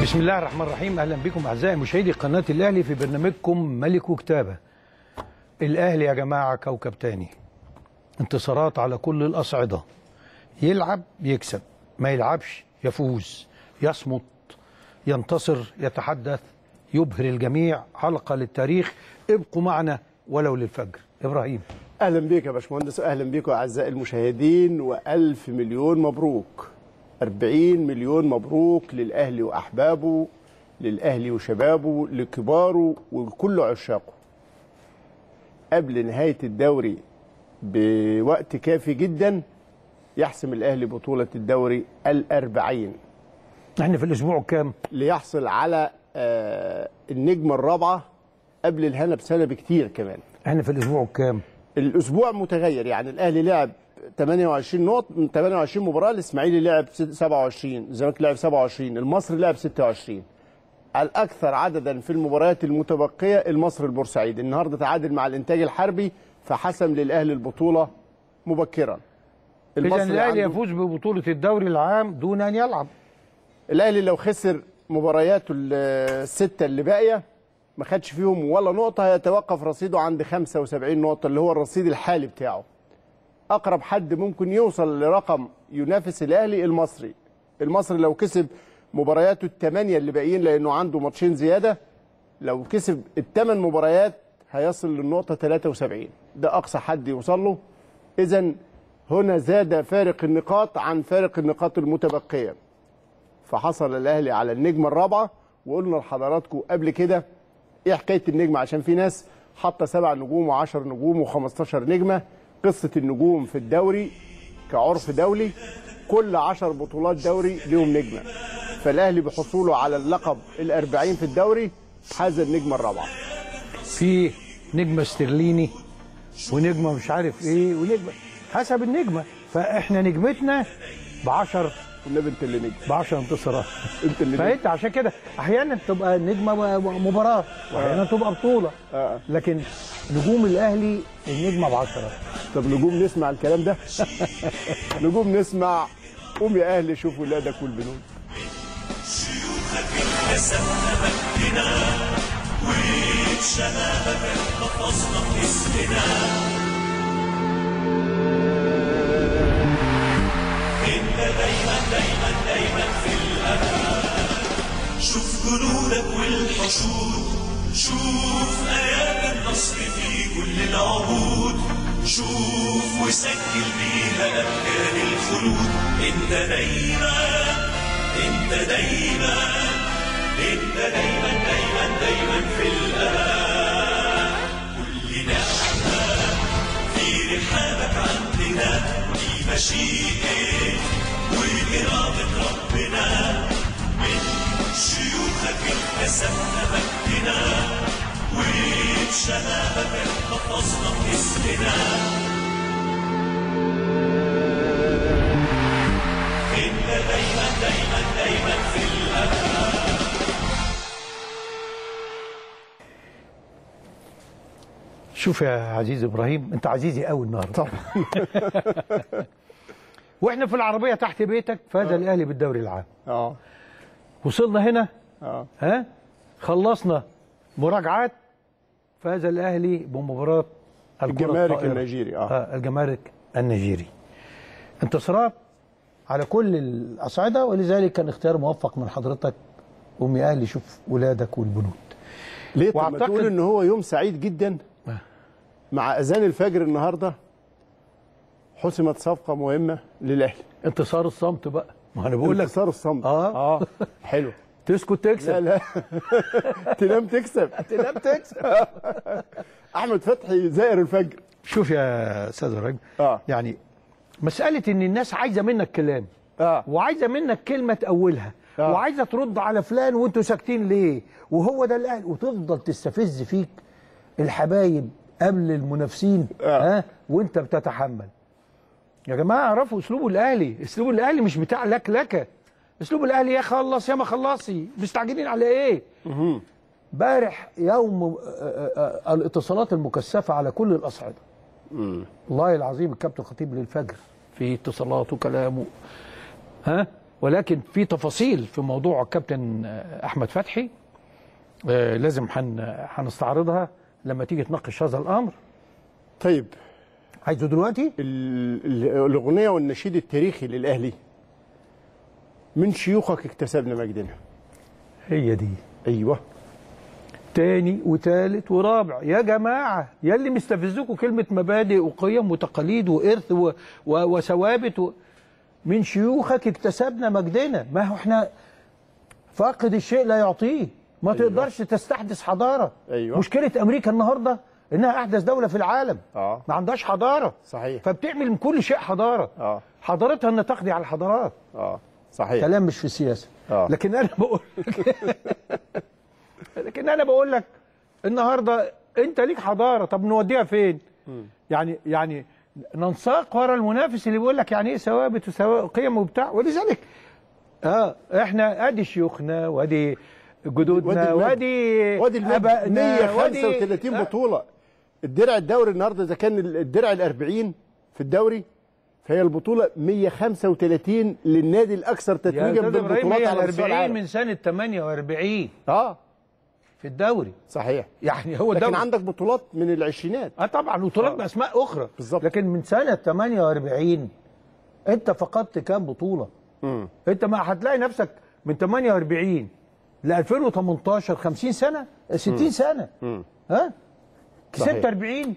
بسم الله الرحمن الرحيم اهلا بكم اعزائي مشاهدي قناه الاهلي في برنامجكم ملك وكتابه الاهلي يا جماعه كوكب تاني انتصارات على كل الاصعده يلعب يكسب ما يلعبش يفوز يصمت ينتصر يتحدث يبهر الجميع حلقه للتاريخ ابقوا معنا ولو للفجر ابراهيم اهلا بيك يا باشمهندس اهلا بيكم اعزائي المشاهدين والف مليون مبروك 40 مليون مبروك للاهلي واحبابه للاهلي وشبابه لكباره ولكل عشاقه قبل نهايه الدوري بوقت كافي جدا يحسم الاهلي بطوله الدوري الأربعين احنا في الاسبوع الكام ليحصل على آه، النجمه الرابعه قبل الهنا بسنه بكتير كمان احنا في الاسبوع الكام الاسبوع متغير يعني الاهلي لعب 28 نقط من 28 مباراه الاسماعيلي لعب 27 الزمالك لعب 27 المصري لعب 26 الاكثر عددا في المباريات المتبقيه المصري البورسعيدي النهارده تعادل مع الانتاج الحربي فحسم للاهلي البطوله مبكرا اذا المصري الاهلي عنده- يفوز ببطوله الدوري العام دون ان يلعب الاهلي لو خسر مبارياته السته اللي باقيه ما خدش فيهم ولا نقطه هيتوقف رصيده عند 75 نقطه اللي هو الرصيد الحالي بتاعه اقرب حد ممكن يوصل لرقم ينافس الاهلي المصري المصري لو كسب مبارياته الثمانيه اللي باقيين لانه عنده ماتشين زياده لو كسب الثمان مباريات هيصل للنقطه 73 ده اقصى حد يوصل له اذا هنا زاد فارق النقاط عن فارق النقاط المتبقيه فحصل الاهلي على النجمه الرابعه وقلنا لحضراتكم قبل كده ايه حكايه النجمه عشان في ناس حاطه سبع نجوم و10 نجوم و15 نجمه قصه النجوم في الدوري كعرف دولي كل 10 بطولات دوري ليهم نجمه فالاهلي بحصوله على اللقب الأربعين في الدوري حاز النجمه الرابعه في نجمه استرليني ونجمه مش عارف ايه ونجمه حسب النجمه فاحنا نجمتنا ب 10 والنبي انت اللي نجم ب 10 انتصارات انت اللي نجم فانت عشان كده احيانا بتبقى نجمه م- مباراه واحيانا تبقى بطوله آه. لكن نجوم الاهلي النجمه ب 10 طب نجوم نسمع الكلام ده نجوم نسمع قوم يا اهلي شوف ولادك والبنود شوف جنودك والحشود شوف آيات النصر في كل العهود شوف وسجل بيها أمجاد الخلود انت دايما انت دايما انت دايما دايما دايما في الأمان كل نعمة في رحابك عندنا دي مشيئة وإرادة ربنا من شيوخك اكتسبنا مجدنا وبشبابك احتفظنا باسمنا انت دايما دايما دايما في الأمان شوف يا عزيز ابراهيم انت عزيزي قوي النهارده طبعا واحنا في العربيه تحت بيتك فاز الاهلي بالدوري العام اه وصلنا هنا اه ها خلصنا مراجعات فاز الاهلي بمباراه الكرة الجمارك الطائرة. النيجيري اه آه الجمارك النيجيري انتصارات على كل الاصعده ولذلك كان اختيار موفق من حضرتك قوم يا اهلي شوف ولادك والبنود ليه طب ما وأعتقد- تقول ان هو يوم سعيد جدا آه. مع اذان الفجر النهارده حسمت صفقه مهمه للاهلي انتصار الصمت بقى ما انا بقول لك انتصار الصمت آه. اه حلو تسكت تكسب لا لا تنام تكسب تنام تكسب احمد فتحي زائر الفجر شوف يا استاذ ابراهيم اه يعني مساله ان الناس عايزه منك كلام اه وعايزه منك كلمه تاولها آه. وعايزه ترد على فلان وانتوا ساكتين ليه وهو ده الاهلي وتفضل تستفز فيك الحبايب قبل المنافسين آه. ها وانت بتتحمل يا جماعه اعرفوا اسلوب الاهلي اسلوب الاهلي مش بتاع لكلكه اسلوب الاهلي يا خلص يا ما خلصي مستعجلين على ايه بارح يوم آه، آه، آه، الاتصالات المكثفه على كل الاصعده والله العظيم الكابتن خطيب للفجر في اتصالات وكلام و- ها ولكن في تفاصيل في موضوع الكابتن آه، احمد فتحي آه، لازم هن- هنستعرضها لما تيجي تناقش هذا الامر طيب عايزه دلوقتي ال- ال- الاغنيه والنشيد التاريخي للاهلي من شيوخك اكتسبنا مجدنا هي دي ايوه تاني وتالت ورابع يا جماعة يا اللي مستفزكم كلمة مبادئ وقيم وتقاليد وإرث و... و... وثوابت و... من شيوخك اكتسبنا مجدنا ما هو احنا فاقد الشيء لا يعطيه ما أيوة. تقدرش تستحدث حضارة أيوة. مشكلة أمريكا النهاردة إنها أحدث دولة في العالم اه ما عندهاش حضارة صحيح فبتعمل من كل شيء حضارة اه حضارتها إن تقضي على الحضارات اه صحيح كلام مش في السياسه آه. لكن انا بقول لك لكن انا بقول لك النهارده انت ليك حضاره طب نوديها فين يعني يعني ننساق ورا المنافس اللي بيقول لك يعني ايه ثوابت وقيم وبتاع ولذلك اه احنا ادي شيوخنا وادي جدودنا المجد. وادي وادي المجد ابائنا 135 آه. بطوله الدرع الدوري النهارده اذا كان الدرع ال 40 في الدوري فهي البطوله 135 للنادي الاكثر يا تتويجا استاذ ابراهيم بالبطولات هي على مستوى 40 العالم من سنه 48 اه في الدوري صحيح يعني هو لكن الدوري عندك بطولات من العشرينات اه طبعا وطولات باسماء اخرى بالظبط. لكن من سنه 48 انت فقدت كام بطوله؟ مم. انت ما هتلاقي نفسك من 48 ل 2018 50 سنه 60 سنه مم. ها كسبت صحيح. 40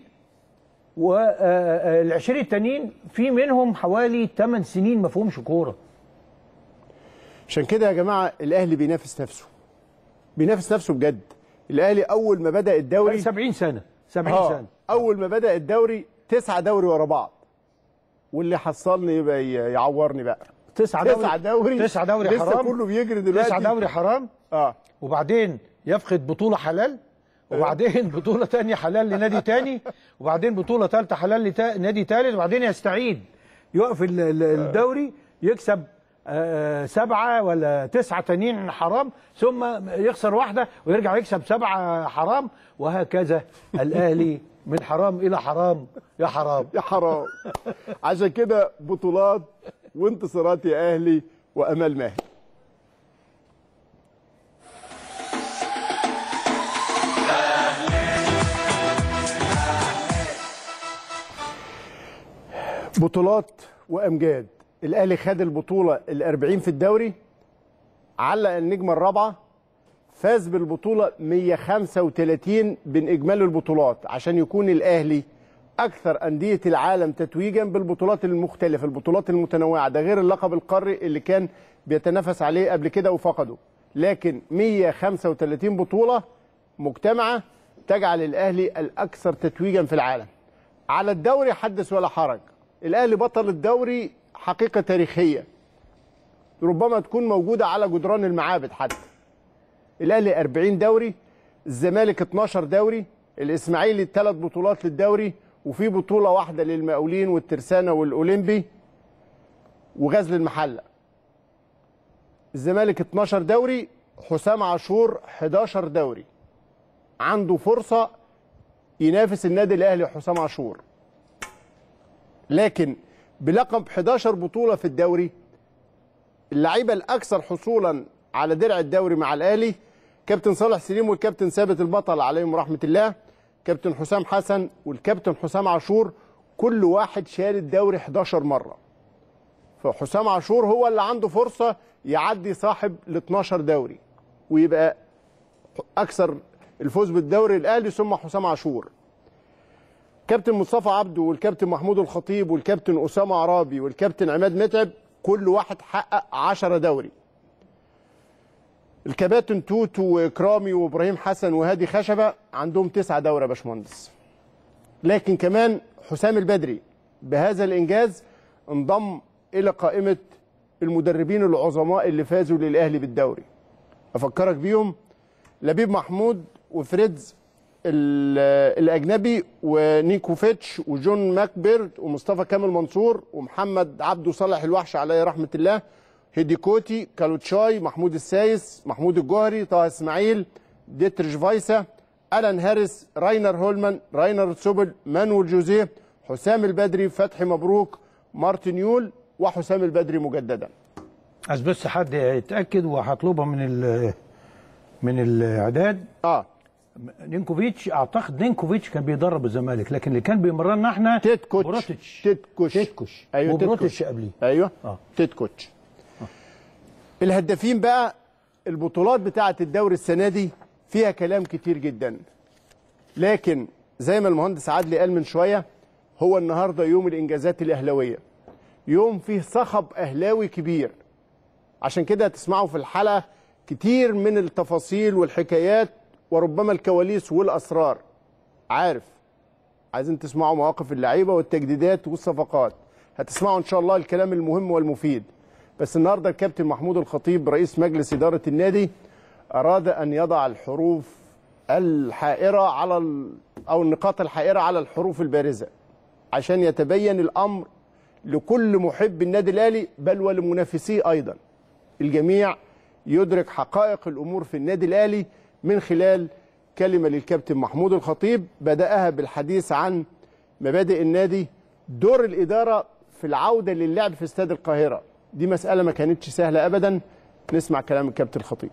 وال 20 التانيين في منهم حوالي 8 سنين ما فيهمش كوره عشان كده يا جماعه الاهلي بينافس نفسه بينافس نفسه بجد الاهلي اول ما بدا الدوري 70 سنه 70 آه، سنه اول ما بدا الدوري تسعة دوري ورا بعض واللي حصلني يبقى ي- يعورني بقى تسعة دوري تسعة دوري تسعة دوري لسه حرام كله بيجري دلوقتي تسعة دوري حرام اه وبعدين يفقد بطولة حلال وبعدين بطولة تانية حلال لنادي تاني وبعدين بطولة تالتة حلال لنادي تالت وبعدين يستعيد يقف ال- ال- الدوري يكسب آه، سبعة ولا تسعة تانيين حرام ثم يخسر واحدة ويرجع يكسب سبعة حرام وهكذا الأهلي من حرام إلى حرام يا حرام يا حرام عشان كده بطولات وانتصارات يا اهلي وامال ماهر بطولات وامجاد الاهلي خد البطوله ال40 في الدوري علق النجمه الرابعه فاز بالبطوله 135 بين اجمالي البطولات عشان يكون الاهلي اكثر انديه العالم تتويجا بالبطولات المختلفه البطولات المتنوعه ده غير اللقب القاري اللي كان بيتنافس عليه قبل كده وفقده لكن 135 بطوله مجتمعه تجعل الاهلي الاكثر تتويجا في العالم على الدوري حدث ولا حرج الاهلي بطل الدوري حقيقه تاريخيه ربما تكون موجوده على جدران المعابد حتى الاهلي 40 دوري الزمالك 12 دوري الاسماعيلي ثلاث بطولات للدوري وفي بطوله واحده للمقاولين والترسانه والاولمبي وغزل المحله الزمالك 12 دوري حسام عاشور 11 دوري عنده فرصه ينافس النادي الاهلي حسام عاشور لكن بلقب 11 بطوله في الدوري اللعيبه الاكثر حصولا على درع الدوري مع الاهلي كابتن صالح سليم والكابتن ثابت البطل عليهم رحمه الله كابتن حسام حسن والكابتن حسام عاشور كل واحد شال الدوري 11 مره فحسام عاشور هو اللي عنده فرصه يعدي صاحب ال 12 دوري ويبقى اكثر الفوز بالدوري الاهلي ثم حسام عاشور كابتن مصطفى عبده والكابتن محمود الخطيب والكابتن اسامه عرابي والكابتن عماد متعب كل واحد حقق 10 دوري الكباتن توتو وكرامي وابراهيم حسن وهادي خشبه عندهم تسعة دوري يا باشمهندس لكن كمان حسام البدري بهذا الانجاز انضم الى قائمه المدربين العظماء اللي فازوا للاهلي بالدوري افكرك بيهم لبيب محمود وفريدز ال- الاجنبي ونيكوفيتش وجون ماكبيرد ومصطفى كامل منصور ومحمد عبده صالح الوحش عليه رحمه الله هيديكوتي كالوتشاي محمود السايس محمود الجوهري طه اسماعيل ديتريش فايسا الان هاريس راينر هولمان راينر سوبل مانويل جوزيه حسام البدري فتحي مبروك مارتن يول وحسام البدري مجددا عايز بس حد يتاكد وهطلبها من ال من الاعداد اه نينكوفيتش اعتقد نينكوفيتش كان بيدرب الزمالك لكن اللي كان بيمرنا احنا تيتكوتش بروتيتش تيتكوش تيتكوش ايوه وبروتيتش تيتكوش. قبليه ايوه آه. تيتكوتش الهدافين بقى البطولات بتاعه الدوري السنه دي فيها كلام كتير جدا لكن زي ما المهندس عادلي قال من شويه هو النهارده يوم الانجازات الاهلاويه يوم فيه صخب اهلاوي كبير عشان كده هتسمعوا في الحلقه كتير من التفاصيل والحكايات وربما الكواليس والاسرار عارف عايزين تسمعوا مواقف اللعيبه والتجديدات والصفقات هتسمعوا ان شاء الله الكلام المهم والمفيد بس النهارده الكابتن محمود الخطيب رئيس مجلس اداره النادي اراد ان يضع الحروف الحائره على ال... او النقاط الحائره على الحروف البارزه عشان يتبين الامر لكل محب النادي الاهلي بل ولمنافسيه ايضا الجميع يدرك حقائق الامور في النادي الاهلي من خلال كلمه للكابتن محمود الخطيب بداها بالحديث عن مبادئ النادي دور الاداره في العوده للعب في استاد القاهره دي مساله ما كانتش سهله ابدا نسمع كلام الكابتن الخطيب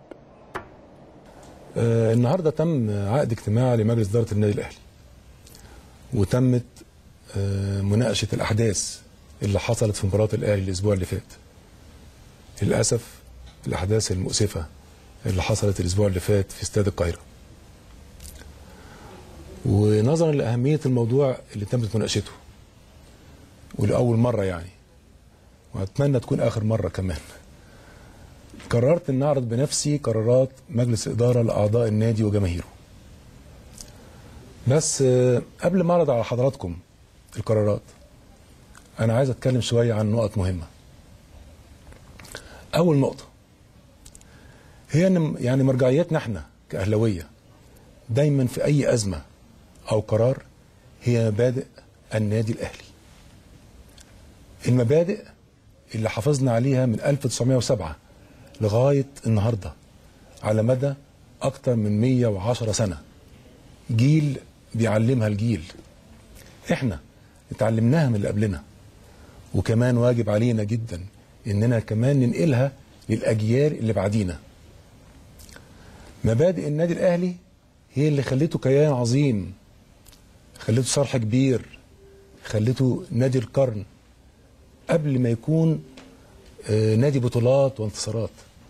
آه، النهارده تم عقد اجتماع لمجلس اداره النادي الاهلي وتمت آه، مناقشه الاحداث اللي حصلت في مباراه الاهلي الاسبوع اللي فات للاسف الاحداث المؤسفه اللي حصلت الاسبوع اللي فات في استاد القاهره ونظرا لاهميه الموضوع اللي تمت مناقشته ولاول مره يعني واتمنى تكون اخر مره كمان قررت ان اعرض بنفسي قرارات مجلس الاداره لاعضاء النادي وجماهيره. بس آه، قبل ما اعرض على حضراتكم القرارات انا عايز اتكلم شويه عن نقط مهمه. اول نقطه هي ان يعني مرجعيتنا احنا كاهلاويه دايما في اي ازمه او قرار هي مبادئ النادي الاهلي. المبادئ اللي حافظنا عليها من 1907 لغاية النهاردة على مدى أكتر من 110 سنة جيل بيعلمها الجيل احنا اتعلمناها من اللي قبلنا وكمان واجب علينا جدا اننا كمان ننقلها للاجيال اللي بعدينا مبادئ النادي الاهلي هي اللي خلته كيان عظيم خلته صرح كبير خلته نادي القرن قبل ما يكون آه، نادي بطولات وانتصارات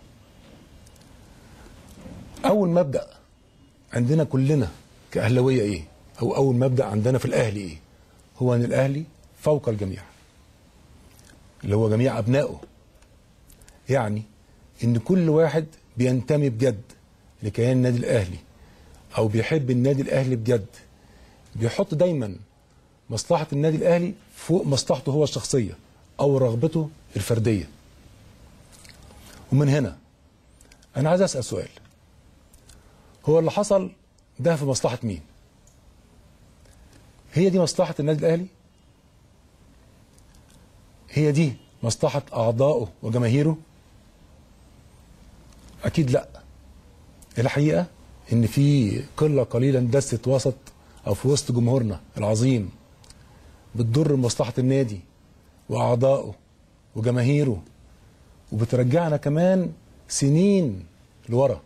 اول مبدا عندنا كلنا كاهلاويه ايه او اول مبدا عندنا في الاهلي ايه هو ان الاهلي فوق الجميع اللي هو جميع ابنائه يعني ان كل واحد بينتمي بجد لكيان النادي الاهلي او بيحب النادي الاهلي بجد بيحط دايما مصلحه النادي الاهلي فوق مصلحته هو الشخصيه او رغبته الفرديه ومن هنا انا عايز اسال سؤال هو اللي حصل ده في مصلحه مين هي دي مصلحه النادي الاهلي هي دي مصلحه اعضائه وجماهيره اكيد لا الحقيقه ان في قله قليلا دست وسط او في وسط جمهورنا العظيم بتضر مصلحه النادي واعضائه وجماهيره وبترجعنا كمان سنين لورا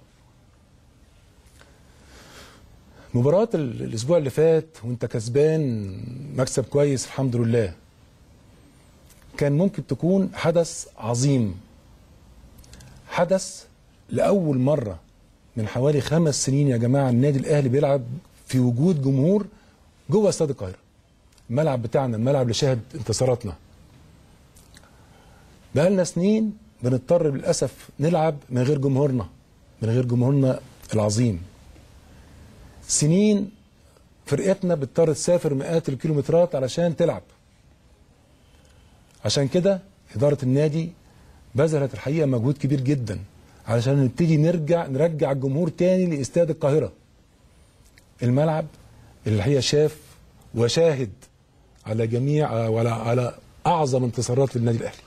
مباراة ال- الأسبوع اللي فات وأنت كسبان مكسب كويس الحمد لله كان ممكن تكون حدث عظيم حدث لأول مرة من حوالي خمس سنين يا جماعة النادي الأهلي بيلعب في وجود جمهور جوه استاد القاهرة الملعب بتاعنا الملعب اللي شهد انتصاراتنا بقالنا سنين بنضطر للاسف نلعب من غير جمهورنا من غير جمهورنا العظيم سنين فرقتنا بتضطر تسافر مئات الكيلومترات علشان تلعب عشان كده إدارة النادي بذلت الحقيقة مجهود كبير جدا علشان نبتدي نرجع نرجع الجمهور تاني لاستاد القاهرة الملعب اللي الحقيقة شاف وشاهد على جميع وعلى على أعظم انتصارات للنادي الأهلي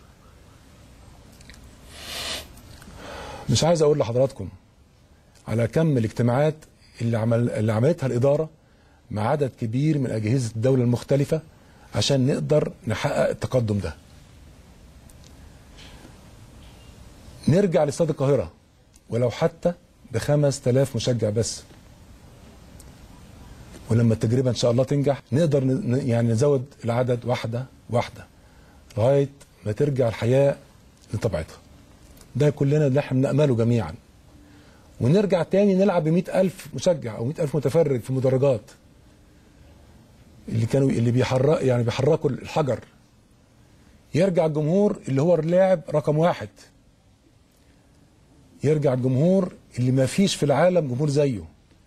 مش عايز اقول لحضراتكم على كم الاجتماعات اللي عمل اللي عملتها الاداره مع عدد كبير من اجهزه الدوله المختلفه عشان نقدر نحقق التقدم ده. نرجع لاستاد القاهره ولو حتى ب 5000 مشجع بس ولما التجربه ان شاء الله تنجح نقدر ن- يعني نزود العدد واحده واحده لغايه ما ترجع الحياه لطبيعتها ده كلنا اللي احنا بنأمله جميعا ونرجع تاني نلعب ب ألف مشجع أو 100 ألف متفرج في مدرجات اللي كانوا اللي بيحرك يعني بيحركوا الحجر يرجع الجمهور اللي هو اللاعب رقم واحد يرجع الجمهور اللي ما فيش في العالم جمهور زيه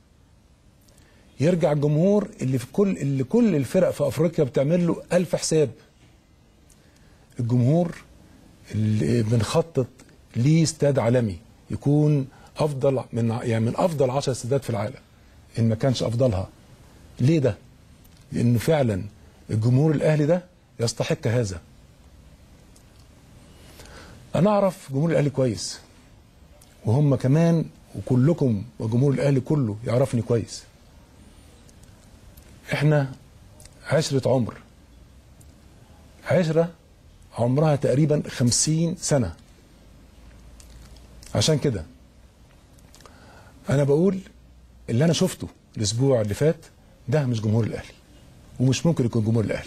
يرجع الجمهور اللي في كل اللي كل الفرق في افريقيا بتعمل له ألف حساب الجمهور اللي بنخطط ليه استاد عالمي يكون افضل من يعني من افضل 10 استادات في العالم ان ما كانش افضلها ليه ده لانه فعلا الجمهور الاهلي ده يستحق هذا انا اعرف جمهور الاهلي كويس وهم كمان وكلكم وجمهور الاهلي كله يعرفني كويس احنا عشرة عمر عشرة عمرها تقريبا خمسين سنة عشان كده انا بقول اللي انا شفته الاسبوع اللي فات ده مش جمهور الاهلي ومش ممكن يكون جمهور الاهلي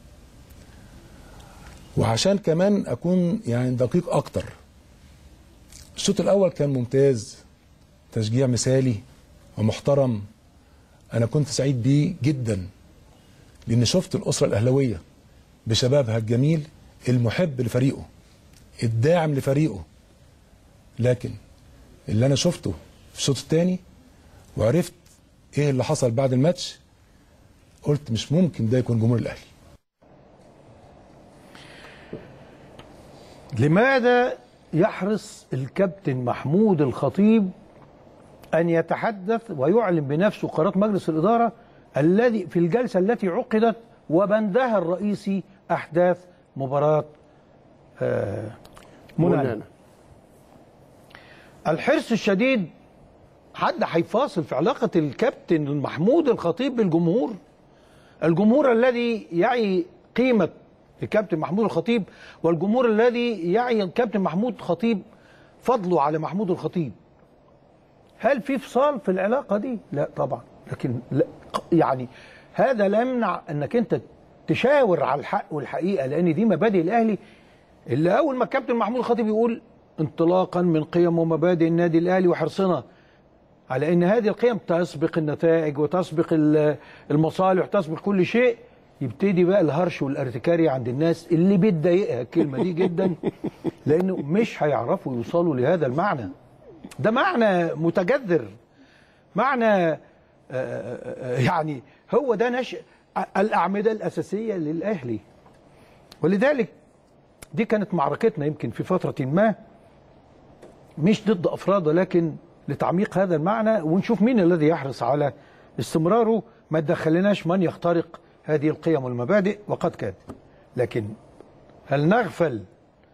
وعشان كمان اكون يعني دقيق اكتر الشوط الاول كان ممتاز تشجيع مثالي ومحترم انا كنت سعيد بيه جدا لان شفت الاسره الاهلاويه بشبابها الجميل المحب لفريقه الداعم لفريقه لكن اللي انا شفته في الشوط الثاني وعرفت ايه اللي حصل بعد الماتش قلت مش ممكن ده يكون جمهور الاهلي لماذا يحرص الكابتن محمود الخطيب أن يتحدث ويعلن بنفسه قرارات مجلس الإدارة الذي في الجلسة التي عقدت وبندها الرئيسي أحداث مباراة آه، منانا منانا الحرص الشديد حد هيفاصل في علاقة الكابتن محمود الخطيب بالجمهور الجمهور الذي يعي قيمة الكابتن محمود الخطيب والجمهور الذي يعي الكابتن محمود الخطيب فضله على محمود الخطيب هل في فصال في العلاقة دي؟ لا طبعا لكن لا يعني هذا لا يمنع انك انت تشاور على الحق والحقيقة لان دي مبادئ الاهلي اللي اول ما الكابتن محمود الخطيب يقول انطلاقا من قيم ومبادئ النادي الاهلي وحرصنا على ان هذه القيم تسبق النتائج وتسبق ال- المصالح وتسبق كل شيء يبتدي بقى الهرش والارتكاري عند الناس اللي بتضايقها الكلمه دي جدا لانه مش هيعرفوا يوصلوا لهذا المعنى ده معنى متجذر معنى آه، آه، آه، يعني هو ده نشأ الاعمده الاساسيه للاهلي ولذلك دي كانت معركتنا يمكن في فتره ما مش ضد افراد ولكن لتعميق هذا المعنى ونشوف مين الذي يحرص على استمراره ما تدخلناش من يخترق هذه القيم والمبادئ وقد كان لكن هل نغفل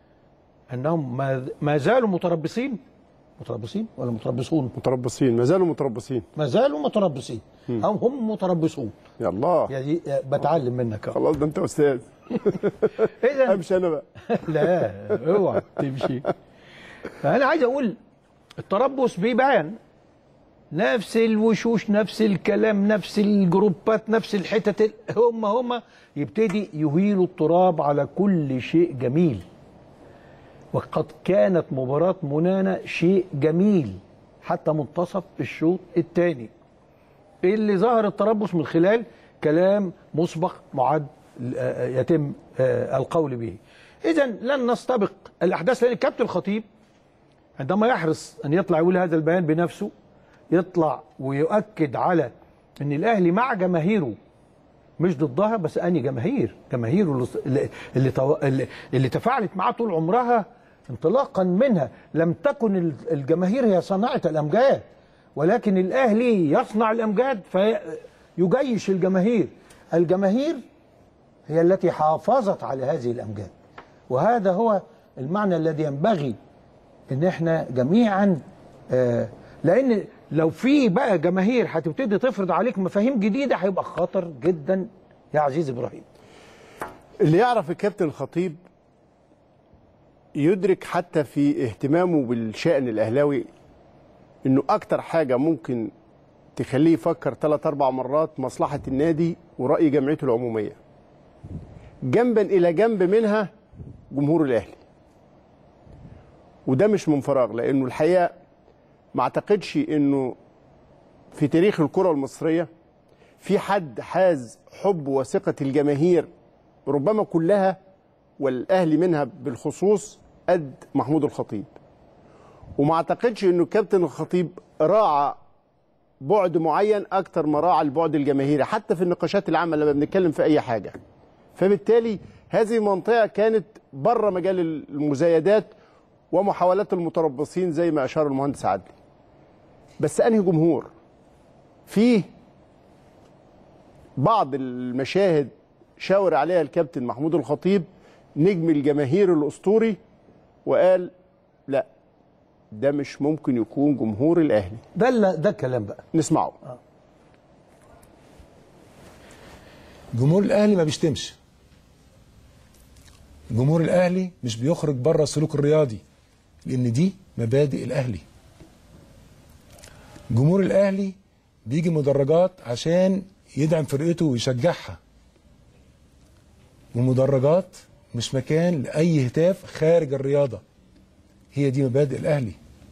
انهم ما- ما زالوا متربصين متربصين ولا متربصون متربصين ما زالوا متربصين ما زالوا متربصين او هم متربصون يا الله يعني بتعلم منك أهو. خلاص ده انت استاذ اذا امشي انا بقى لا اوعى تمشي انا عايز اقول التربص بيبان نفس الوشوش نفس الكلام نفس الجروبات نفس الحتت ال- هم هم يبتدي يهيلوا التراب على كل شيء جميل وقد كانت مباراة منانا شيء جميل حتى منتصف الشوط الثاني اللي ظهر التربص من خلال كلام مسبق معد آه، يتم آه، القول به اذا لن نستبق الاحداث لان الكابتن الخطيب عندما يحرص ان يطلع يقول هذا البيان بنفسه يطلع ويؤكد على ان الاهلي مع جماهيره مش ضدها بس اني جماهير جماهيره اللي اللي, تو... اللي, اللي تفاعلت معاه طول عمرها انطلاقا منها لم تكن ال- الجماهير هي صناعه الامجاد ولكن الاهلي يصنع الامجاد فيجيش الجماهير الجماهير هي التي حافظت على هذه الامجاد وهذا هو المعنى الذي ينبغي ان احنا جميعا آه لان لو في بقى جماهير هتبتدي تفرض عليك مفاهيم جديده هيبقى خطر جدا يا عزيز ابراهيم اللي يعرف الكابتن الخطيب يدرك حتى في اهتمامه بالشأن الأهلاوي إنه أكتر حاجة ممكن تخليه يفكر ثلاث أربع مرات مصلحة النادي ورأي جمعيته العمومية جنبا إلى جنب منها جمهور الأهلي وده مش من فراغ لأنه الحقيقة ما أعتقدش إنه في تاريخ الكرة المصرية في حد حاز حب وثقة الجماهير ربما كلها والأهلي منها بالخصوص قد محمود الخطيب وما اعتقدش انه كابتن الخطيب راعى بعد معين اكتر ما راعى البعد الجماهيري حتى في النقاشات العامه لما بنتكلم في اي حاجه فبالتالي هذه منطقه كانت بره مجال المزايدات ومحاولات المتربصين زي ما اشار المهندس عدلي بس انهي جمهور فيه بعض المشاهد شاور عليها الكابتن محمود الخطيب نجم الجماهير الاسطوري وقال لا ده مش ممكن يكون جمهور الاهلي ده ال- ده الكلام بقى نسمعه جمهور الاهلي ما بيشتمش جمهور الاهلي مش بيخرج بره السلوك الرياضي لان دي مبادئ الاهلي جمهور الاهلي بيجي مدرجات عشان يدعم فرقته ويشجعها والمدرجات مش مكان لاي هتاف خارج الرياضه هي دي مبادئ الاهلي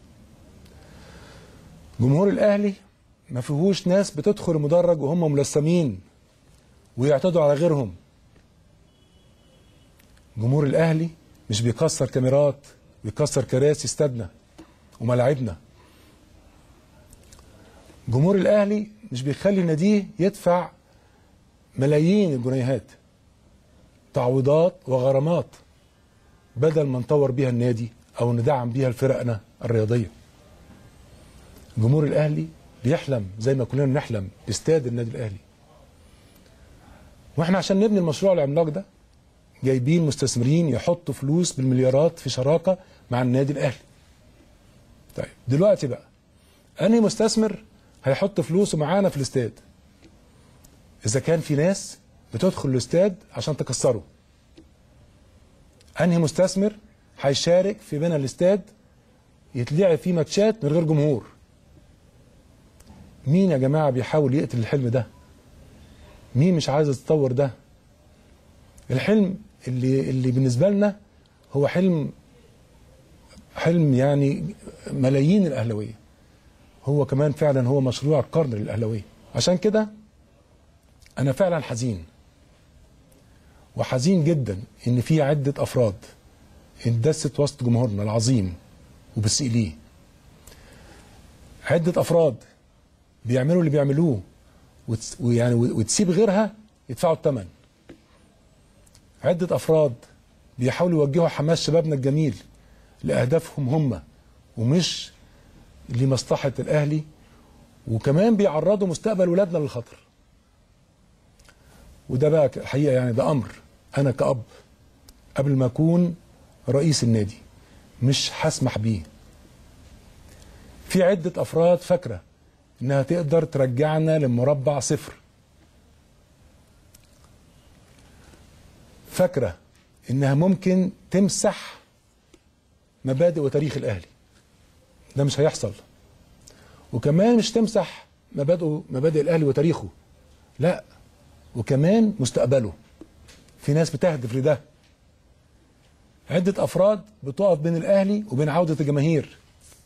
جمهور الاهلي ما فيهوش ناس بتدخل المدرج وهم ملثمين ويعتدوا على غيرهم جمهور الاهلي مش بيكسر كاميرات ويكسر كراسي استادنا وملاعبنا جمهور الاهلي مش بيخلي ناديه يدفع ملايين الجنيهات تعويضات وغرامات بدل ما نطور بيها النادي او ندعم بيها فرقنا الرياضيه جمهور الاهلي بيحلم زي ما كلنا بنحلم باستاد النادي الاهلي واحنا عشان نبني المشروع العملاق ده جايبين مستثمرين يحطوا فلوس بالمليارات في شراكه مع النادي الاهلي طيب دلوقتي بقى انهي مستثمر هيحط فلوسه معانا في الاستاد اذا كان في ناس بتدخل الاستاد عشان تكسره انهي مستثمر هيشارك في بناء الاستاد يتلعب فيه ماتشات من غير جمهور مين يا جماعه بيحاول يقتل الحلم ده مين مش عايز يتطور ده الحلم اللي اللي بالنسبه لنا هو حلم حلم يعني ملايين الاهلاويه هو كمان فعلا هو مشروع القرن للاهلاويه عشان كده انا فعلا حزين وحزين جدا ان في عده افراد اندست وسط جمهورنا العظيم وبالسئليه عده افراد بيعملوا اللي بيعملوه وتس- ويعني وتسيب غيرها يدفعوا الثمن عدة أفراد بيحاولوا يوجهوا حماس شبابنا الجميل لأهدافهم هم ومش لمصلحة الأهلي وكمان بيعرضوا مستقبل ولادنا للخطر وده بقى الحقيقة يعني ده أمر أنا كأب قبل ما أكون رئيس النادي مش هسمح بيه في عدة أفراد فاكرة إنها تقدر ترجعنا لمربع صفر فاكرة إنها ممكن تمسح مبادئ وتاريخ الأهلي ده مش هيحصل وكمان مش تمسح مبادئ مبادئ الأهلي وتاريخه لا وكمان مستقبله في ناس بتهدف لده عدة أفراد بتقف بين الأهلي وبين عودة الجماهير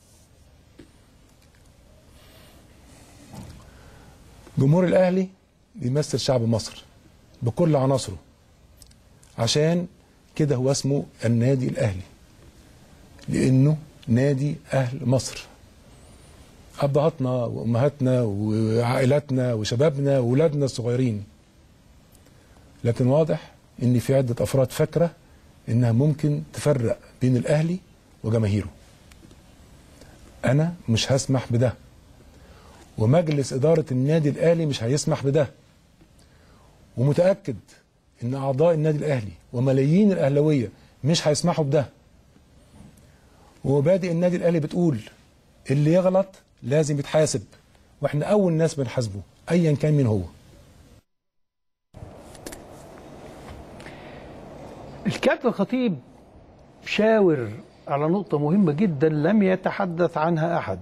جمهور الأهلي بيمثل شعب مصر بكل عناصره عشان كده هو اسمه النادي الأهلي لأنه نادي أهل مصر أبهاتنا وأمهاتنا وعائلاتنا وشبابنا وولادنا الصغيرين لكن واضح إن في عدة أفراد فاكرة إنها ممكن تفرق بين الأهلي وجماهيره أنا مش هسمح بده ومجلس إدارة النادي الأهلي مش هيسمح بده ومتأكد إن أعضاء النادي الأهلي وملايين الأهلوية مش هيسمحوا بده ومبادئ النادي الأهلي بتقول اللي يغلط لازم يتحاسب واحنا أول ناس بنحاسبه أيا كان مين هو الكابتن الخطيب شاور على نقطة مهمة جدا لم يتحدث عنها أحد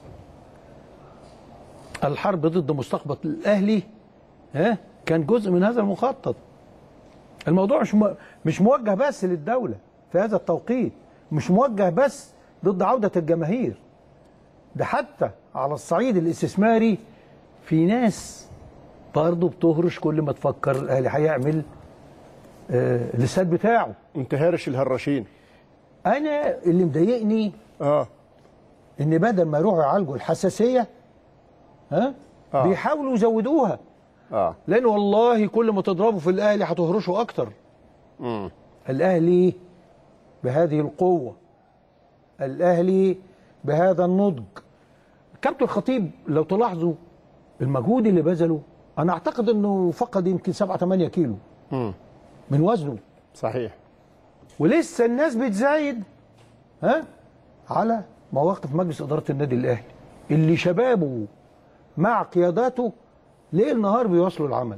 الحرب ضد مستقبل الأهلي ها كان جزء من هذا المخطط الموضوع مش م- مش موجه بس للدولة في هذا التوقيت مش موجه بس ضد عودة الجماهير ده حتى على الصعيد الاستثماري في ناس برضه بتهرش كل ما تفكر الاهلي هيعمل آه الاستاد بتاعه انت هارش الهراشين انا اللي مضايقني اه ان بدل ما يروحوا يعالجوا الحساسيه ها آه. بيحاولوا يزودوها اه لان والله كل ما تضربوا في الاهلي هتهرشوا اكتر امم الاهلي بهذه القوه الاهلي بهذا النضج كابتن الخطيب لو تلاحظوا المجهود اللي بذله انا اعتقد انه فقد يمكن 7 8 كيلو امم من وزنه صحيح ولسه الناس بتزايد ها على مواقف مجلس اداره النادي الاهلي اللي شبابه مع قياداته ليل نهار بيواصلوا العمل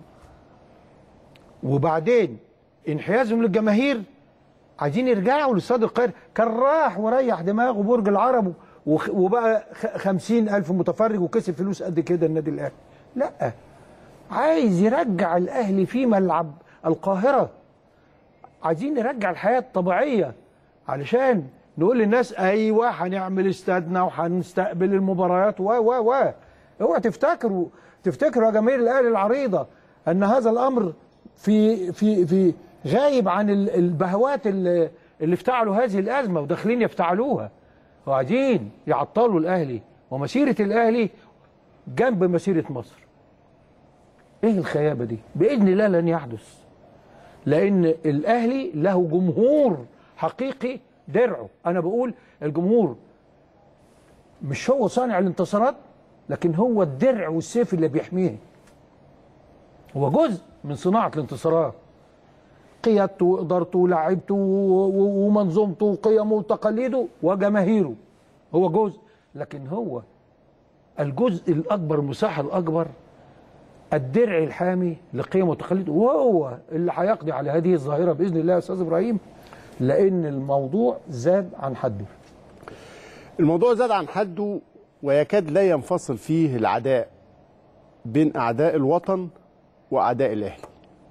وبعدين انحيازهم للجماهير عايزين يرجعوا لاستاد القاهره كان راح وريح دماغه برج العرب وخ- وبقى خ- خمسين ألف متفرج وكسب فلوس قد كده النادي الأهلي لا عايز يرجع الأهلي في ملعب القاهرة عايزين نرجع الحياة الطبيعية علشان نقول للناس أيوة هنعمل استادنا وهنستقبل المباريات و و و اوعى تفتكروا تفتكروا يا جماهير الأهلي العريضة أن هذا الأمر في في في غايب عن ال- البهوات اللي, اللي افتعلوا هذه الأزمة وداخلين يفتعلوها وقاعدين يعطلوا الأهلي ومسيرة الأهلي جنب مسيرة مصر ايه الخيابة دي بإذن الله لن يحدث لأن الأهلي له جمهور حقيقي درعه أنا بقول الجمهور مش هو صانع الانتصارات لكن هو الدرع والسيف اللي بيحميه هو جزء من صناعة الانتصارات قيادته وإدارته ولاعيبته و- و- ومنظومته وقيمه وتقاليده وجماهيره هو جزء لكن هو الجزء الأكبر المساحة الأكبر الدرع الحامي لقيم وتقاليد وهو اللي هيقضي على هذه الظاهرة بإذن الله يا أستاذ إبراهيم لأن الموضوع زاد عن حده الموضوع زاد عن حده ويكاد لا ينفصل فيه العداء بين أعداء الوطن وأعداء الأهلي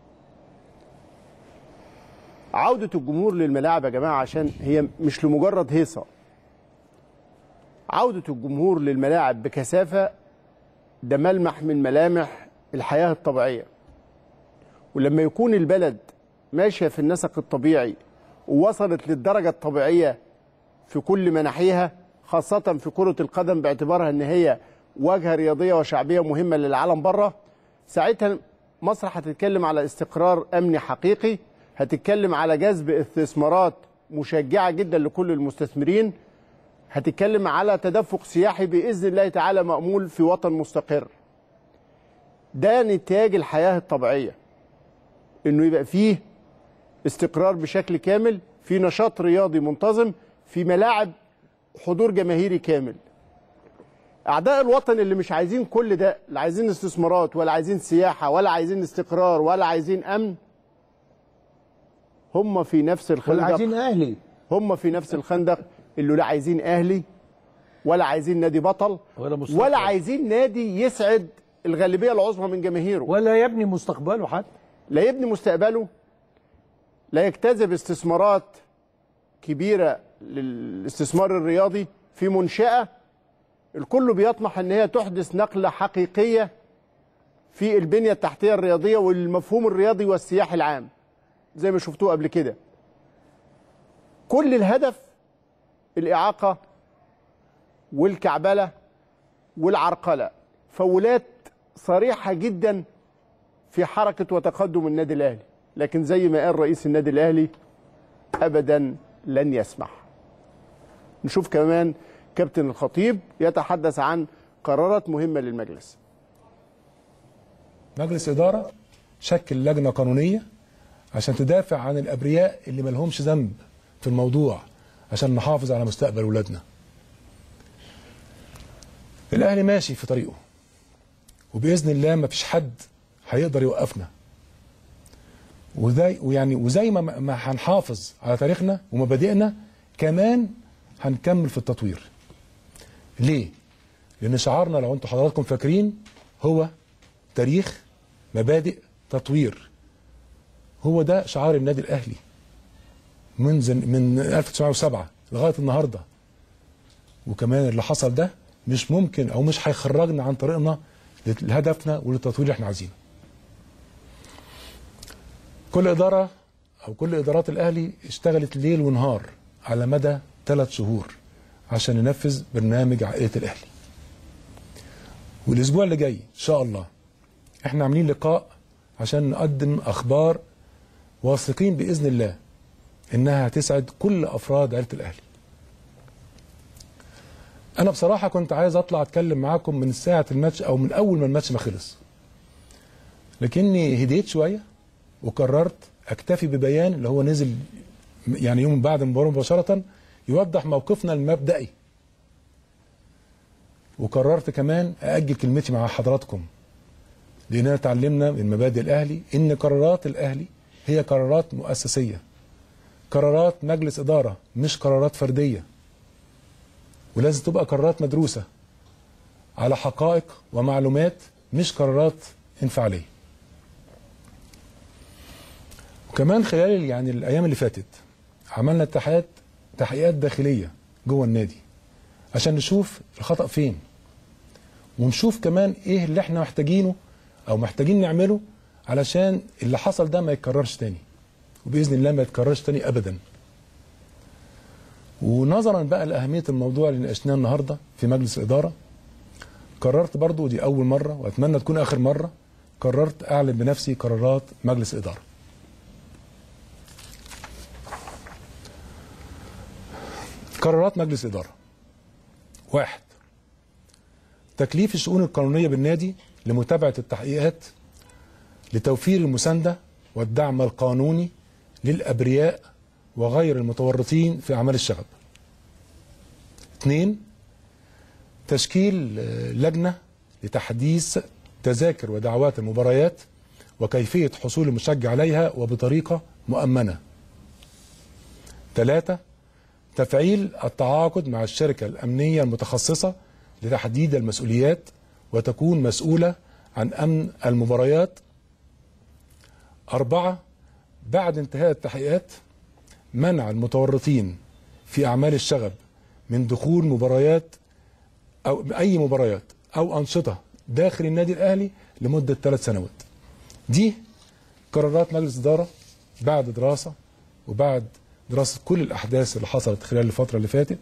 عودة الجمهور للملاعب يا جماعة عشان هي مش لمجرد هيصة عودة الجمهور للملاعب بكثافة ده ملمح من ملامح الحياة الطبيعية ولما يكون البلد ماشية في النسق الطبيعي ووصلت للدرجة الطبيعية في كل مناحيها خاصة في كرة القدم باعتبارها ان هي واجهة رياضية وشعبية مهمة للعالم بره ساعتها مصر هتتكلم على استقرار امني حقيقي هتتكلم على جذب استثمارات مشجعة جدا لكل المستثمرين هتتكلم على تدفق سياحي بإذن الله تعالى مأمول في وطن مستقر ده نتاج الحياة الطبيعية انه يبقى فيه استقرار بشكل كامل في نشاط رياضي منتظم في ملاعب حضور جماهيري كامل اعداء الوطن اللي مش عايزين كل ده لا عايزين استثمارات ولا عايزين سياحه ولا عايزين استقرار ولا عايزين امن هم في نفس ولا الخندق عايزين أهلي هم في نفس الخندق اللي لا عايزين اهلي ولا عايزين نادي بطل ولا مستقبل. ولا عايزين نادي يسعد الغالبيه العظمى من جماهيره ولا يبني مستقبله حتى لا يبني مستقبله لا يجتذب استثمارات كبيره للاستثمار الرياضي في منشاه الكل بيطمح ان هي تحدث نقله حقيقيه في البنيه التحتيه الرياضيه والمفهوم الرياضي والسياحي العام زي ما شفتوه قبل كده كل الهدف الاعاقه والكعبله والعرقله فولات صريحه جدا في حركه وتقدم النادي الاهلي لكن زي ما قال رئيس النادي الاهلي ابدا لن يسمح نشوف كمان كابتن الخطيب يتحدث عن قرارات مهمه للمجلس مجلس إدارة شكل لجنة قانونية عشان تدافع عن الأبرياء اللي ملهمش ذنب في الموضوع عشان نحافظ على مستقبل ولادنا الأهلي ماشي في طريقه وبإذن الله مفيش حد هيقدر يوقفنا وزي ويعني وزي ما ما هنحافظ على تاريخنا ومبادئنا كمان هنكمل في التطوير. ليه؟ لأن شعارنا لو انتم حضراتكم فاكرين هو تاريخ مبادئ تطوير. هو ده شعار النادي الأهلي. من زن من 1907 لغاية النهارده. وكمان اللي حصل ده مش ممكن او مش هيخرجنا عن طريقنا لهدفنا وللتطوير اللي احنا عايزينه. كل اداره او كل ادارات الاهلي اشتغلت ليل ونهار على مدى ثلاث شهور عشان ننفذ برنامج عائله الاهلي. والاسبوع اللي جاي ان شاء الله احنا عاملين لقاء عشان نقدم اخبار واثقين باذن الله انها هتسعد كل افراد عيله الاهلي. انا بصراحه كنت عايز اطلع اتكلم معاكم من ساعه الماتش او من اول ما الماتش ما خلص لكني هديت شويه وقررت اكتفي ببيان اللي هو نزل يعني يوم بعد المباراه مباشره يوضح موقفنا المبدئي وقررت كمان ااجل كلمتي مع حضراتكم لاننا اتعلمنا من مبادئ الاهلي ان قرارات الاهلي هي قرارات مؤسسيه قرارات مجلس اداره مش قرارات فرديه ولازم تبقى قرارات مدروسة على حقائق ومعلومات مش قرارات انفعالية وكمان خلال يعني الأيام اللي فاتت عملنا اتحاد تحقيقات داخلية جوه النادي عشان نشوف الخطأ فين ونشوف كمان ايه اللي احنا محتاجينه او محتاجين نعمله علشان اللي حصل ده ما يتكررش تاني وبإذن الله ما يتكررش تاني أبداً ونظرا بقى لاهميه الموضوع اللي ناقشناه النهارده في مجلس الاداره قررت برضو ودي اول مره واتمنى تكون اخر مره قررت اعلن بنفسي قرارات مجلس الاداره قرارات مجلس الاداره واحد تكليف الشؤون القانونيه بالنادي لمتابعه التحقيقات لتوفير المسانده والدعم القانوني للابرياء وغير المتورطين في أعمال الشغب اثنين تشكيل لجنة لتحديث تذاكر ودعوات المباريات وكيفية حصول المشجع عليها وبطريقة مؤمنة ثلاثة تفعيل التعاقد مع الشركة الأمنية المتخصصة لتحديد المسؤوليات وتكون مسؤولة عن أمن المباريات أربعة بعد انتهاء التحقيقات منع المتورطين في أعمال الشغب من دخول مباريات أو أي مباريات أو أنشطة داخل النادي الأهلي لمدة ثلاث سنوات دي قرارات مجلس إدارة بعد دراسة وبعد دراسة كل الأحداث اللي حصلت خلال الفترة اللي فاتت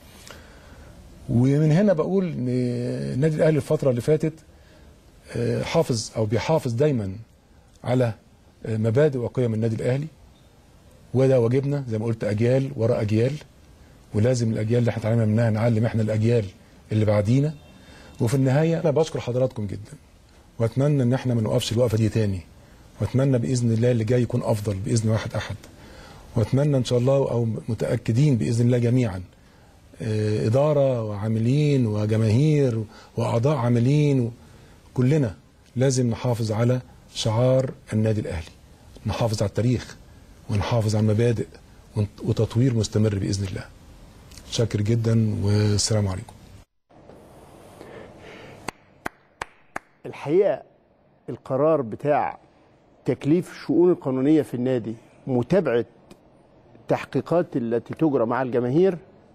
ومن هنا بقول ان النادي الاهلي الفتره اللي فاتت آه، حافظ او بيحافظ دايما على آه، مبادئ وقيم النادي الاهلي وده واجبنا زي ما قلت اجيال ورا اجيال ولازم الاجيال اللي احنا اتعلمنا منها نعلم احنا الاجيال اللي بعدينا وفي النهايه انا بشكر حضراتكم جدا واتمنى ان احنا ما نوقفش الوقفه دي تاني واتمنى باذن الله اللي جاي يكون افضل باذن واحد احد واتمنى ان شاء الله او متاكدين باذن الله جميعا آه، اداره وعاملين وجماهير واعضاء عاملين كلنا لازم نحافظ على شعار النادي الاهلي نحافظ على التاريخ ونحافظ على المبادئ ونت- وتطوير مستمر باذن الله شاكر جدا والسلام عليكم الحقيقه القرار بتاع تكليف الشؤون القانونيه في النادي متابعه التحقيقات التي تجرى مع الجماهير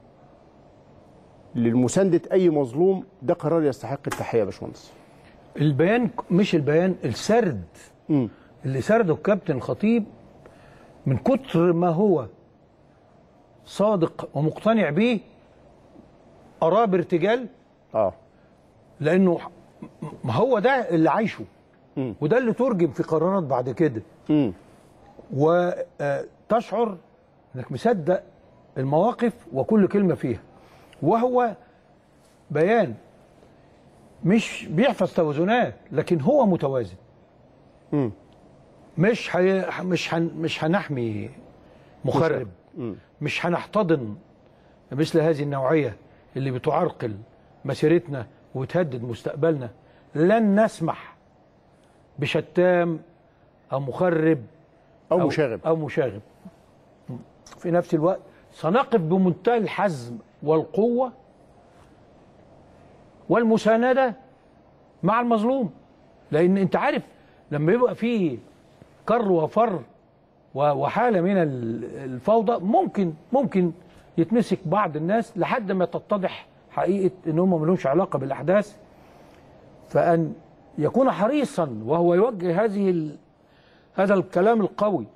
لمسانده اي مظلوم ده قرار يستحق التحيه يا باشمهندس البيان مش البيان السرد مم. اللي سرده الكابتن خطيب من كتر ما هو صادق ومقتنع بيه أراه بارتجال اه لأنه ما هو ده اللي عايشه مم. وده اللي ترجم في قرارات بعد كده مم. وتشعر انك مصدق المواقف وكل كلمه فيها وهو بيان مش بيحفظ توازنات لكن هو متوازن مم. مش حي... مش هن... مش هنحمي مخرب مم. مش هنحتضن مثل هذه النوعيه اللي بتعرقل مسيرتنا وتهدد مستقبلنا لن نسمح بشتام او مخرب أو مشاغب. او مشاغب في نفس الوقت سنقف بمنتهى الحزم والقوه والمسانده مع المظلوم لان انت عارف لما يبقى فيه كر وفر و- وحاله من ال- الفوضى ممكن ممكن يتمسك بعض الناس لحد ما تتضح حقيقه ان هم ملهمش علاقه بالاحداث فان يكون حريصا وهو يوجه هذه ال... هذا الكلام القوي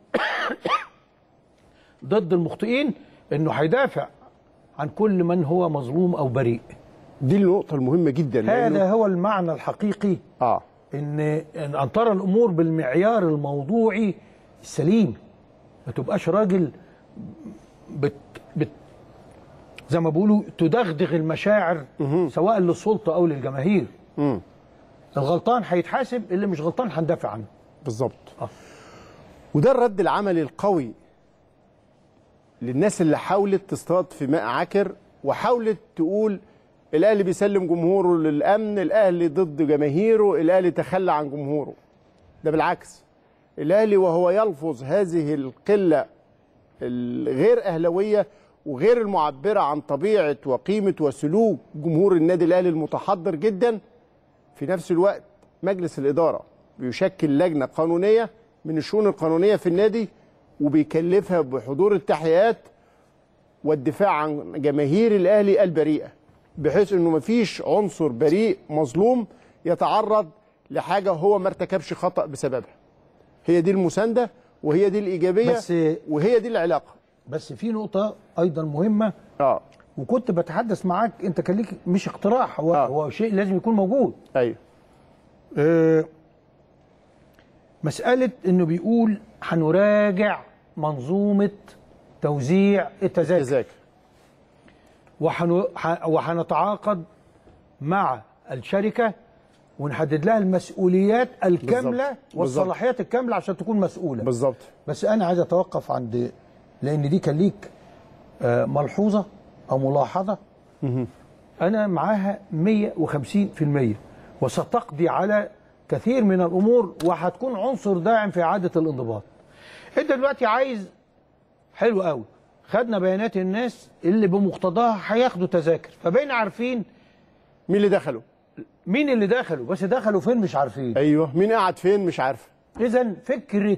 ضد المخطئين انه هيدافع عن كل من هو مظلوم او بريء دي النقطة المهمة جدا لأنه- هذا هو المعنى الحقيقي اه ان ان ان ترى الامور بالمعيار الموضوعي السليم ما تبقاش راجل بت بت زي ما بيقولوا تدغدغ المشاعر سواء للسلطه او للجماهير مم. الغلطان هيتحاسب اللي مش غلطان هندافع عنه بالظبط آه. وده الرد العملي القوي للناس اللي حاولت تصطاد في ماء عكر وحاولت تقول الاهلي بيسلم جمهوره للامن الاهلي ضد جماهيره الاهلي تخلى عن جمهوره ده بالعكس الاهلي وهو يلفظ هذه القله الغير اهلويه وغير المعبره عن طبيعه وقيمه وسلوك جمهور النادي الاهلي المتحضر جدا في نفس الوقت مجلس الإدارة بيشكل لجنة قانونية من الشؤون القانونية في النادي وبيكلفها بحضور التحقيقات والدفاع عن جماهير الأهلي البريئة بحيث أنه مفيش عنصر بريء مظلوم يتعرض لحاجة هو ما ارتكبش خطأ بسببها هي دي المساندة وهي دي الإيجابية بس- وهي دي العلاقة بس في نقطه ايضا مهمه اه وكنت بتحدث معاك انت كان ليك مش اقتراح هو آه. هو شيء لازم يكون موجود ايوه آه، مسألة إنه بيقول هنراجع منظومة توزيع التذاكر تذاكر وحن... ح- وهنتعاقد مع الشركة ونحدد لها المسؤوليات الكاملة بالظبط. والصلاحيات الكاملة عشان تكون مسؤولة بالظبط بس أنا عايز أتوقف عند لأن دي كان ليك آه، ملحوظة أو ملاحظة أنا معاها 150% وستقضي على كثير من الأمور وهتكون عنصر داعم في إعادة الانضباط. أنت دلوقتي عايز حلو قوي خدنا بيانات الناس اللي بمقتضاها هياخدوا تذاكر فبقينا عارفين مين اللي دخلوا مين اللي دخلوا بس دخلوا فين مش عارفين ايوه مين قاعد فين مش عارفه اذا فكره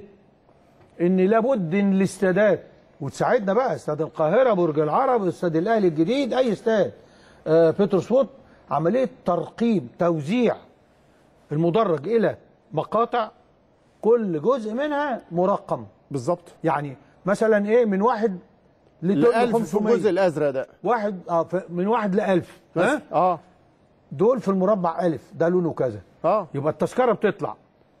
ان لابد ان الاستادات وتساعدنا بقى استاد القاهره برج العرب استاد الاهلي الجديد اي استاد آه بيتروسبوت عمليه ترقيم توزيع المدرج الى مقاطع كل جزء منها مرقم بالظبط يعني مثلا ايه من واحد ل الألف في 500 الجزء الأزرق ده واحد اه ف- من واحد ل 1000 بس ها اه دول في المربع ألف ده لونه كذا اه يبقى التذكره بتطلع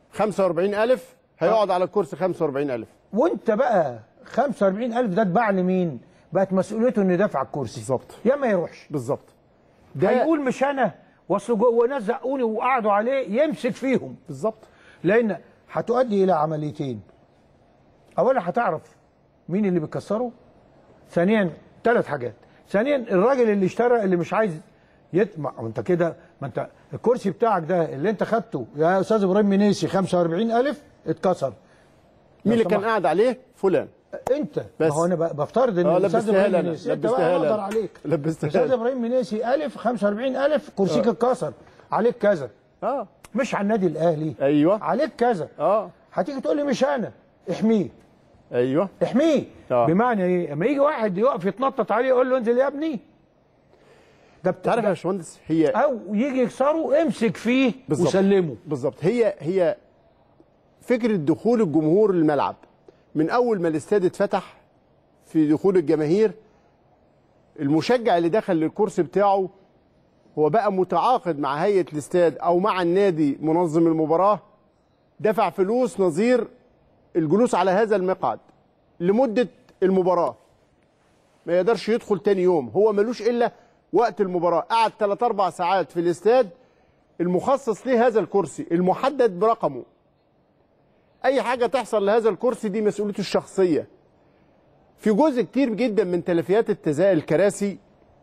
45000 هيقعد على الكرسي 45000 وانت بقى 45000 ده اتباع لمين؟ بقت مسؤوليته انه يدافع الكرسي بالظبط. يا ما يروحش بالظبط ده ده هيقول مش انا واصل جو- وناس زقوني وقعدوا عليه يمسك فيهم بالظبط لان هتؤدي الى عمليتين اولا هتعرف مين اللي بيكسره ثانيا ثلاث حاجات ثانيا الراجل اللي اشترى اللي مش عايز يطمع ما انت كده ما انت الكرسي بتاعك ده اللي انت خدته يا استاذ ابراهيم منيسي 45000 اتكسر مين اللي كان سمحت. قاعد عليه فلان انت بس. ما هو انا ب- بفترض ان اه الاستاذ لبستها ابراهيم لي انا منيسي انت لبستها بقى لي اقدر أنا. عليك لبستها الاستاذ لي. ابراهيم منيسي 1000 45000 كرسيك اتكسر عليك كذا اه مش على النادي الاهلي ايوه عليك كذا اه هتيجي تقول لي مش انا احميه ايوه احميه آه. بمعنى ايه؟ اما يجي واحد يقف يتنطط عليه يقول له انزل يا ابني ده بت... تعرف يا ده- باشمهندس هي او يجي يكسره امسك فيه بالظبط. وسلمه بالظبط هي هي فكره دخول الجمهور الملعب من اول ما الاستاد اتفتح في دخول الجماهير المشجع اللي دخل للكرسي بتاعه هو بقى متعاقد مع هيئه الاستاد او مع النادي منظم المباراه دفع فلوس نظير الجلوس على هذا المقعد لمده المباراه ما يقدرش يدخل تاني يوم هو ملوش الا وقت المباراه قعد 3 4 ساعات في الاستاد المخصص ليه هذا الكرسي المحدد برقمه اي حاجه تحصل لهذا الكرسي دي مسؤوليته الشخصيه في جزء كتير جدا من تلفيات التزاء الكراسي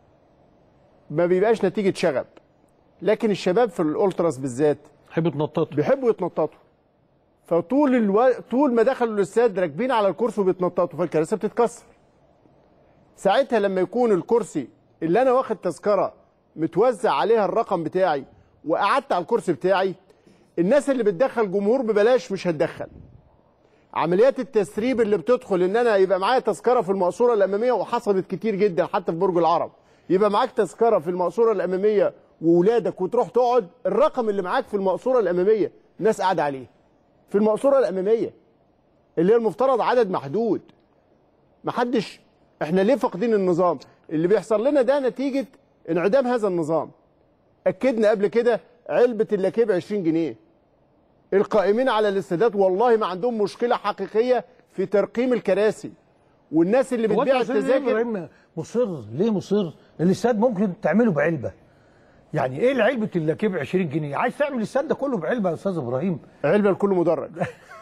ما بيبقاش نتيجه شغب لكن الشباب في الالتراس بالذات تحب تنططه بيحبوا يتنططوا فطول الو... طول ما دخلوا الاستاد راكبين على الكرسي وبيتنططوا فالكراسي بتتكسر ساعتها لما يكون الكرسي اللي انا واخد تذكره متوزع عليها الرقم بتاعي وقعدت على الكرسي بتاعي الناس اللي بتدخل جمهور ببلاش مش هتدخل عمليات التسريب اللي بتدخل ان انا يبقى معايا تذكره في المقصوره الاماميه وحصلت كتير جدا حتى في برج العرب يبقى معاك تذكره في المقصوره الاماميه واولادك وتروح تقعد الرقم اللي معاك في المقصوره الاماميه الناس قاعده عليه في المقصوره الاماميه اللي هي المفترض عدد محدود محدش احنا ليه فاقدين النظام اللي بيحصل لنا ده نتيجه انعدام هذا النظام اكدنا قبل كده علبه اللاكيب 20 جنيه القائمين على الاستادات والله ما عندهم مشكله حقيقيه في ترقيم الكراسي والناس اللي هو بتبيع أنت أستاذ التذاكر إبراهيم مصر ليه مصر؟ الاستاد ممكن تعمله بعلبه يعني ايه علبه اللاكيب 20 جنيه؟ عايز تعمل الاستاد ده كله بعلبه يا استاذ ابراهيم علبه لكل مدرج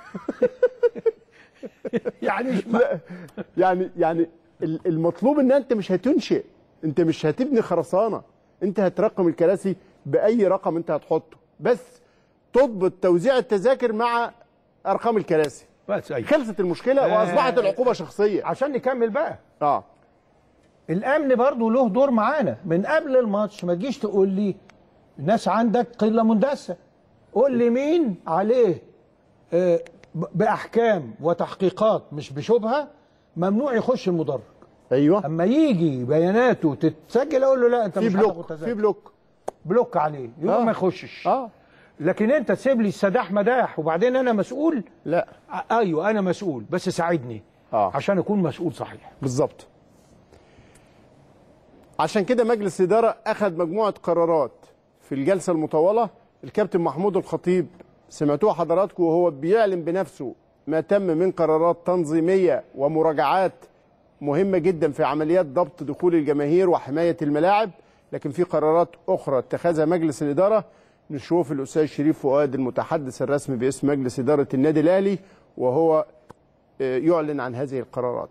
يعني مش لا يعني يعني ال- المطلوب ان انت مش هتنشئ انت مش هتبني خرسانه انت هترقم الكراسي باي رقم انت هتحطه بس تضبط توزيع التذاكر مع ارقام الكراسي بس أيوة. خلصت المشكله آه. واصبحت العقوبه شخصيه عشان نكمل بقى اه الامن برضو له دور معانا من قبل الماتش ما تجيش تقول لي الناس عندك قله مندسه قول لي مين عليه آه، ب- باحكام وتحقيقات مش بشبهه ممنوع يخش المدرج ايوه اما يجي بياناته تتسجل اقول له لا انت في مش هتاخد بلوك تذاكر. في بلوك بلوك عليه يبقى آه. ما يخشش اه لكن انت تسيب لي السداح مداح وبعدين انا مسؤول لا آه، ايوه انا مسؤول بس ساعدني آه. عشان اكون مسؤول صحيح بالظبط عشان كده مجلس إدارة أخذ مجموعة قرارات في الجلسة المطولة الكابتن محمود الخطيب سمعتوه حضراتكم وهو بيعلن بنفسه ما تم من قرارات تنظيمية ومراجعات مهمة جدا في عمليات ضبط دخول الجماهير وحماية الملاعب لكن في قرارات أخرى اتخذها مجلس الإدارة نشوف الأستاذ شريف فؤاد المتحدث الرسمي باسم مجلس إدارة النادي الأهلي وهو آه، يعلن عن هذه القرارات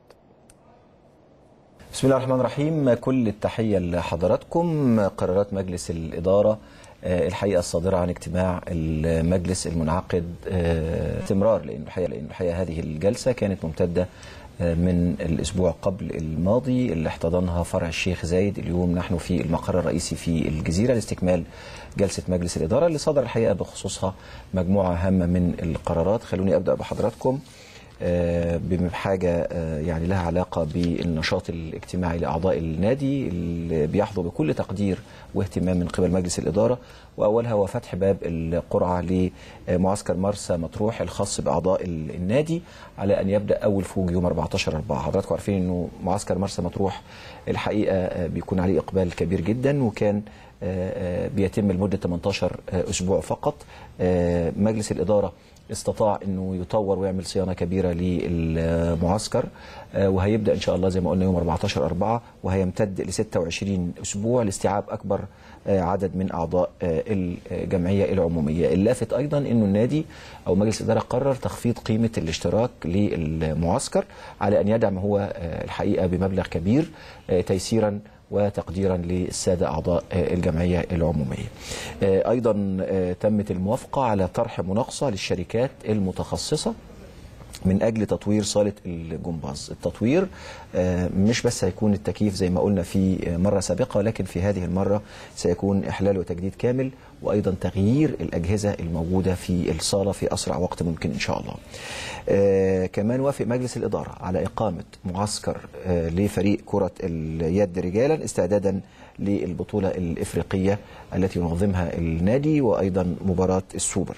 بسم الله الرحمن الرحيم كل التحية لحضراتكم قرارات مجلس الإدارة آه، الحقيقة الصادرة عن اجتماع المجلس المنعقد آه، استمرار لأن الحقيقة لأن الحقيقة هذه الجلسة كانت ممتدة آه، من الأسبوع قبل الماضي اللي احتضنها فرع الشيخ زايد اليوم نحن في المقر الرئيسي في الجزيرة لاستكمال جلسة مجلس الإدارة اللي صدر الحقيقة بخصوصها مجموعة هامة من القرارات خلوني أبدأ بحضراتكم آه، بحاجة آه، يعني لها علاقة بالنشاط الاجتماعي لأعضاء النادي اللي بيحظوا بكل تقدير واهتمام من قبل مجلس الإدارة وأولها هو فتح باب القرعة لمعسكر مرسى مطروح الخاص بأعضاء ال- النادي على أن يبدأ أول فوج يوم 14 4 حضراتكم عارفين أنه معسكر مرسى مطروح الحقيقة آه، بيكون عليه إقبال كبير جدا وكان آه، آه، بيتم لمدة 18 آه، أسبوع فقط آه، مجلس الإدارة استطاع انه يطور ويعمل صيانه كبيره للمعسكر آه، وهيبدا ان شاء الله زي ما قلنا يوم 14 4 وهيمتد ل 26 اسبوع لاستيعاب اكبر آه، عدد من اعضاء آه، الجمعيه العموميه اللافت ايضا انه النادي او مجلس الاداره قرر تخفيض قيمه الاشتراك للمعسكر على ان يدعم هو آه، الحقيقه بمبلغ كبير آه، تيسيرا وتقديرا للساده اعضاء آه، الجمعيه العموميه. آه، ايضا آه، تمت الموافقه على طرح مناقصه للشركات المتخصصه من اجل تطوير صاله الجمباز التطوير آه، مش بس هيكون التكييف زي ما قلنا في آه، مره سابقه ولكن في هذه المره سيكون احلال وتجديد كامل وايضا تغيير الاجهزه الموجوده في الصاله في اسرع وقت ممكن ان شاء الله آه، كمان وافق مجلس الاداره على اقامه معسكر آه، لفريق كره اليد رجالا استعدادا للبطوله الافريقيه التي ينظمها النادي وايضا مباراه السوبر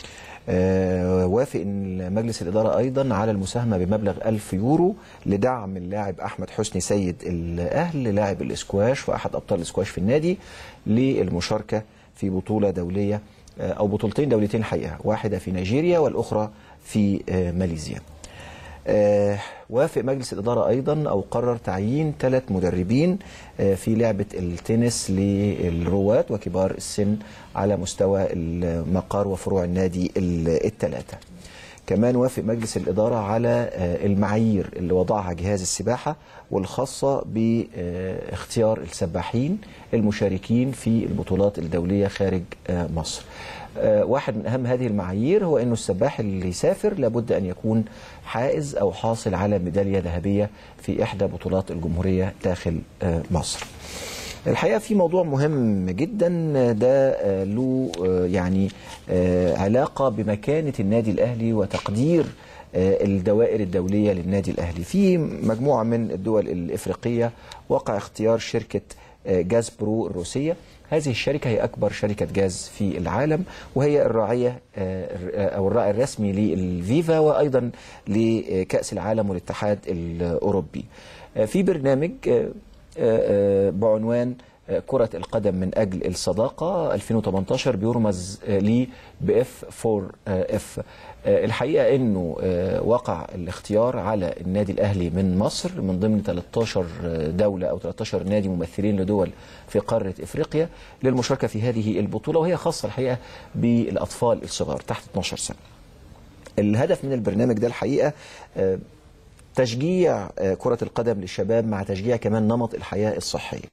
آه، وافق إن مجلس الإدارة أيضا على المساهمة بمبلغ 1000 يورو لدعم اللاعب أحمد حسني سيد الأهل لاعب الإسكواش وأحد أبطال الإسكواش في النادي للمشاركة في بطولة دولية آه، أو بطولتين دولتين حقيقة واحدة في نيجيريا والأخرى في آه، ماليزيا آه، وافق مجلس الإدارة أيضا أو قرر تعيين ثلاث مدربين آه، في لعبة التنس للرواد وكبار السن على مستوى المقار وفروع النادي ال- الثلاثة كمان وافق مجلس الإدارة على آه، المعايير اللي وضعها جهاز السباحة والخاصة باختيار السباحين المشاركين في البطولات الدولية خارج آه، مصر آه، واحد من أهم هذه المعايير هو أنه السباح اللي يسافر لابد أن يكون حائز أو حاصل على ميدالية ذهبية في إحدى بطولات الجمهورية داخل آه، مصر الحقيقه في موضوع مهم جدا ده آه، له آه، يعني آه، علاقه بمكانه النادي الاهلي وتقدير آه، الدوائر الدوليه للنادي الاهلي في مجموعه من الدول الافريقيه وقع اختيار شركه آه، جاز برو الروسيه هذه الشركة هي أكبر شركة جاز في العالم وهي الراعية آه، أو الراعي الرسمي للفيفا وأيضا لكأس العالم والاتحاد الأوروبي آه، في برنامج آه، آه، بعنوان آه، كرة القدم من أجل الصداقة 2018 بيرمز آه، ليه بإف 4 اف الحقيقة أنه آه، وقع الاختيار على النادي الأهلي من مصر من ضمن 13 دولة أو 13 نادي ممثلين لدول في قارة إفريقيا للمشاركة في هذه البطولة وهي خاصة الحقيقة بالأطفال الصغار تحت 12 سنة الهدف من البرنامج ده الحقيقة آه، تشجيع آه، كرة القدم للشباب مع تشجيع كمان نمط الحياة الصحية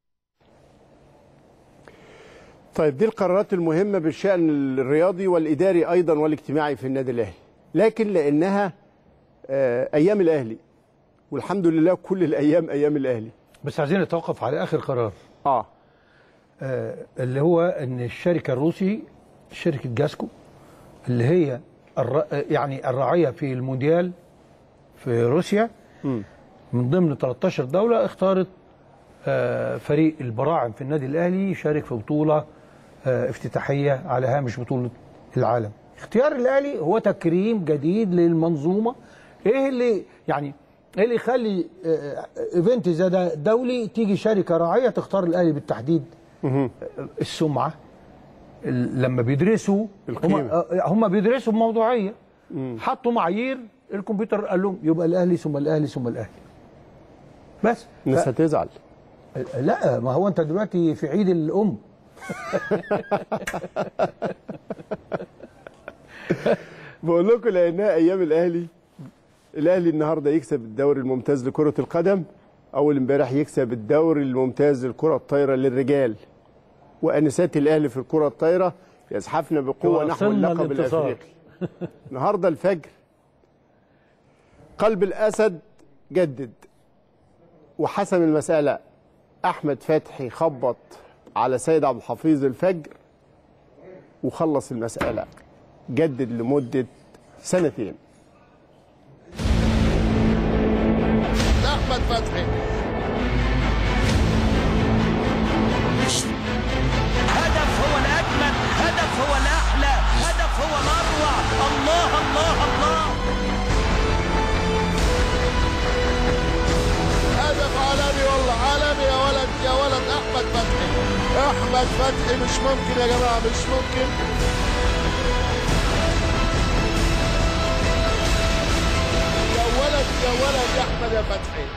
طيب دي القرارات المهمة بالشأن الرياضي والإداري أيضا والاجتماعي في النادي الأهلي لكن لأنها آه، أيام الأهلي والحمد لله كل الأيام أيام الأهلي بس عايزين نتوقف على اخر قرار آه آه اللي هو ان الشركه الروسي شركه جاسكو اللي هي الر... يعني الراعيه في المونديال في روسيا مم. من ضمن 13 دوله اختارت آه فريق البراعم في النادي الاهلي يشارك في بطوله آه افتتاحيه على هامش بطوله العالم اختيار الاهلي هو تكريم جديد للمنظومه ايه اللي يعني ايه اللي يخلي آه، ايفنت زي ده دولي تيجي شركه راعيه تختار الاهلي بالتحديد السمعه ال- لما بيدرسوا هم القيمة. آه، هم بيدرسوا بموضوعيه حطوا معايير الكمبيوتر قال لهم يبقى الاهلي ثم الاهلي ثم الاهلي بس الناس هتزعل ف... لا ما هو انت دلوقتي في عيد الام بقول لكم لأنها أيام الأهلي الأهلي النهاردة يكسب الدوري الممتاز لكرة القدم أول امبارح يكسب الدوري الممتاز للكرة الطايرة للرجال وأنسات الأهلي في الكرة الطايرة يزحفنا بقوة نحو وصلنا اللقب الانتصار. الأفريقي النهارده الفجر قلب الأسد جدد وحسم المسألة أحمد فتحي خبط على سيد عبد الحفيظ الفجر وخلص المسألة جدد لمدة سنتين احمد فتحي هدف هو الأجمل هدف هو الأحلى هدف هو الأروع الله الله الله هدف عالمي والله عالمي يا ولد يا ولد احمد فتحي احمد فتحي مش ممكن يا جماعه مش ممكن يا ولد يا ولد يا احمد يا فتحي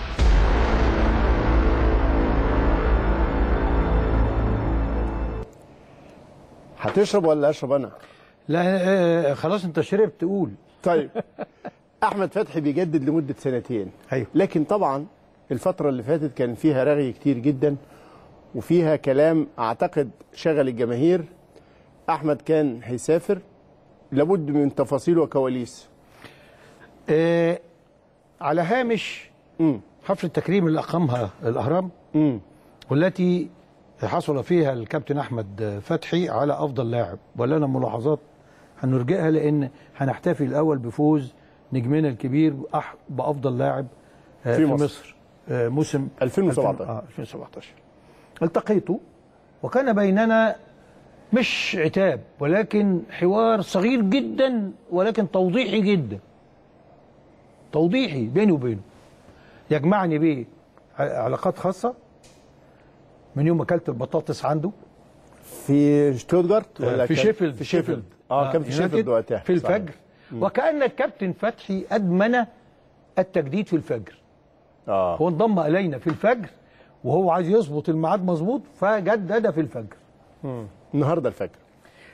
هتشرب ولا أشرب أنا؟ لا آه، خلاص انت شربت قول طيب احمد فتحي بيجدد لمده سنتين أيوة. لكن طبعا الفتره اللي فاتت كان فيها رغي كتير جدا وفيها كلام اعتقد شغل الجماهير احمد كان هيسافر لابد من تفاصيل وكواليس آه على هامش امم حفل التكريم اللي اقامها الاهرام امم والتي حصل فيها الكابتن احمد فتحي على افضل لاعب ولنا ملاحظات هنرجئها لان هنحتفي الاول بفوز نجمنا الكبير بأح- بافضل لاعب آه، في في مصر. مصر آه، موسم 2017. اه 2017 التقيته وكان بيننا مش عتاب ولكن حوار صغير جدا ولكن توضيحي جدا توضيحي بيني وبينه يجمعني بيه ع- علاقات خاصه من يوم ما اكلت البطاطس عنده في شتوتجارت ولا في كان- شيفيلد في شيفيلد اه كان في يونايتد شيفيلد وقتها في صحيح. الفجر وكان الكابتن فتحي ادمن التجديد في الفجر اه هو انضم الينا في الفجر وهو عايز يظبط الميعاد مظبوط فجدد في الفجر النهارده الفجر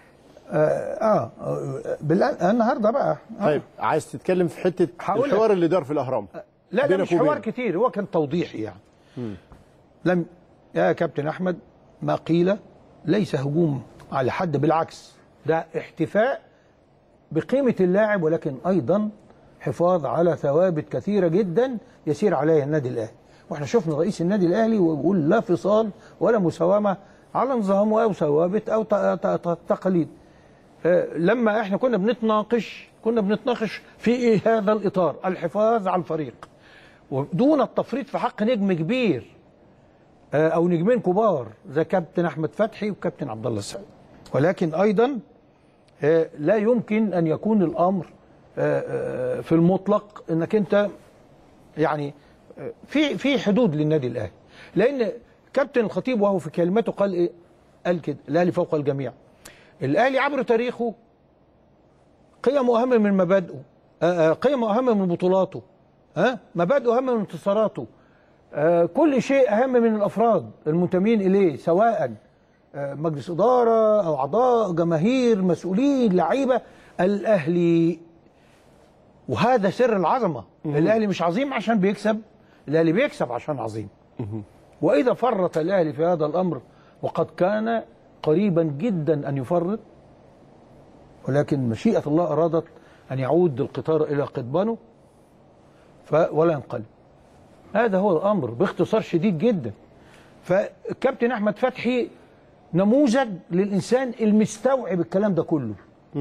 اه, آه بالآن النهارده بقى آه. طيب عايز تتكلم في حته هقول لك. الحوار اللي دار في الاهرام لا لا بينك مش حوار وبينه. كتير هو كان توضيحي يعني لم يا كابتن احمد ما قيل ليس هجوم على حد بالعكس ده احتفاء بقيمه اللاعب ولكن ايضا حفاظ على ثوابت كثيره جدا يسير عليها النادي الاهلي واحنا شفنا رئيس النادي الاهلي ويقول لا فصال ولا مساومه على نظام او ثوابت او ت- ت- ت- تقاليد آه، لما احنا كنا بنتناقش كنا بنتناقش في ايه هذا الاطار الحفاظ على الفريق ودون التفريط في حق نجم كبير آه، او نجمين كبار زي كابتن احمد فتحي وكابتن عبد الله السعيد ولكن ايضا آه، لا يمكن ان يكون الامر آه، آه، في المطلق انك انت يعني آه، في في حدود للنادي الاهلي لان كابتن الخطيب وهو في كلمته قال ايه قال كده الاهلي فوق الجميع الاهلي عبر تاريخه قيمه اهم من مبادئه آه، آه، قيمه اهم من بطولاته ها مبادئه اهم من انتصاراته آه، كل شيء اهم من الافراد المنتمين اليه سواء آه، مجلس اداره او اعضاء جماهير مسؤولين لعيبه الاهلي وهذا سر العظمه الاهلي مش عظيم عشان بيكسب الاهلي بيكسب عشان عظيم واذا فرط الاهلي في هذا الامر وقد كان قريبا جدا ان يفرط ولكن مشيئه الله ارادت ان يعود القطار الى قضبانه ف ولا ينقلب هذا هو الامر باختصار شديد جدا فالكابتن احمد فتحي نموذج للانسان المستوعب الكلام ده كله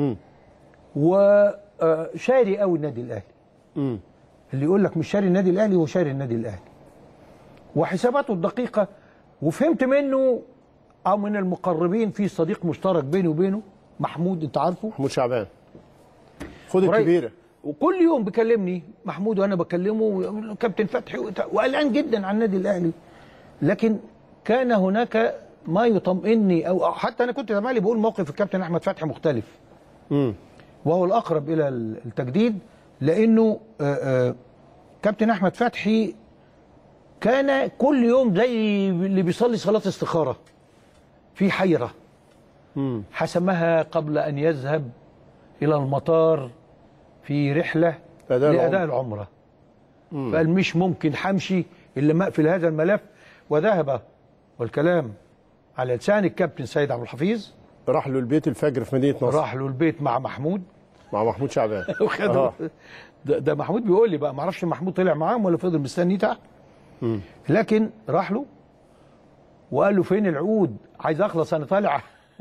وشاري قوي النادي الاهلي مم. اللي يقول لك مش شاري النادي الاهلي هو شاري النادي الاهلي وحساباته الدقيقه وفهمت منه او من المقربين في صديق مشترك بيني وبينه محمود انت عارفه محمود شعبان خد قريب. الكبيره وكل يوم بيكلمني محمود وانا بكلمه ويقول له كابتن فتحي وت- وقلقان جدا عن النادي الاهلي لكن كان هناك ما يطمئني او أو حتى انا كنت زمالي بقول موقف الكابتن احمد فتحي مختلف مم. وهو الاقرب الى التجديد لانه آه، آه، كابتن احمد فتحي كان كل يوم زي اللي بيصلي صلاه استخاره في حيره مم. حسمها قبل ان يذهب الى المطار في رحله أداء لاداء العمره فقال مش ممكن همشي الا ما اقفل هذا الملف وذهب والكلام على لسان الكابتن سيد عبد الحفيظ راح له البيت الفجر في مدينه نصر راح له البيت مع محمود مع محمود شعبان وخدوا آه. ده, ده محمود بيقول لي بقى ما اعرفش محمود طلع معاهم ولا فضل مستني تحت لكن راح له وقال له فين العقود عايز اخلص انا طالع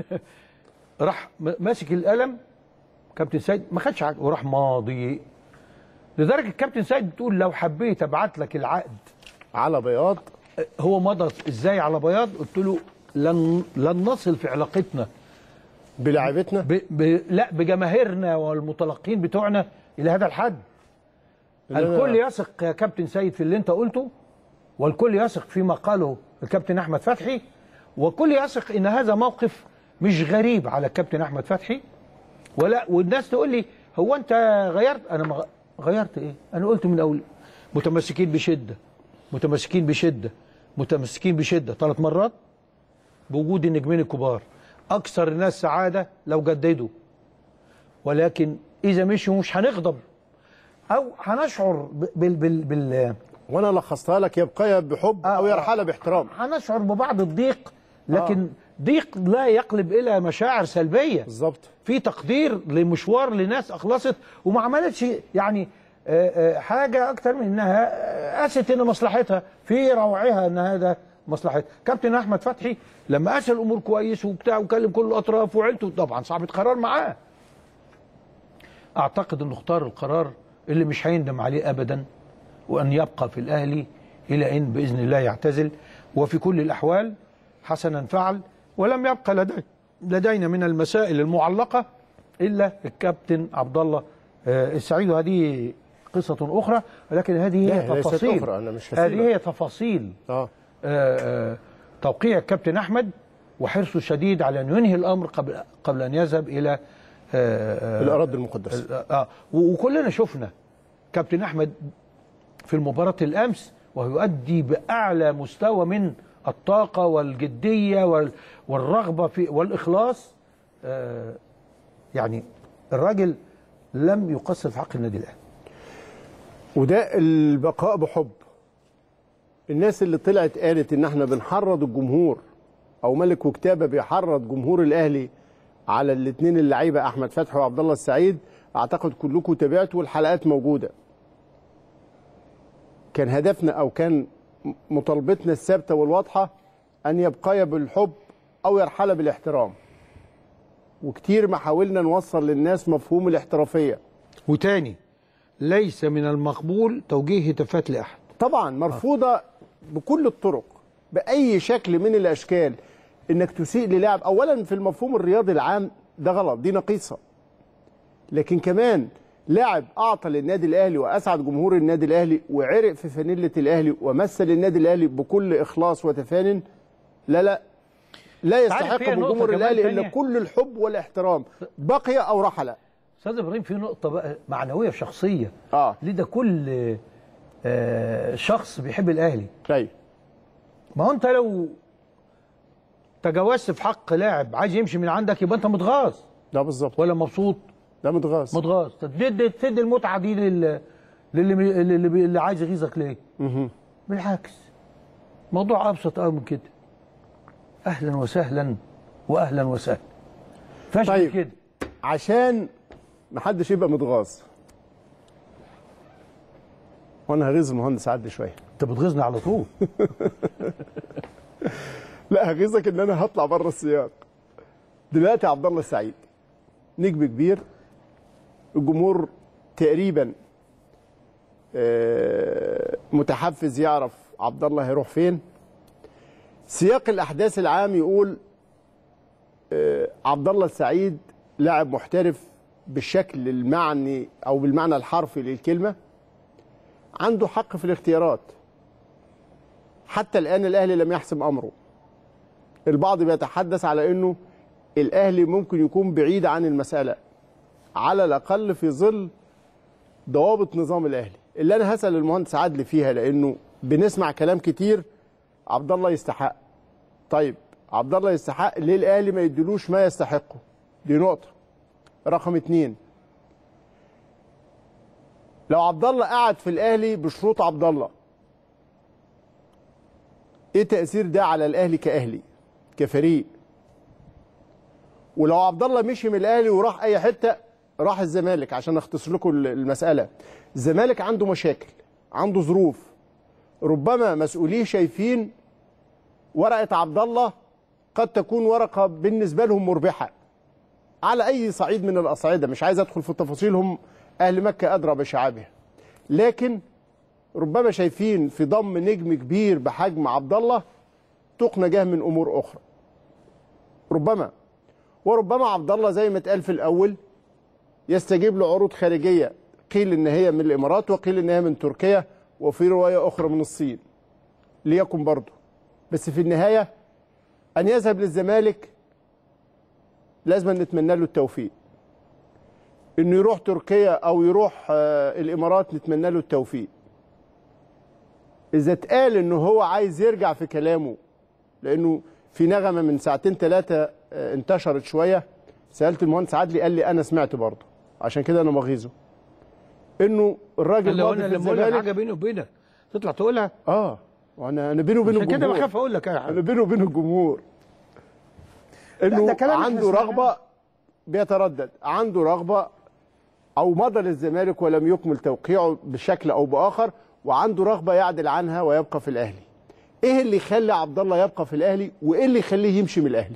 راح م- ماسك القلم كابتن سيد ما خدش عقد وراح ماضي لدرجه الكابتن سيد بتقول لو حبيت ابعت لك العقد على بياض هو مضى ازاي على بياض قلت له لن لن نصل في علاقتنا بلاعيبتنا ب... ب... لا بجماهيرنا والمتلقين بتوعنا الى هذا الحد إن أنا- الكل يثق يا كابتن سيد في اللي انت قلته والكل يثق فيما قاله الكابتن احمد فتحي والكل يثق ان هذا موقف مش غريب على الكابتن احمد فتحي ولا والناس تقول لي هو انت غيرت انا ما غ- غيرت ايه انا قلت من اول متمسكين بشده متمسكين بشده متمسكين بشده ثلاث مرات بوجود النجمين الكبار اكثر الناس سعاده لو جددوا ولكن اذا مشوا مش هنغضب او هنشعر ب- بال بال بال وانا لخصتها لك يبقى بحب او آه، يرحل باحترام هنشعر ببعض الضيق لكن ضيق لا يقلب الى مشاعر سلبيه بالظبط في تقدير لمشوار لناس اخلصت وما عملتش يعني آه، آه، حاجه اكتر من انها آه، قاست ان مصلحتها في روعها ان هذا مصلحتها كابتن احمد فتحي لما قاس الامور كويس وبتاع وكلم كل الاطراف وعيلته طبعا صاحب القرار معاه اعتقد انه اختار القرار اللي مش هيندم عليه ابدا وان يبقى في الاهلي الى ان باذن الله يعتزل وفي كل الاحوال حسنا فعل ولم يبقى لدي لدينا من المسائل المعلقه الا الكابتن عبد الله آه، السعيد وهذه قصه اخرى ولكن هذه لا، هي ليست تفاصيل أخرى، أنا مش هذه هسيبك. هي تفاصيل اه آه، آه، توقيع الكابتن احمد وحرصه الشديد على ان ينهي الامر قبل قبل ان يذهب الى آه، آه، الاراضي المقدسه اه و- وكلنا شفنا كابتن احمد في المباراه الامس وهو يؤدي باعلى مستوى من الطاقه والجديه وال- والرغبه في والاخلاص آه، يعني الراجل لم يقصر في حق النادي الاهلي وده البقاء بحب الناس اللي طلعت قالت ان احنا بنحرض الجمهور او ملك وكتابه بيحرض جمهور الاهلي على الاثنين اللعيبه احمد فتحي وعبد الله السعيد اعتقد كلكم تابعتوا والحلقات موجوده كان هدفنا او كان مطالبتنا الثابته والواضحه ان يبقيا بالحب او يرحل بالاحترام وكتير ما حاولنا نوصل للناس مفهوم الاحترافيه وتاني ليس من المقبول توجيه هتافات لاحد طبعا مرفوضه بكل الطرق باي شكل من الاشكال انك تسيء للاعب اولا في المفهوم الرياضي العام ده غلط دي نقيصه لكن كمان لاعب اعطى للنادي الاهلي واسعد جمهور النادي الاهلي وعرق في فانيله الاهلي ومثل النادي الاهلي بكل اخلاص وتفان لا لا لا يستحق فيها من نقطة جمهور كمان الاهلي تانية. الا كل الحب والاحترام بقي او رحل استاذ ابراهيم في نقطه بقى معنويه شخصيه اه ليه ده كل آه، شخص بيحب الاهلي ايوه ما هو انت لو تجاوزت في حق لاعب عايز يمشي من عندك يبقى انت متغاظ ده بالظبط ولا مبسوط ده متغاظ متغاظ تدي تدي المتعه دي لل للي اللي, اللي, اللي عايز يغيظك ليه بالعكس موضوع ابسط قوي من كده اهلا وسهلا واهلا وسهلا فاش طيب. كده عشان محدش يبقى متغاظ وانا هغيظ المهندس عدلي شويه انت بتغيظني على طول لا هغيظك ان انا هطلع بره السياق دلوقتي عبد الله السعيد نجم كبير الجمهور تقريبا آه، متحفز يعرف عبد الله هيروح فين سياق الاحداث العام يقول آه، عبد الله السعيد لاعب محترف بالشكل المعني او بالمعنى الحرفي للكلمه عنده حق في الاختيارات حتى الان الاهلي لم يحسم امره البعض بيتحدث على انه الاهلي ممكن يكون بعيد عن المساله على الاقل في ظل ضوابط نظام الاهلي اللي انا هسال المهندس عدلي فيها لانه بنسمع كلام كتير عبد الله يستحق طيب عبد الله يستحق ليه الاهلي ما يديلوش ما يستحقه دي نقطه رقم اتنين لو عبد الله قعد في الاهلي بشروط عبد الله ايه تاثير ده على الاهلي كاهلي كفريق ولو عبد الله مشي من الاهلي وراح اي حته راح الزمالك عشان اختصر لكم المساله الزمالك عنده مشاكل عنده ظروف ربما مسؤوليه شايفين ورقه عبد الله قد تكون ورقه بالنسبه لهم مربحه على اي صعيد من الاصعده مش عايز ادخل في تفاصيلهم اهل مكه ادرى بشعابها لكن ربما شايفين في ضم نجم كبير بحجم عبد الله تق نجاه من امور اخرى ربما وربما عبد الله زي ما اتقال في الاول يستجيب لعروض خارجيه قيل ان هي من الامارات وقيل ان هي من تركيا وفي روايه اخرى من الصين ليكن برضه بس في النهايه ان يذهب للزمالك لازم نتمنى له التوفيق انه يروح تركيا او يروح آه، الامارات نتمنى له التوفيق اذا اتقال انه هو عايز يرجع في كلامه لانه في نغمه من ساعتين ثلاثه انتشرت شويه سالت المهندس عدلي قال لي انا سمعت برضه عشان كده انا مغيظه انه الراجل لو ماضي انا في لما اقول لك الزمالك حاجه بيني وبينك تطلع تقولها اه وانا انا بينه وبين عشان كده الجمهور بخاف اقول لك اي انا حاجه بينه وبين الجمهور ده انه كلام إحنا عنده سمعناه. رغبه بيتردد عنده رغبه او مضى للزمالك ولم يكمل توقيعه بشكل او باخر وعنده رغبه يعدل عنها ويبقى في الاهلي ايه اللي يخلي عبد الله يبقى في الاهلي وايه اللي يخليه يمشي من الاهلي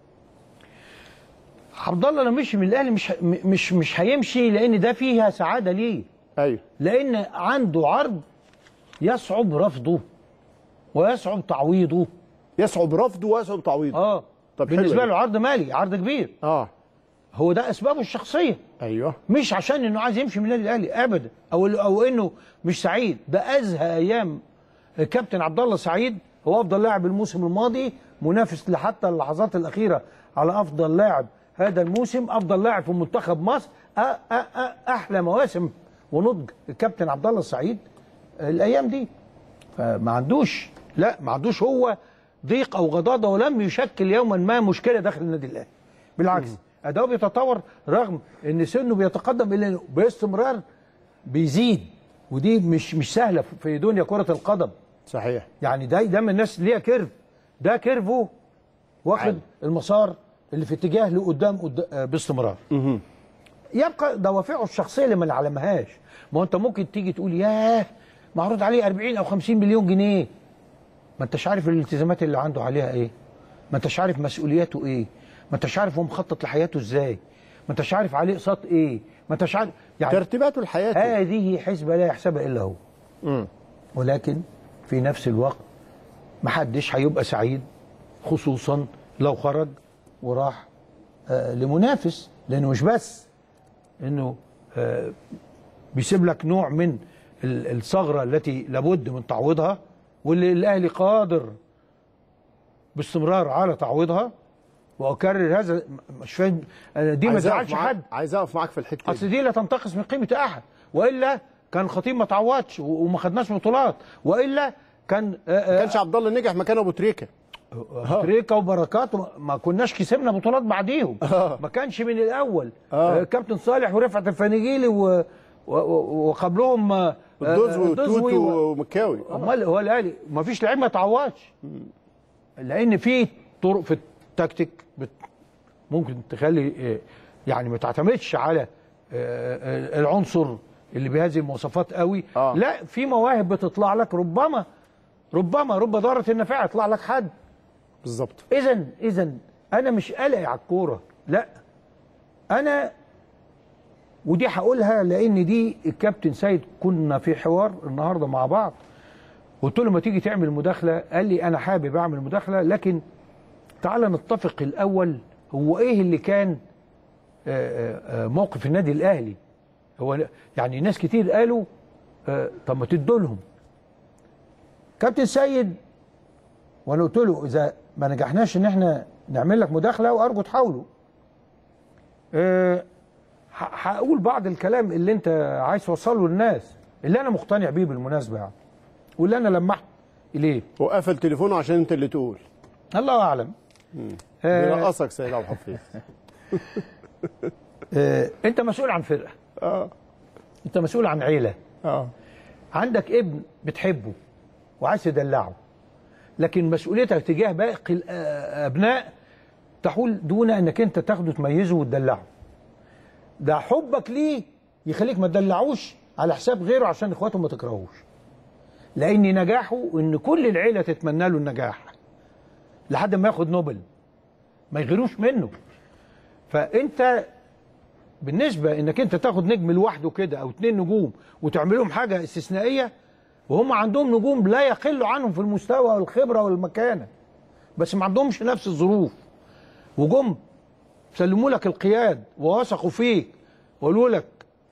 عبد الله لو مشي من الاهلي مش م- مش مش هيمشي لان ده فيها سعاده ليه ايوه لان عنده عرض يصعب رفضه ويصعب تعويضه يصعب رفضه ويصعب تعويضه اه طب حلو بالنسبه أوي. له عرض مالي عرض كبير اه هو ده اسبابه الشخصيه ايوه مش عشان انه عايز يمشي من النادي الاهلي ابدا او او انه مش سعيد ده ازهى ايام كابتن عبد الله سعيد هو افضل لاعب الموسم الماضي منافس لحتى اللحظات الاخيره على افضل لاعب هذا الموسم افضل لاعب في منتخب مصر أ أ أ احلى مواسم ونضج الكابتن عبد الله السعيد الايام دي فما عندوش لا ما عندوش هو ضيق او غضاضه ولم يشكل يوما ما مشكله داخل النادي الاهلي بالعكس اداؤه بيتطور رغم ان سنه بيتقدم الا إنه باستمرار بيزيد ودي مش مش سهله في دنيا كره القدم صحيح يعني ده ده من الناس ليها كيرف ده كيرفه واخد عالي. المسار اللي في اتجاه لقدام قد- آه، باستمرار يبقى دوافعه الشخصيه اللي ما نعلمهاش ما هو انت ممكن تيجي تقول ياه معروض عليه 40 او 50 مليون جنيه ما انتش عارف الالتزامات اللي عنده عليها ايه ما انتش عارف مسؤولياته ايه ما انتش عارف هو مخطط لحياته ازاي ما انتش عارف عليه اقساط ايه ما انتش عارف يعني ترتيباته الحياه هذه حسبة لا يحسبها إلا هو ولكن في نفس الوقت محدش هيبقى سعيد خصوصا لو خرج وراح آه لمنافس لأنه مش بس إنه آه بيسيب لك نوع من ال- الثغرة التي لابد من تعويضها واللي الأهلي قادر باستمرار على تعويضها وأكرر هذا م- مش فاهم أنا دي ما عايز أقف تزعلش معاك- حد عايز اقف معاك في الحته اصل دي دي لا تنتقص من قيمه احد والا كان الخطيب ما تعوضش و- وما خدناش بطولات والا كان ما كانش عبد الله نجح مكان ابو تريكه تريكا وبركات وما- ما كناش كسبنا بطولات بعديهم ما كانش من الاول آه. آه، كابتن صالح ورفعت الفنيجيلي و... و... و... وقبلهم آه، الدوزوي آه، والتوتو و... ومكاوي امال هو الاهلي ما فيش لعيب ما تعوضش لان في طرق في التكتيك بت... ممكن تخلي آه، يعني ما تعتمدش على آه، آه، العنصر اللي بهذه المواصفات قوي آه. لا في مواهب بتطلع لك ربما ربما رب ضاره النافعه يطلع لك حد بالظبط اذا اذا انا مش قلق على الكوره لا انا ودي هقولها لان دي الكابتن سيد كنا في حوار النهارده مع بعض قلت له ما تيجي تعمل مداخله قال لي انا حابب اعمل مداخله لكن تعالى نتفق الاول هو ايه اللي كان آه، آه، آه، موقف النادي الاهلي هو يعني ناس كتير قالوا آه، طب ما تدوا لهم كابتن سيد وانا قلت له اذا ما نجحناش ان احنا نعمل لك مداخله وارجو تحاولوا أه ه- هقول بعض الكلام اللي انت عايز توصله للناس اللي انا مقتنع بيه بالمناسبه يعني واللي انا لمحت اليه وقفل تليفونه عشان انت اللي تقول الله اعلم أه بيرقصك سيد عبد الحفيظ أه انت مسؤول عن فرقه اه انت مسؤول عن عيله اه عندك ابن بتحبه وعايز تدلعه لكن مسؤوليتك تجاه باقي الابناء تحول دون انك انت تاخده تميزه وتدلعه ده حبك ليه يخليك ما تدلعوش على حساب غيره عشان اخواته ما تكرهوش لان نجاحه ان كل العيله تتمنى له النجاح لحد ما ياخد نوبل ما يغيروش منه فانت بالنسبه انك انت تاخد نجم لوحده كده او اتنين نجوم وتعملهم حاجه استثنائيه وهم عندهم نجوم لا يقل عنهم في المستوى والخبره والمكانه بس ما عندهمش نفس الظروف وجم سلموا لك القياد ووثقوا فيك وقالوا لك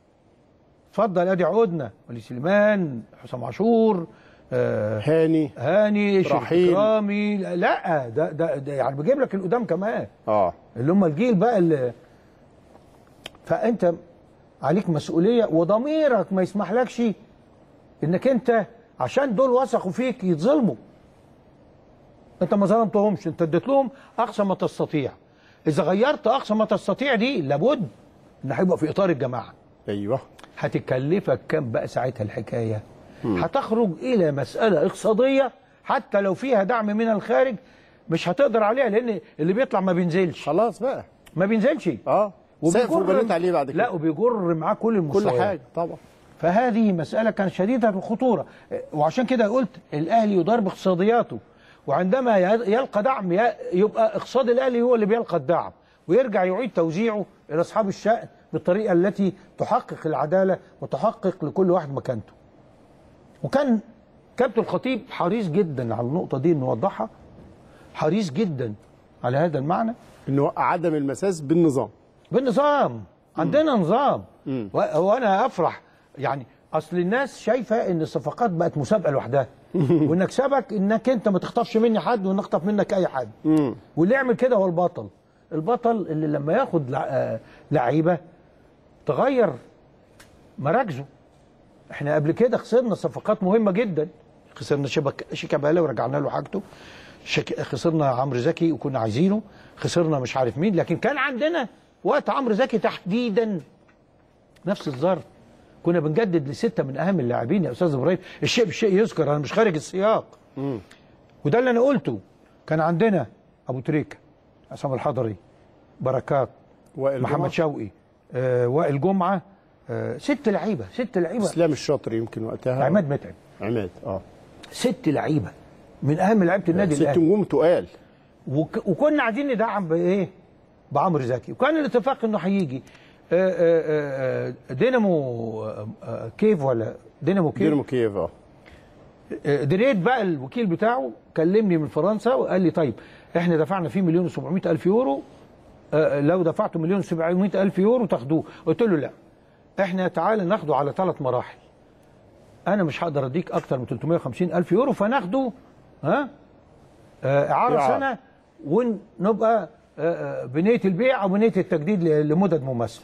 اتفضل ادي عقودنا ولي سليمان حسام عاشور آه هاني هاني شريف رحيل. اكرامي لا, لا ده, ده, ده يعني بجيب لك القدام كمان اه اللي هم الجيل بقى اللي فانت عليك مسؤوليه وضميرك ما يسمحلكش انك انت عشان دول وثقوا فيك يتظلموا انت ما ظلمتهمش انت اديت لهم اقصى ما تستطيع اذا غيرت اقصى ما تستطيع دي لابد ان هيبقى في اطار الجماعه ايوه هتكلفك كام بقى ساعتها الحكايه هتخرج الى مساله اقتصاديه حتى لو فيها دعم من الخارج مش هتقدر عليها لان اللي بيطلع ما بينزلش خلاص بقى ما بينزلش اه سقف وبنيت عليه بعد كده لا وبيجر معاه كل كل المستويات حاجه طبعا فهذه مسألة كانت شديدة الخطورة وعشان كده قلت الأهلي يدار باقتصادياته وعندما يلقى دعم ي- يبقى اقتصاد الأهلي هو اللي بيلقى الدعم ويرجع يعيد توزيعه إلى أصحاب الشأن بالطريقة التي تحقق العدالة وتحقق لكل واحد مكانته وكان كابتن الخطيب حريص جدا على النقطة دي إنه يوضحها حريص جدا على هذا المعنى انه عدم المساس بالنظام بالنظام عندنا نظام و- وانا افرح يعني اصل الناس شايفه ان الصفقات بقت مسابقه لوحدها وانك سبك انك انت ما تخطفش مني حد وان اخطف منك اي حد واللي يعمل كده هو البطل البطل اللي لما ياخد لع- آه، لعيبه تغير مراكزه احنا قبل كده خسرنا صفقات مهمه جدا خسرنا شبك شيكابالا ورجعنا له حاجته شك... خسرنا عمرو زكي وكنا عايزينه خسرنا مش عارف مين لكن كان عندنا وقت عمرو زكي تحديدا نفس الظرف كنا بنجدد لسته من اهم اللاعبين يا استاذ ابراهيم الشيء بالشيء يذكر انا مش خارج السياق وده اللي انا قلته كان عندنا ابو تريكه عصام الحضري بركات وائل محمد جمعة. شوقي آه وائل جمعه آه ست لعيبه ست لعيبه اسلام الشاطر يمكن وقتها عماد متعب عماد اه ست لعيبه من اهم لعيبه النادي ست الاهلي نجوم تقال وك... وكنا عايزين ندعم بايه؟ بعمرو زكي وكان الاتفاق انه هيجي آه، آه، آه، دينامو آه، آه، كيف ولا دينامو كيف دينامو كييف اه آه، دريت بقى الوكيل بتاعه كلمني من فرنسا وقال لي طيب احنا دفعنا فيه مليون و700 الف يورو آه، لو دفعتوا مليون و700 الف يورو تاخدوه قلت له لا احنا تعالى ناخده على ثلاث مراحل انا مش هقدر اديك اكتر من 350 الف يورو فناخده ها آه، اعاره إعارة. سنه ونبقى آه، آه، بنيه البيع او بنيه التجديد ل- لمدد مماثله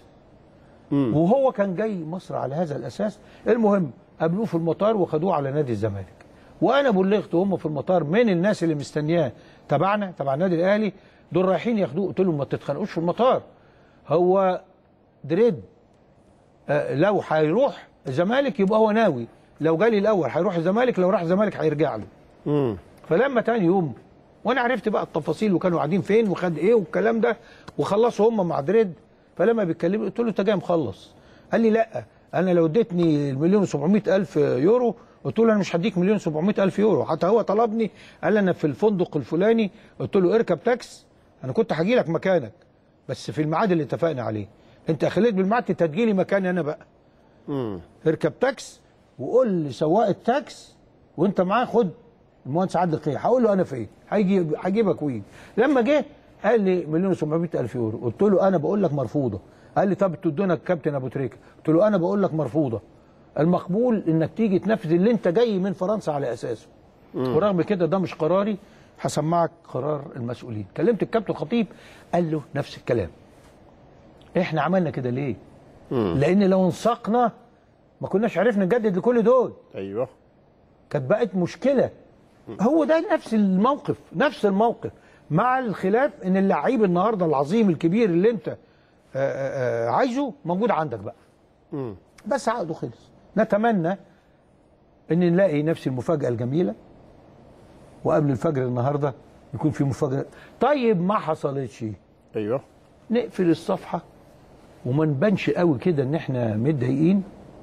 وهو كان جاي مصر على هذا الاساس المهم قابلوه في المطار وخدوه على نادي الزمالك وانا بلغت هم في المطار من الناس اللي مستنياه تبعنا تبع النادي الاهلي دول رايحين ياخدوه قلت لهم ما تتخانقوش في المطار هو دريد آه، لو هيروح الزمالك يبقى هو ناوي لو جالي الاول هيروح الزمالك لو راح الزمالك هيرجع له امم فلما تاني يوم وانا عرفت بقى التفاصيل وكانوا قاعدين فين وخد ايه والكلام ده وخلصوا هم مع دريد فلما بيتكلموا قلت له انت جاي مخلص قال لي لا انا لو اديتني المليون و700 الف يورو قلت له انا مش هديك مليون و700 الف يورو حتى هو طلبني قال لي انا في الفندق الفلاني قلت له اركب تاكس انا كنت هاجي لك مكانك بس في الميعاد اللي اتفقنا عليه انت خليت بالميعاد تجي لي مكاني انا بقى امم اركب تاكس وقول لسواق التاكس وانت معاه خد المهندس عادل قيع هقول له انا فين هيجي هجيبك ويجي لما جه قال لي مليون و700 الف يورو قلت له انا بقول لك مرفوضه قال لي طب تدونا الكابتن ابو تريكه قلت له انا بقول لك مرفوضه المقبول انك تيجي تنفذ اللي انت جاي من فرنسا على اساسه ورغم كده ده مش قراري هسمعك قرار المسؤولين كلمت الكابتن خطيب قال له نفس الكلام احنا عملنا كده ليه لان لو انسقنا ما كناش عرفنا نجدد لكل دول ايوه كانت بقت مشكله هو ده نفس الموقف نفس الموقف مع الخلاف ان اللعيب النهارده العظيم الكبير اللي انت آه، آه، آه، عايزه موجود عندك بقى امم بس عقده خلص نتمنى ان نلاقي نفس المفاجاه الجميله وقبل الفجر النهارده يكون في مفاجاه طيب ما حصلتش ايوه نقفل الصفحه وما نبانش قوي كده ان احنا متضايقين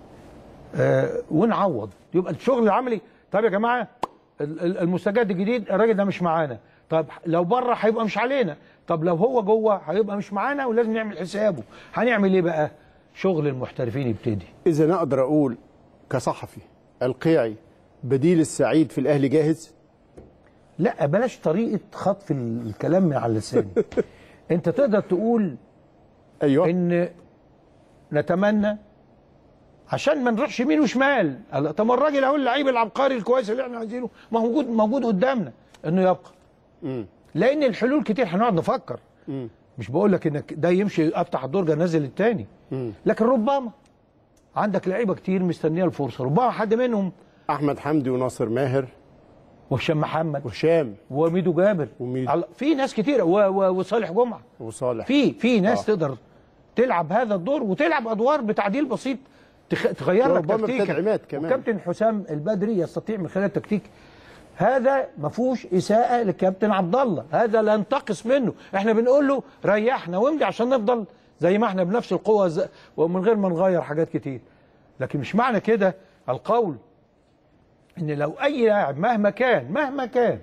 آه ونعوض يبقى الشغل العملي طب يا جماعه ال- ال- المستجد الجديد الراجل ده مش معانا طب لو بره هيبقى مش علينا طب لو هو جوه هيبقى مش معانا ولازم نعمل حسابه هنعمل ايه بقى شغل المحترفين يبتدي اذا اقدر اقول كصحفي القيعي بديل السعيد في الاهلي جاهز لا بلاش طريقه خطف الكلام من على اللسان انت تقدر تقول ايوه ان نتمنى عشان ما نروحش يمين وشمال قال- طب ما الراجل اهو اللعيب العبقري الكويس اللي احنا عايزينه ما هو موجود موجود قدامنا انه يبقى امم لان الحلول كتير هنقعد نفكر امم مش بقول لك انك ده يمشي افتح الدرج انزل التاني مم. لكن ربما عندك لعيبه كتير مستنيه الفرصه ربما حد منهم احمد حمدي وناصر ماهر وهشام محمد وهشام وميدو جابر وميدو. على- في ناس كتير و- و- وصالح جمعه وصالح في في ناس آه. تقدر تلعب هذا الدور وتلعب ادوار بتعديل بسيط تخ... تغير لك وربما تكتيكك بتدعيمات كمان. وكابتن حسام البدري يستطيع من خلال التكتيك هذا ما فيهوش اساءه للكابتن عبد الله هذا لا ينتقص منه احنا بنقول له ريحنا وامضي عشان نفضل زي ما احنا بنفس القوه ز... ومن غير ما نغير حاجات كتير لكن مش معنى كده القول ان لو اي لاعب مهما كان مهما كان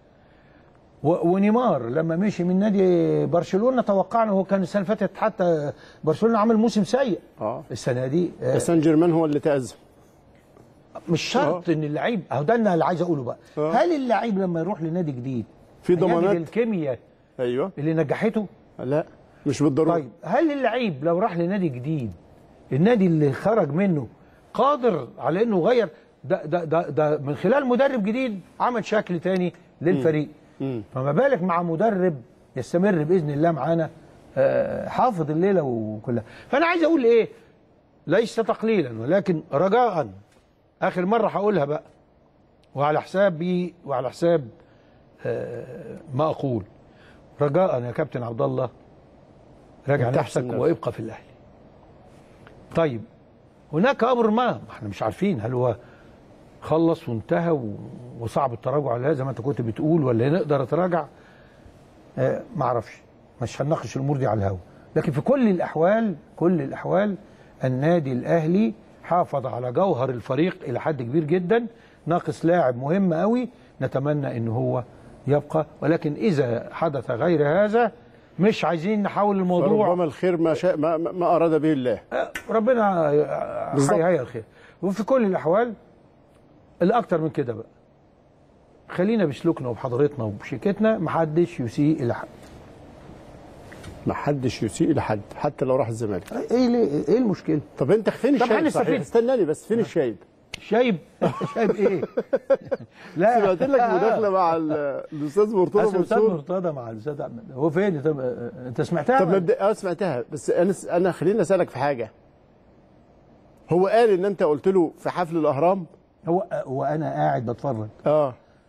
و- ونيمار لما مشي من نادي برشلونه توقعنا هو كان السنه اللي فاتت حتى برشلونه عمل موسم سيء اه السنه دي آه، سان جيرمان هو اللي تأزم مش شرط ان اللعيب اهو ده انا اللي عايز اقوله بقى آه. هل اللعيب لما يروح لنادي جديد في هيجد ضمانات الكيمياء ايوه اللي نجحته لا مش بالضروره طيب هل اللعيب لو راح لنادي جديد النادي اللي خرج منه قادر على انه يغير ده ده ده, ده من خلال مدرب جديد عمل شكل تاني للفريق مم. فما بالك مع مدرب يستمر باذن الله معانا آه، حافظ الليله وكلها فانا عايز اقول ايه ليس تقليلا ولكن رجاء اخر مره هقولها بقى وعلى حسابي وعلى حساب آه، ما اقول رجاء يا كابتن عبد الله راجع وتحسن نفسك نفسك. وابقى في الاهلي طيب هناك امر ما ما احنا مش عارفين هل هو خلص وانتهى و- وصعب التراجع على هذا زي ما انت كنت بتقول ولا نقدر نتراجع آه ما اعرفش مش هنناقش الامور دي على الهوا لكن في كل الاحوال كل الاحوال النادي الاهلي حافظ على جوهر الفريق الى حد كبير جدا ناقص لاعب مهم قوي نتمنى ان هو يبقى ولكن اذا حدث غير هذا مش عايزين نحول الموضوع ربما الخير ما شاء ما, ما ما اراد به الله آه، ربنا بالظبط. هيهيئ الخير وفي كل الاحوال الاكتر من كده بقى خلينا بسلوكنا وبحضرتنا وبشيكتنا محدش يسيء الى حد ما حدش يسيء لحد حتى لو راح الزمالك ايه ليه ايه المشكله طب انت فين طب الشايب هنستفيد. صحيح استناني بس فين الشايب شايب شايب ايه لا سمعت لك مداخله مع ال- الاستاذ مرتضى أصل الاستاذ منصور مرتضى مع الاستاذ احمد هو فين طب آه، انت سمعتها طب ولا؟ مبدأ اه سمعتها بس انا انا خليني اسالك في حاجه هو قال ان انت قلت له في حفل الاهرام هو هو انا قاعد بتفرج اه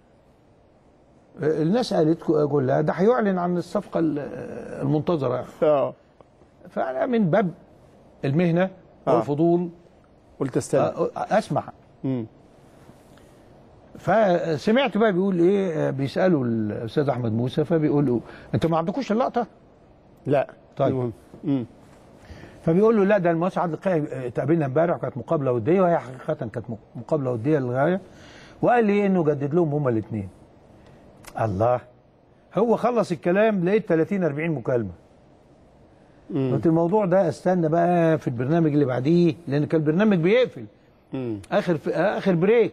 الناس قالت كلها ده هيعلن عن الصفقه ال- المنتظره اه فانا من باب المهنه آه. والفضول قلت استنى أ- اسمع مم. فسمعت بقى بيقول ايه بيسالوا الاستاذ احمد موسى فبيقول له انت ما عندكوش اللقطه لا طيب. المهم. مم. فبيقول له لا ده المسعد القيعي اتقابلنا امبارح كانت مقابله وديه وهي حقيقه كانت مقابله وديه للغايه وقال لي انه جدد لهم هما الاثنين الله هو خلص الكلام لقيت 30 40 مكالمه قلت الموضوع ده استنى بقى في البرنامج اللي بعديه لان كان البرنامج بيقفل مم. اخر في اخر بريك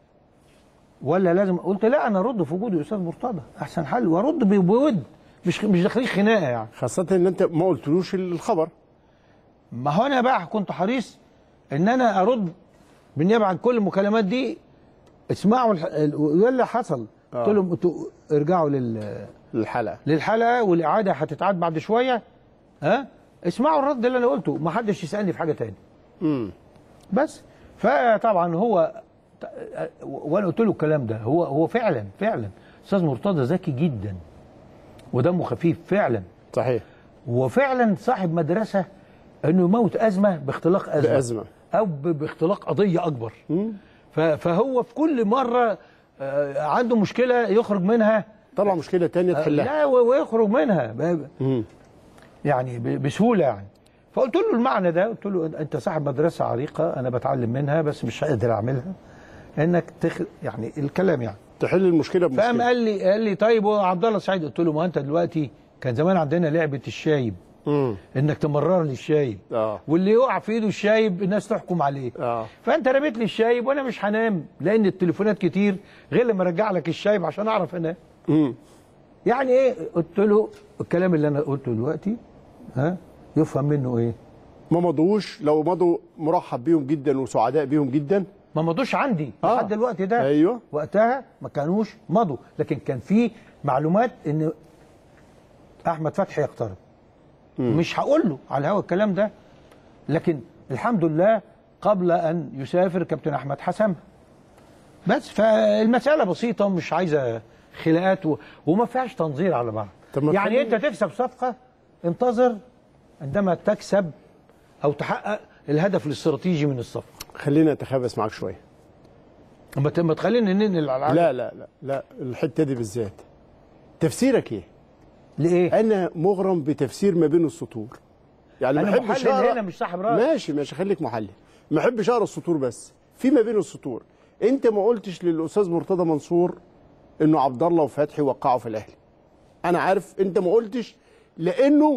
ولا لازم قلت لا انا ارد في وجود الاستاذ مرتضى احسن حل وارد ب- بود مش مش داخلين خناقه يعني خاصه ان انت ما قلتلوش الخبر ما هو انا بقى كنت حريص ان انا ارد بالنيابه عن كل المكالمات دي اسمعوا الح... ال- وده اللي حصل قلت لهم انتوا ارجعوا لل... الحلقه للحلقه والاعاده هتتعاد بعد شويه ها اسمعوا الرد اللي انا قلته ما حدش يسالني في حاجه تاني مم. بس فطبعا هو وانا قلت له الكلام ده هو هو فعلا فعلا استاذ مرتضى ذكي جدا ودمه خفيف فعلا صحيح وفعلا صاحب مدرسه انه يموت ازمه باختلاق ازمه بأزمة. او ب- باختلاق قضيه اكبر ف- فهو في كل مره آه، عنده مشكله يخرج منها طلع مشكله تانية تحلها لا و- ويخرج منها ب- مم. يعني ب- بسهوله يعني فقلت له المعنى ده قلت له انت صاحب مدرسه عريقه انا بتعلم منها بس مش قادر اعملها انك تخ... يعني الكلام يعني تحل المشكله فقام بمشكله قال لي قال لي طيب وعبد الله سعيد قلت له ما انت دلوقتي كان زمان عندنا لعبه الشايب مم. انك تمرر لي الشايب اه واللي يقع في ايده الشايب الناس تحكم عليه اه فانت رميت لي الشايب وانا مش هنام لان التليفونات كتير غير لما ارجع لك الشايب عشان اعرف انام مم. يعني ايه قلت له الكلام اللي انا قلته دلوقتي ها يفهم منه ايه ما مضوش لو مضوا مرحب بيهم جدا وسعداء بيهم جدا ما مضوش عندي آه. لحد الوقت ده أيوه. وقتها ما كانوش مضوا لكن كان في معلومات ان احمد فتحي يقترب مش هقول له على الهوا الكلام ده لكن الحمد لله قبل ان يسافر كابتن احمد حسمها بس فالمساله بسيطه ومش عايزه خناقات و... وما فيهاش تنظير على بعض طب ما يعني تخليني- انت تكسب صفقه انتظر عندما تكسب او تحقق الهدف الاستراتيجي من الصفقه خلينا اتخابس معاك شويه ما ت- ما تخليني ننقل على العالم. لا لا لا لا الحته دي بالذات تفسيرك ايه؟ ليه؟ انا مغرم بتفسير ما بين السطور يعني ما انا احبش محلل أقرأ- هنا مش صاحب راي ماشي ماشي خليك محلل ما احبش اقرا السطور بس في ما بين السطور انت ما قلتش للاستاذ مرتضى منصور انه عبد الله وفتحي وقعوا في الاهلي انا عارف انت ما قلتش لانه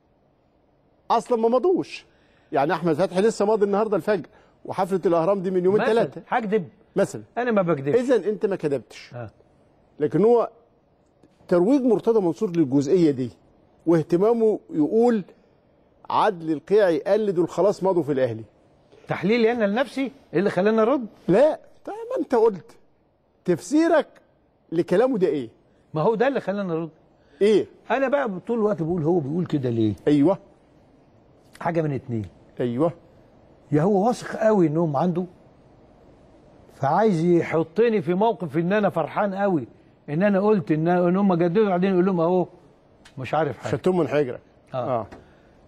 اصلا ما مضوش يعني احمد فتحي لسه ماضي النهارده الفجر وحفله الاهرام دي من يومين مثلا ثلاثه هكذب مثلا انا ما بكذبش اذا انت ما كذبتش آه. لكن هو ترويج مرتضى منصور للجزئيه دي واهتمامه يقول عدل القيعي قال لي دول خلاص مضوا في الاهلي تحليلي انا لنفسي ايه اللي خلاني ارد لا طيب ما انت قلت تفسيرك لكلامه ده ايه ما هو ده اللي خلاني ارد ايه انا بقى طول الوقت بقول هو بيقول كده ليه ايوه حاجه من اتنين ايوه يا هو واثق قوي انهم عنده فعايز يحطني في موقف ان انا فرحان قوي ان انا قلت ان ان هم جددوا بعدين يقول لهم اهو مش عارف حاجه خدتهم من حجرك آه.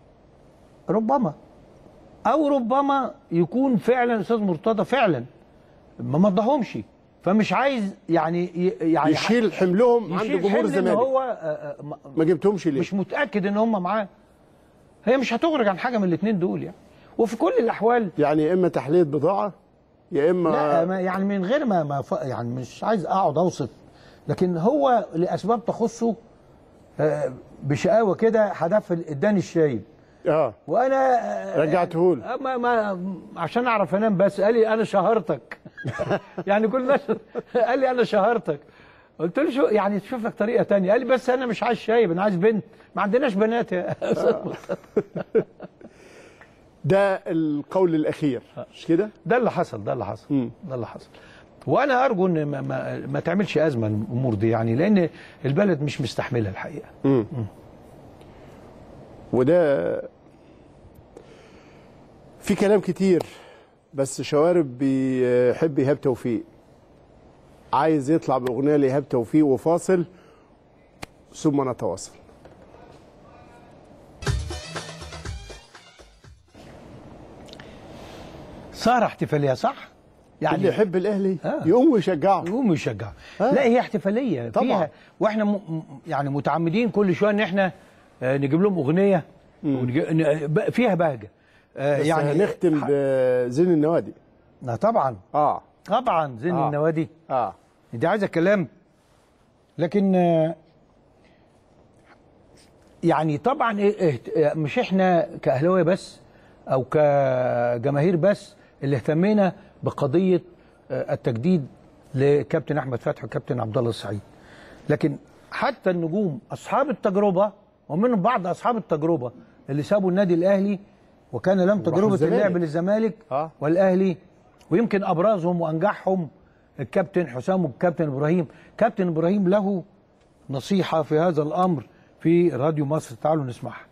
ربما او ربما يكون فعلا استاذ مرتضى فعلا ما مضاهمش فمش عايز يعني ي- يعني يشيل حملهم عند يشيل جمهور حمل إن الزمالك هو آه، آه، ما- ما جبتهمش ليه مش متاكد ان هم معاه هي مش هتخرج عن حاجه من الاثنين دول يعني وفي كل الاحوال يعني يا اما تحليه بضاعه يا اما لا ما يعني من غير ما, ما ف- يعني مش عايز اقعد اوصف لكن هو لاسباب تخصه آه، بشقاوه كده هدف اداني الشايب اه وانا آه، رجعته له آه، ما ما عشان اعرف انام بس قال لي انا شهرتك يعني كل الناس قال لي انا شهرتك قلت له شو يعني تشوف لك طريقه تانية قال لي بس انا مش عايز شايب انا عايز بنت ما عندناش بنات يا أستاذ مرتضى. ده القول الاخير مش كده ده اللي حصل ده اللي حصل مم. ده اللي حصل وانا ارجو ان ما, ما, ما تعملش ازمه الامور دي يعني لان البلد مش مستحملها الحقيقه وده في كلام كتير بس شوارب بيحب ايهاب توفيق عايز يطلع باغنيه لايهاب توفيق وفاصل ثم نتواصل صار احتفاليه صح اللي يعني يحب الاهلي آه. يقوم ويشجعه يقوموا يشجعوا آه. لا هي احتفاليه طبعا. فيها واحنا م... م- يعني متعمدين كل شويه ان احنا آه، نجيب لهم اغنيه ونج... ن- ب- فيها بهجه آه، بس يعني هنختم بزين النوادي لا طبعا اه طبعا زين آه. النوادي اه دي عايزه كلام لكن آه، يعني طبعا إيه- إيه- مش احنا كاهلاويه بس او كجماهير بس اللي اهتمينا بقضيه آه، التجديد لكابتن احمد فتحي وكابتن عبد الله السعيد لكن حتى النجوم اصحاب التجربه ومنهم بعض اصحاب التجربه اللي سابوا النادي الاهلي وكان لهم تجربه الزمالك. اللعب للزمالك آه. والاهلي ويمكن ابرزهم وانجحهم الكابتن حسام والكابتن ابراهيم كابتن ابراهيم له نصيحه في هذا الامر في راديو مصر تعالوا نسمعها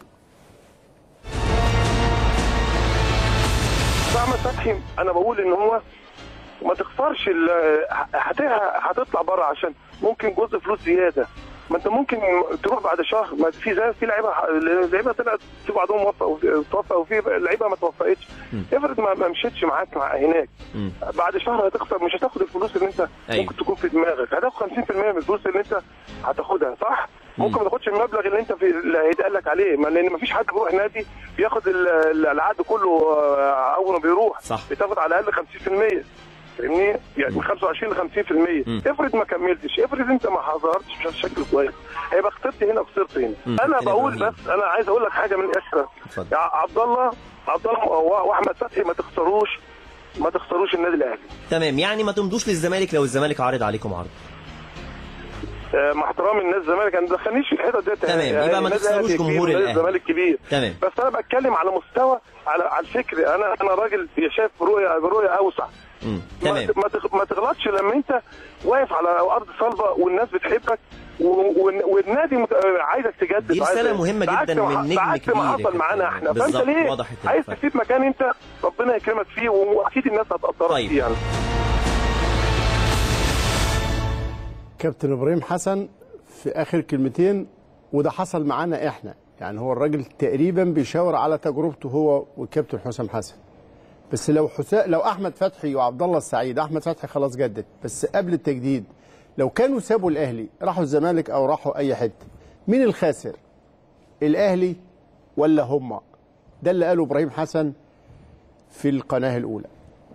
احمد فتحي انا بقول ان هو ما تخسرش ال- هت- هتطلع بره عشان ممكن جزء فلوس زياده ما انت ممكن تروح بعد شهر ما في زي في لعيبه لعيبه طلعت في بعضهم وفق وفي- توفق وفي لعيبه ما توفقتش افرض ما ما مشيتش معاك مع هناك بعد شهر هتخسر مش هتاخد الفلوس اللي انت أيوة. ممكن تكون في دماغك هتاخد 50% من الفلوس اللي انت هتاخدها صح؟ ممكن ما تاخدش المبلغ اللي انت في اللي هيتقال لك عليه ما لان ما فيش حد بيروح نادي بياخد ال- ال- العقد كله آه، اول ما بيروح صح. بتاخد على الاقل 50% فاهمني؟ يعني من 25 ل 50% افرض ما كملتش افرض انت ما حضرتش بشكل كويس هيبقى خسرت هنا وخسرت هنا انا كابتن بقول إبراهيم. بس انا عايز اقول لك حاجه من الاخر اتفضل. يا عبد الله عبد الله و- واحمد فتحي ما تخسروش ما تخسروش النادي الاهلي تمام يعني ما تمضوش للزمالك لو الزمالك عارض عليكم عرض آه، مع احترامي الناس الزمالك انا ما تدخلنيش في الحته ديت تمام، يعني يبقى ما النادي تخسروش الأهلي كبير جمهور والنادي الأهلي. الزمالك كبير تمام. بس انا بتكلم على مستوى على على الفكر انا انا راجل شايف رؤيه رؤيه اوسع مم. ما تمام ما تغ- ما تغلطش لما انت واقف على ارض صلبه والناس بتحبك و- و- والنادي مت- عايزك تجدد دي رسالة عايز- مهمة بعكس جدا ما- من نجم بعكس كبير ما يا حصل كابتن. معانا احنا فانت بالظبط، ليه واضح عايز الاتفاق. تسيب مكان انت ربنا يكرمك فيه واكيد الناس هتقدرك طيب. فيه يعني كابتن ابراهيم حسن في اخر كلمتين وده حصل معانا احنا يعني هو الراجل تقريبا بيشاور على تجربته هو والكابتن حسام حسن بس لو حسام لو احمد فتحي وعبد الله السعيد احمد فتحي خلاص جدد بس قبل التجديد لو كانوا سابوا الاهلي راحوا الزمالك او راحوا اي حته مين الخاسر الاهلي ولا هم ده اللي قاله ابراهيم حسن في القناه الاولى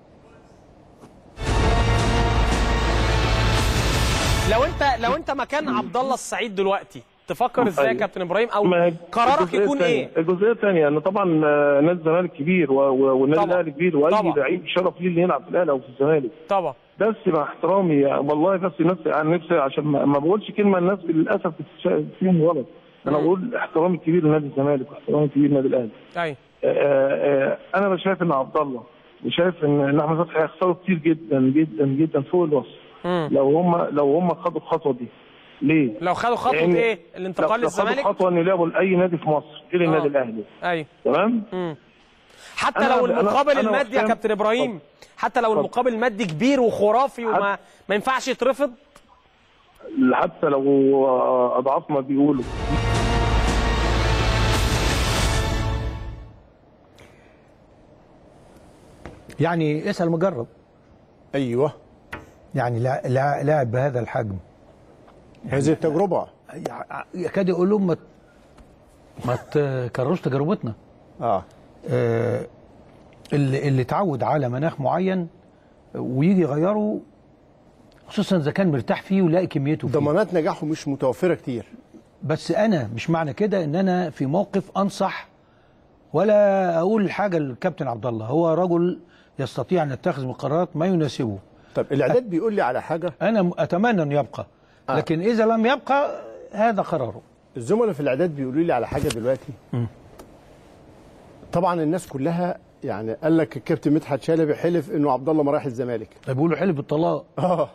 لو انت لو انت مكان عبد الله السعيد دلوقتي تفكر ازاي يا أيوة. كابتن ابراهيم او ما هي قرارك الجزئية يكون التانية- ايه الجزئيه الثانيه ان طبعا آه، نادي الزمالك كبير و- و- والنادي طبعا. الاهلي كبير واي طبعا. لعيب شرف ليه اللي يلعب في الاهلي او في الزمالك طبعا بس مع احترامي والله بس الناس عن نفسي عشان ما ما بقولش كلمه الناس للاسف بتتشا- فيهم غلط انا مم. بقول احترامي الكبير لنادي الزمالك واحترامي الكبير لنادي الاهلي ايوه آه، آه، انا مش شايف ان عبد الله وشايف ان إن احمد فتحي هيخسروا كتير جدا جدا جدا فوق الوصف مم. لو هم لو هم خدوا الخطوه دي ليه؟ لو خدوا خطوه لأن ايه الانتقال لو- لو خدوا للزمالك خطوه ان يلعبوا لاي نادي في مصر غير آه. النادي الاهلي ايوه تمام؟ مم. حتى أنا- لو أنا- المقابل أنا المادي يا وحسام- كابتن ابراهيم حتى لو المقابل المادي كبير وخرافي وما ما ينفعش يترفض حتى لو اضعاف ما بيقولوا يعني اسال مجرب ايوه يعني لا لا لاعب بهذا الحجم هذه التجربه يع- يكاد يقول لهم ما ت- ما تكرروش تجربتنا اه آه، اللي اللي اتعود على مناخ معين ويجي يغيره خصوصا اذا كان مرتاح فيه ولاقي كميته فيه ضمانات نجاحه مش متوفره كتير بس انا مش معنى كده ان انا في موقف انصح ولا اقول حاجه للكابتن عبد الله هو رجل يستطيع ان يتخذ من قرارات ما يناسبه طب الاعداد بيقول لي على حاجه انا م- اتمنى انه يبقى آه. لكن اذا لم يبقى هذا قراره الزملاء في الاعداد بيقولوا لي على حاجه دلوقتي طبعا الناس كلها يعني قال لك الكابتن مدحت شلبي حلف انه عبد الله ما رايح الزمالك بيقولوا حلف بالطلاق اه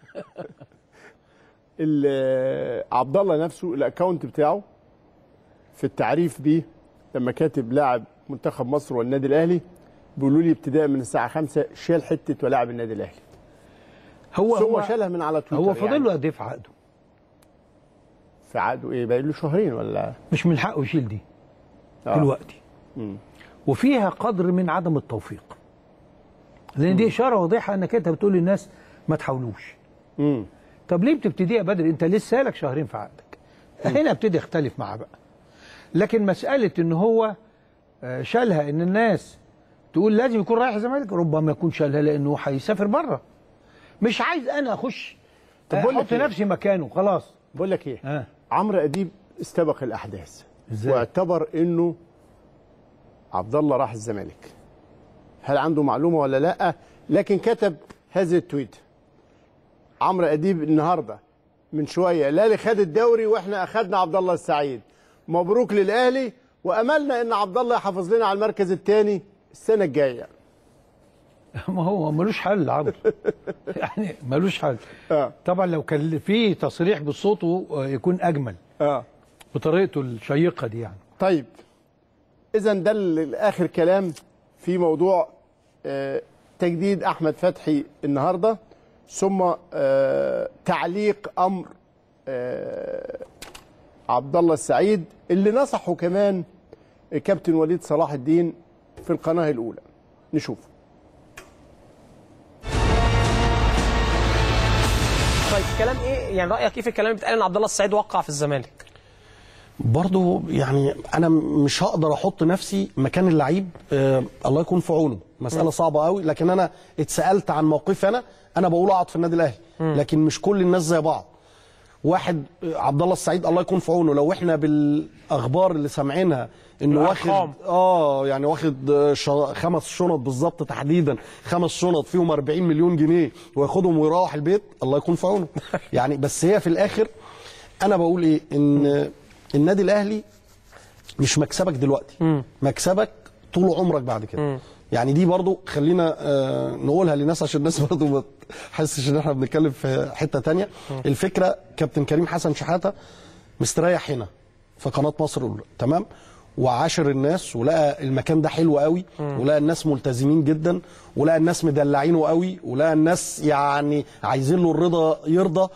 ال- عبد الله نفسه الاكونت بتاعه في التعريف بيه لما كاتب لاعب منتخب مصر والنادي الاهلي بيقولوا لي ابتداء من الساعه 5 شال حته ولاعب النادي الاهلي هو ثم هو شالها من على تويتر هو فاضل له قد ايه في عقده في عقده ايه باقي له شهرين ولا مش من حقه يشيل دي آه. دلوقتي وفيها قدر من عدم التوفيق لان دي اشاره واضحه انك انت بتقول للناس ما تحاولوش امم طب ليه بتبتديها بدري انت لسه لك شهرين في عقدك هنا ابتدي اختلف معاه بقى لكن مساله ان هو آه، شالها ان الناس تقول لازم يكون رايح الزمالك ربما يكون شالها لانه هيسافر بره مش عايز انا اخش طب بقول لك احط إيه؟ نفسي مكانه خلاص بقول لك ايه آه. عمرو اديب استبق الاحداث إزاي؟ واعتبر انه عبد الله راح الزمالك هل عنده معلومه ولا لا لكن كتب هذا التويت عمرو اديب النهارده من شويه الاهلي خد الدوري واحنا اخدنا عبد الله السعيد مبروك للاهلي واملنا ان عبد الله يحافظ لنا على المركز الثاني السنه الجايه ما هو ملوش حل عبد يعني ملوش حل اه طبعا لو كان في تصريح بصوته آه، يكون اجمل اه بطريقته الشيقه دي يعني طيب اذا ده ال- اخر كلام في موضوع آه، تجديد احمد فتحي النهارده ثم آه، تعليق امر آه، عبد الله السعيد اللي نصحه كمان الكابتن وليد صلاح الدين في القناه الاولى نشوف طيب كلام ايه يعني رايك ايه في الكلام اللي بيتقال ان عبد الله السعيد وقع في الزمالك برضو يعني انا مش هقدر احط نفسي مكان اللعيب آه الله يكون في عونه مساله صعبه قوي لكن انا اتسالت عن موقفي انا انا بقول اقعد في النادي الاهلي لكن مش كل الناس زي بعض واحد آه، عبد الله السعيد الله يكون في عونه لو احنا بالاخبار اللي سامعينها انه واخد الأرقام. اه يعني واخد آه، ش- خمس شنط بالظبط تحديدا خمس شنط فيهم 40 مليون جنيه وياخدهم ويروح البيت الله يكون في عونه يعني بس هي في الاخر انا بقول ايه ان النادي الاهلي مش مكسبك دلوقتي مكسبك طول عمرك بعد كده يعني دي برضو خلينا آه نقولها للناس عشان الناس برضو ما تحسش ان احنا بنتكلم في حته تانية الفكره كابتن كريم حسن شحاته مستريح هنا في قناه مصر الاولى تمام وعاشر الناس ولقى المكان ده حلو قوي ولقى الناس ملتزمين جدا ولقى الناس مدلعينه قوي ولقى الناس يعني عايزين له الرضا يرضى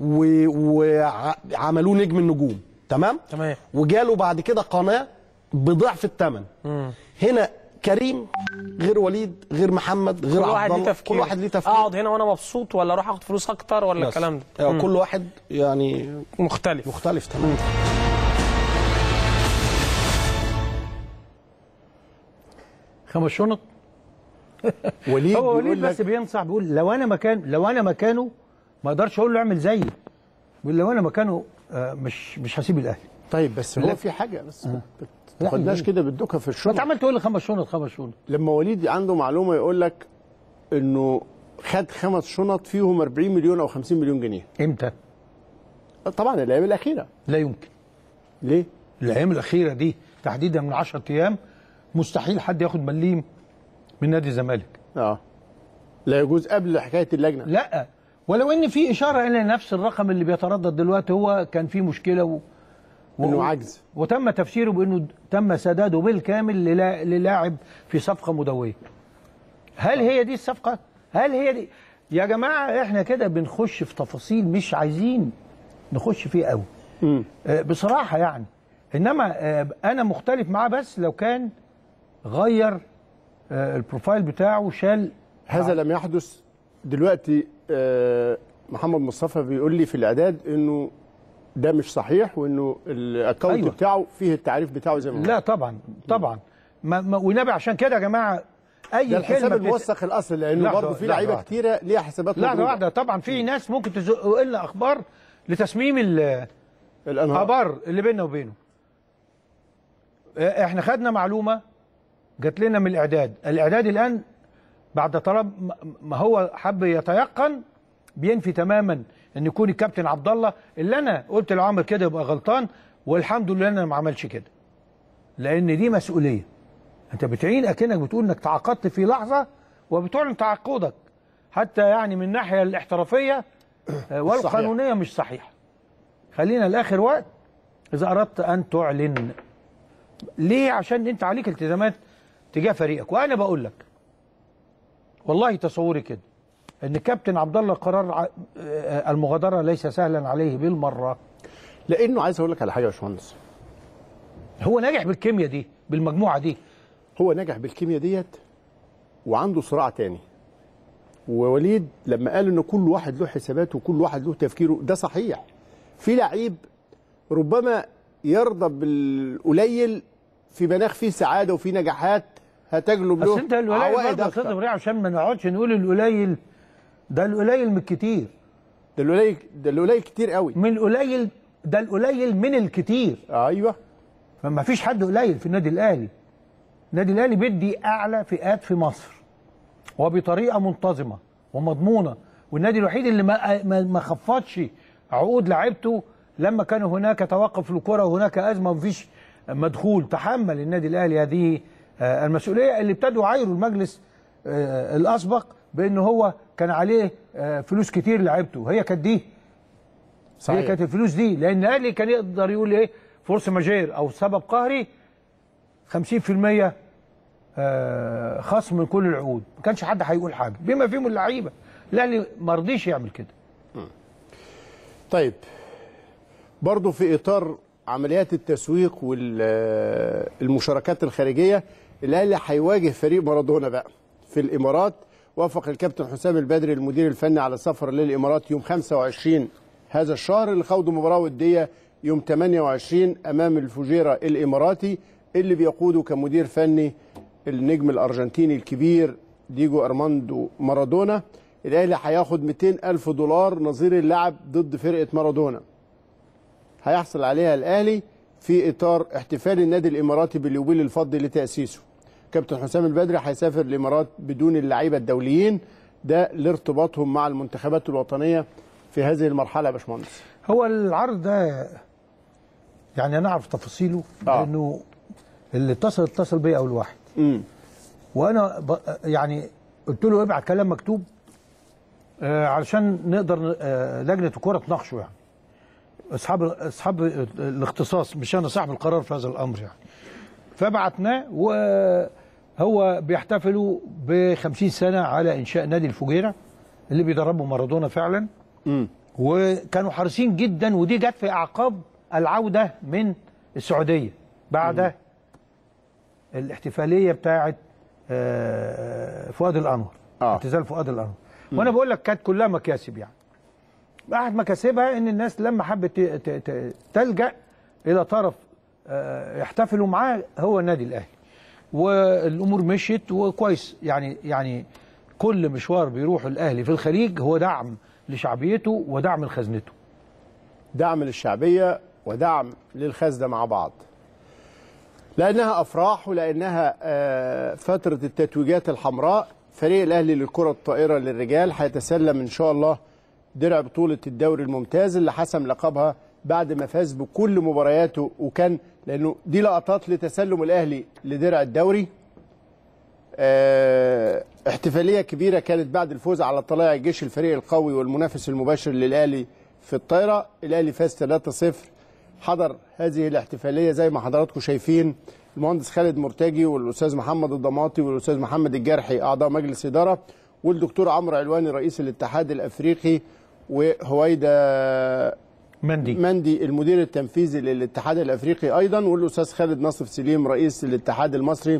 وعملوه نجم النجوم تمام تمام. وجاله بعد كده قناه بضعف الثمن هنا كريم غير وليد غير محمد غير كل واحد عبد ليه الله تفكير كل واحد ليه تفكير اقعد هنا وانا مبسوط ولا اروح اخد فلوس اكتر ولا بس. الكلام ده يعني مم. كل واحد يعني مختلف مختلف تمام خمس شنط وليد هو وليد بيقول بس لك بينصح بيقول لو انا مكان لو انا مكانه ما اقدرش اقول له اعمل زيي بيقول لو انا مكانه آه، مش مش هسيب الاهلي طيب بس هو لا. في حاجه بس ما لا، تاخدناش لا. كده بالدكه في ما الشغل انت عمال تقول لي خمس شنط خمس شنط لما وليد عنده معلومه يقول لك انه خد خمس شنط فيهم 40 مليون او 50 مليون جنيه امتى؟ طبعا الايام الاخيره لا يمكن ليه؟ الايام الاخيره دي تحديدا من 10 ايام مستحيل حد ياخد مليم من نادي الزمالك اه لا يجوز قبل حكايه اللجنه لا ولو ان في اشاره الى نفس الرقم اللي بيتردد دلوقتي هو كان في مشكله و... و... انه عجز وتم تفسيره بانه تم سداده بالكامل للا... للاعب في صفقه مدويه هل هي دي الصفقه هل هي دي يا جماعه احنا كده بنخش في تفاصيل مش عايزين نخش فيه قوي آه، بصراحه يعني انما آه، انا مختلف معاه بس لو كان غير آه، البروفايل بتاعه شال هذا لم يحدث دلوقتي آه، محمد مصطفى بيقول لي في الاعداد انه ده مش صحيح وانه الاكونت أيوة. أيوة. بتاعه فيه التعريف بتاعه زي ما هو لا طبعا طبعا ما ما والنبي عشان كده يا جماعه اي ده الحساب كلمة بتت- الموثق الاصل لانه لحظة- برضه في لحظة لعيبه واحدة. كتيره ليها حسابات لحظه مضروبة. واحده طبعا في ناس ممكن تزق لنا اخبار لتسميم ال- الانهار الخبر اللي بيننا وبينه آه، احنا خدنا معلومه جات لنا من الاعداد الاعداد الان بعد طلب ما- ما هو حب يتيقن بينفي تماما ان يكون الكابتن عبد الله اللي انا قلت لو عمل كده يبقى غلطان والحمد لله انا ما عملش كده لان دي مسؤوليه انت بتعين اكنك بتقول انك تعاقدت في لحظه وبتعلن تعاقدك حتى يعني من الناحيه الاحترافيه آه، والقانونيه مش صحيح خلينا لاخر وقت اذا اردت ان تعلن ليه عشان انت عليك التزامات تجاه فريقك وانا بقول لك والله تصوري كده ان كابتن عبد الله قرار ع- آه، المغادره ليس سهلا عليه بالمره لانه عايز اقول لك على حاجه يا باشمهندس هو ناجح بالكيمياء دي بالمجموعه دي هو نجح بالكيمياء ديت وعنده صراع تاني ووليد لما قال ان كل واحد له حساباته وكل واحد له تفكيره ده صحيح في لعيب ربما يرضى بالقليل في مناخ فيه سعاده وفيه نجاحات هتجلب بس له انت القليل عوائد برضه يا استاذ اكتر ابراهيم عشان ما نقعدش نقول القليل ده القليل من الكتير ده القليل ده القليل كتير قوي من القليل ده القليل من الكتير ايوه فما فيش حد قليل في النادي الاهلي النادي الاهلي بيدي اعلى فئات في مصر وبطريقه منتظمه ومضمونه والنادي الوحيد اللي ما ما, ما خفضش عقود لعيبته لما كان هناك توقف للكره وهناك ازمه ومفيش مدخول تحمل النادي الاهلي هذه آه، المسؤوليه اللي ابتدوا يعايروا المجلس آه، الاسبق بان هو كان عليه آه، فلوس كتير لعيبته هي كانت دي صحيح. هي كانت الفلوس دي لان الاهلي كان يقدر يقول ايه فورس ماجير او سبب قهري 50% آه، خصم من كل العقود ما كانش حد هيقول حاجه بما فيهم اللعيبه الاهلي ما رضيش يعمل كده طيب برضه في اطار عمليات التسويق والمشاركات الخارجيه الاهلي هيواجه فريق مارادونا بقى في الامارات وافق الكابتن حسام البدري المدير الفني على السفر للامارات يوم 25 هذا الشهر لخوض مباراه وديه يوم 28 امام الفجيره الاماراتي اللي بيقوده كمدير فني النجم الارجنتيني الكبير ديجو ارماندو مارادونا الاهلي هياخد 200 الف دولار نظير اللعب ضد فرقه مارادونا هيحصل عليها الاهلي في اطار احتفال النادي الاماراتي باليوبيل الفضي لتاسيسه كابتن حسام البدري هيسافر الامارات بدون اللعيبه الدوليين ده لارتباطهم مع المنتخبات الوطنيه في هذه المرحله يا باشمهندس هو العرض ده يعني انا اعرف تفاصيله آه. لانه اللي اتصل اتصل بيا اول واحد امم وانا ب... يعني قلت له ابعت كلام مكتوب آه علشان نقدر آه لجنه الكره تناقشه يعني اصحاب اصحاب الاختصاص مش انا صاحب القرار في هذا الامر يعني فبعتناه وهو بيحتفلوا ب 50 سنه على انشاء نادي الفجيره اللي بيدربه مارادونا فعلا امم وكانوا حريصين جدا ودي جت في اعقاب العوده من السعوديه بعد الاحتفاليه بتاعه آه، فؤاد الانور آه. اعتزال فؤاد الانور وانا بقول لك كانت كلها مكاسب يعني احد مكاسبها ان الناس لما حبت ت- ت- ت- تلجا الى طرف آه، يحتفلوا معاه هو النادي الاهلي والامور مشيت وكويس يعني يعني كل مشوار بيروح الاهلي في الخليج هو دعم لشعبيته ودعم لخزنته دعم للشعبيه ودعم للخزنه مع بعض لانها افراح ولانها آه، فتره التتويجات الحمراء فريق الاهلي للكره الطائره للرجال هيتسلم ان شاء الله درع بطوله الدوري الممتاز اللي حسم لقبها بعد ما فاز بكل مبارياته وكان لانه دي لقطات لتسلم الاهلي لدرع الدوري آه، احتفاليه كبيره كانت بعد الفوز على طلائع الجيش الفريق القوي والمنافس المباشر للاهلي في الطايره الاهلي فاز 3-0 حضر هذه الاحتفاليه زي ما حضراتكم شايفين المهندس خالد مرتجي والاستاذ محمد الضماطي والاستاذ محمد الجرحي اعضاء مجلس اداره والدكتور عمرو علواني رئيس الاتحاد الافريقي وهويدا مندي مندي المدير التنفيذي للاتحاد الافريقي ايضا والاستاذ خالد نصف سليم رئيس الاتحاد المصري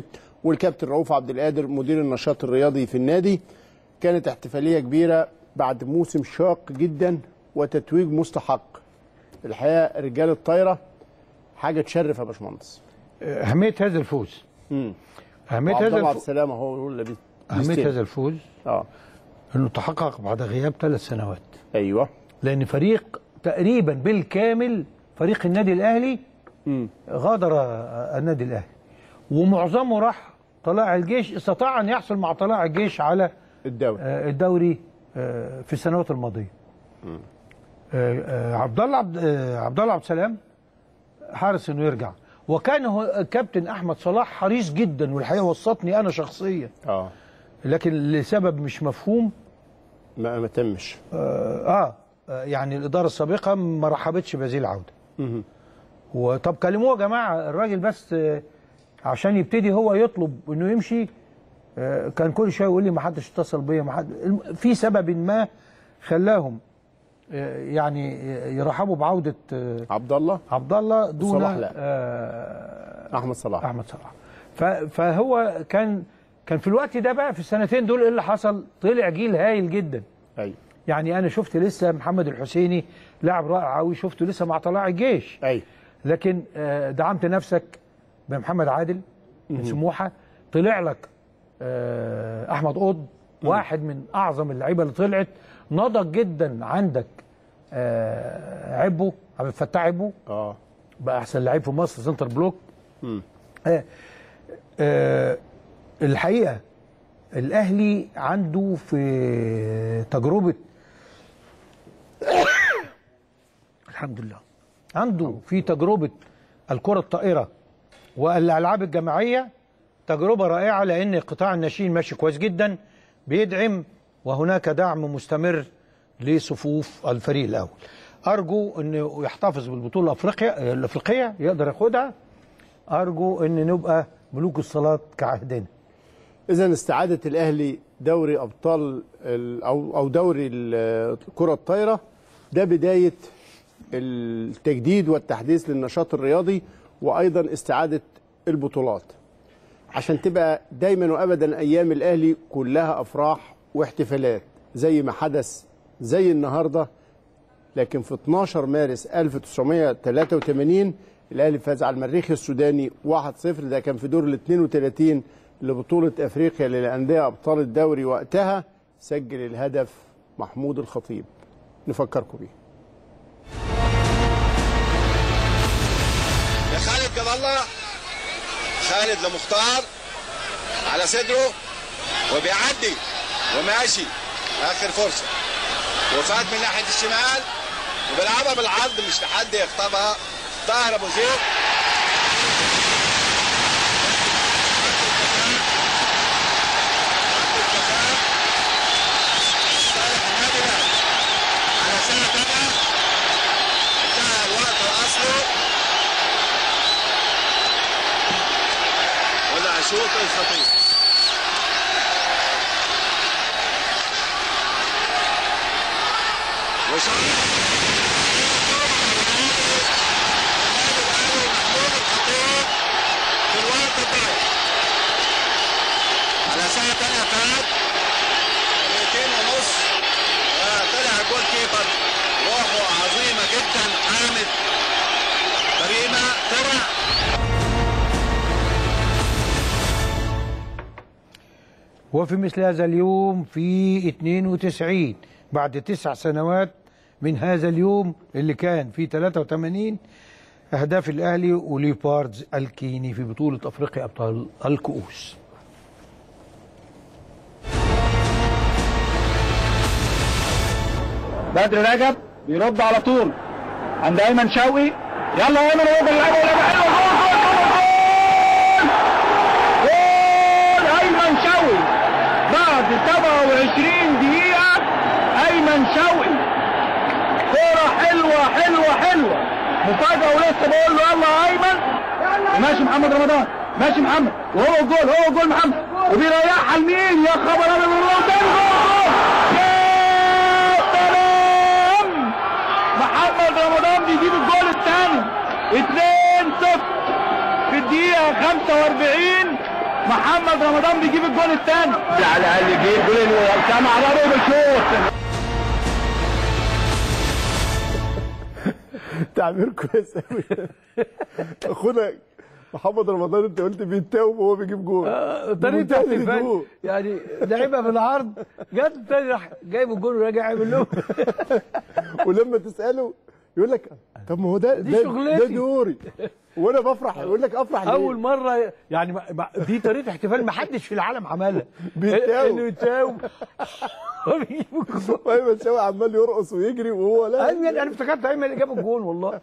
والكابتن رؤوف عبد القادر مدير النشاط الرياضي في النادي كانت احتفاليه كبيره بعد موسم شاق جدا وتتويج مستحق الحقيقه رجال الطايره حاجه تشرف يا باشمهندس اهميه هذا الفوز امم اهميه عبد هذا الله عبد الفوز السلام هو اللي بي- اهميه بيستلم. هذا الفوز اه انه تحقق بعد غياب ثلاث سنوات ايوه لان فريق تقريبا بالكامل فريق النادي الاهلي غادر آه، النادي الاهلي ومعظمه راح طلائع الجيش استطاع ان يحصل مع طلائع الجيش على الدوري الدوري آه، في السنوات الماضيه آه، آه، عبد الله عبد آه، عبد الله عبد السلام حارس انه يرجع وكان هو كابتن احمد صلاح حريص جدا والحقيقه وسطني انا شخصيا اه لكن لسبب مش مفهوم ما ما تمش آه, اه يعني الاداره السابقه ما رحبتش بهذه العوده وطب كلموه يا جماعه الراجل بس آه، عشان يبتدي هو يطلب انه يمشي آه، كان كل شويه يقول لي ما حدش اتصل بيا ما حد الم- في سبب ما خلاهم آه، يعني يرحبوا بعوده آه، عبد الله عبد الله دون صلاح لا. آه، احمد صلاح احمد صلاح ف- فهو كان كان في الوقت ده بقى في السنتين دول ايه اللي حصل طلع جيل هايل جدا ايوه يعني انا شفت لسه محمد الحسيني لاعب رائع قوي شفته لسه مع طلائع الجيش ايوه لكن آه، دعمت نفسك بمحمد عادل من مهم. سموحه طلع لك آه، احمد قطب واحد من اعظم اللعيبه اللي طلعت نضج جدا عندك آه، عبو عبد الفتاح عبو اه بقى احسن لعيب في مصر سنتر بلوك مم. آه، آه، الحقيقه الاهلي عنده في تجربه الحمد لله عنده في تجربه الكره الطائره والالعاب الجماعيه تجربه رائعه لان قطاع الناشئين ماشي كويس جدا بيدعم وهناك دعم مستمر لصفوف الفريق الاول ارجو انه يحتفظ بالبطوله الافريقيا الافريقيه يقدر ياخدها ارجو ان نبقى ملوك الصلاه كعهدنا اذا استعاده الاهلي دوري ابطال ال- او او دوري ال- الكره الطايره ده بدايه التجديد والتحديث للنشاط الرياضي وايضا استعاده البطولات عشان تبقى دايما وابدا ايام الاهلي كلها افراح واحتفالات زي ما حدث زي النهارده لكن في 12 مارس 1983 الاهلي فاز على المريخ السوداني 1-0 ده كان في دور ال 32 لبطوله افريقيا للانديه ابطال الدوري وقتها سجل الهدف محمود الخطيب نفكركم بيه يا خالد جاب الله خالد لمختار على صدره وبيعدي وماشي اخر فرصه وفات من ناحيه الشمال وبيلعبها بالعرض مش لحد يخطبها طاهر ابو زيد على سنه تانية انتهى الوقت الاصلي ولا شوط الخطيب في الوقت الضايع على ساعة تانية فات دقيقتين ونص طلع الجول كيبر روحه عظيمة جدا حامد كريمة طلع وفي مثل هذا اليوم في 92 بعد تسع سنوات من هذا اليوم اللي كان في 83 أهداف الأهلي وليباردز الكيني في بطولة أفريقيا أبطال الكؤوس بدر رجب بيرد على طول عند ايمن شوقي يلا يا ايمن هو بيلعبه ولا حلوه جول جول جول ايمن شوقي بعد 27 دقيقه ايمن شوقي كوره حلوه حلوه حلوه مفاجاه ولسه بقول له يلا يا ايمن وماشي محمد رمضان ماشي محمد وهو الجول هو الجول محمد وبيريحها لمين يا خبر ابيض والله تاني جول يا سلام محمد رمضان بيجيب الجول الثاني 2 0 في الدقيقة 45 محمد رمضان بيجيب الجول الثاني ده على الاقل يجيب جول سامع ضربه بشوط تعبير كويس قوي اخونا محمد رمضان انت قلت بيتاوب وهو بيجيب جول طريقه بمنتهى احتفال الهدوء. يعني لعبها بالعرض جت تاني راح جايب الجول وراجع عامل له ولما تساله يقول لك طب ما هو ده دي ده, شغلتي. ده دوري وانا بفرح يقول لك افرح ليه؟ اول مره يعني ما- ما- دي طريقه احتفال ما حدش في العالم عملها بيتاوب. انه يتاوب وايمن شوقي عمال يرقص ويجري وهو لا ايمن انا افتكرت ايمن اللي جاب الجول والله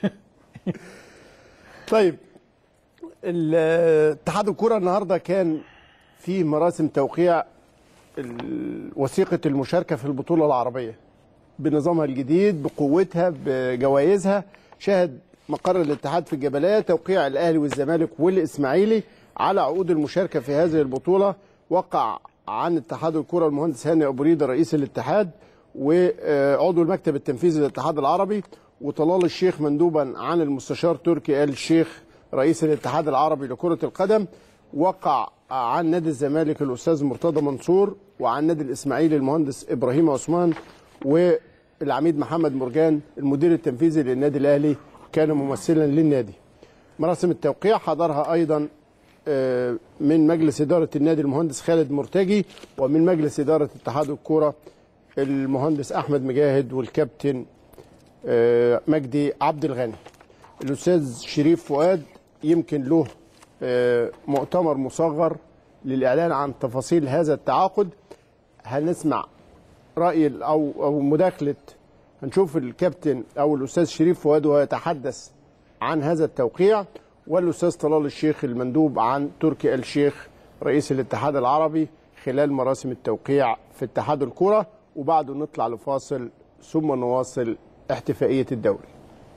طيب ال- اتحاد الكرة النهارده كان في مراسم توقيع ال- وثيقة المشاركة في البطولة العربية بنظامها الجديد بقوتها بجوائزها شهد مقر الاتحاد في الجبلية توقيع الأهلي والزمالك والإسماعيلي على عقود المشاركة في هذه البطولة وقع عن اتحاد الكرة المهندس هاني أبو ريدة رئيس الاتحاد وعضو المكتب التنفيذي للاتحاد العربي وطلال الشيخ مندوبا عن المستشار تركي آل الشيخ رئيس الاتحاد العربي لكرة القدم وقع عن نادي الزمالك الأستاذ مرتضى منصور وعن نادي الإسماعيلي المهندس إبراهيم عثمان والعميد محمد مرجان المدير التنفيذي للنادي الأهلي كان ممثلا للنادي مراسم التوقيع حضرها أيضا آه، من مجلس إدارة النادي المهندس خالد مرتجي ومن مجلس إدارة اتحاد الكرة المهندس أحمد مجاهد والكابتن آه، مجدي عبد الغني الأستاذ شريف فؤاد يمكن له آه، مؤتمر مصغر للإعلان عن تفاصيل هذا التعاقد هنسمع رأي ال- أو أو مداخلة هنشوف الكابتن أو الأستاذ شريف فؤاد وهو يتحدث عن هذا التوقيع والأستاذ طلال الشيخ المندوب عن تركي آل الشيخ رئيس الاتحاد العربي خلال مراسم التوقيع في اتحاد الكرة وبعده نطلع لفاصل ثم نواصل احتفائية الدوري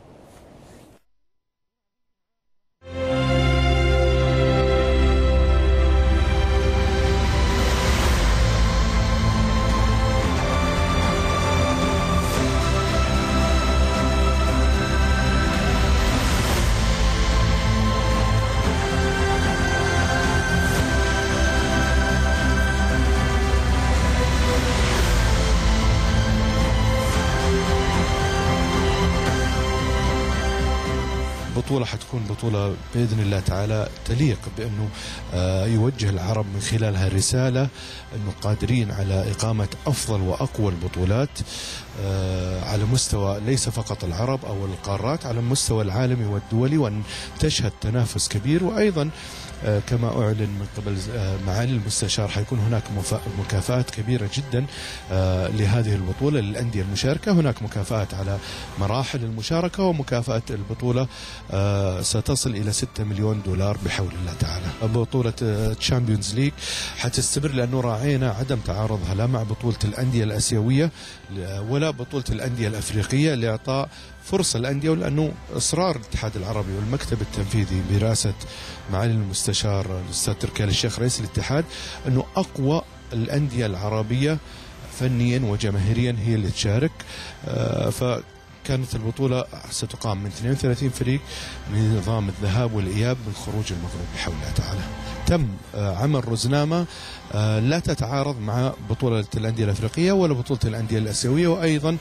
بطولة حتكون بطولة بإذن الله تعالى تليق بأنه آه، يوجه العرب من خلالها رسالة أنه قادرين على إقامة أفضل وأقوى البطولات آه، على مستوى ليس فقط العرب أو القارات على المستوى العالمي والدولي وأن تشهد تنافس كبير وأيضا آه، كما أعلن من قبل آه، معالي المستشار حيكون هناك مفا- مكافآت كبيرة جدا آه، لهذه البطولة للأندية المشاركة هناك مكافآت على مراحل المشاركة ومكافأة البطولة آه، ستصل إلى 6 مليون دولار بحول الله تعالى بطولة تشامبيونز ليج حتستمر لأنه راعينا عدم تعارضها لا مع بطولة الأندية الأسيوية ل- ولا بطولة الأندية الأفريقية لإعطاء فرصة الأندية ولأنه إصرار الاتحاد العربي والمكتب التنفيذي برئاسة معالي المستشار الأستاذ تركي آل الشيخ رئيس الاتحاد أنه أقوى الأندية العربية فنيا وجماهيريا هي اللي تشارك آه، فكانت البطولة ستقام من 32 فريق من نظام الذهاب والإياب من خروج المغرب بحول الله تعالى تم آه، عمل رزنامة آه، لا تتعارض مع بطولة الأندية الأفريقية ولا بطولة الأندية الآسيوية وأيضا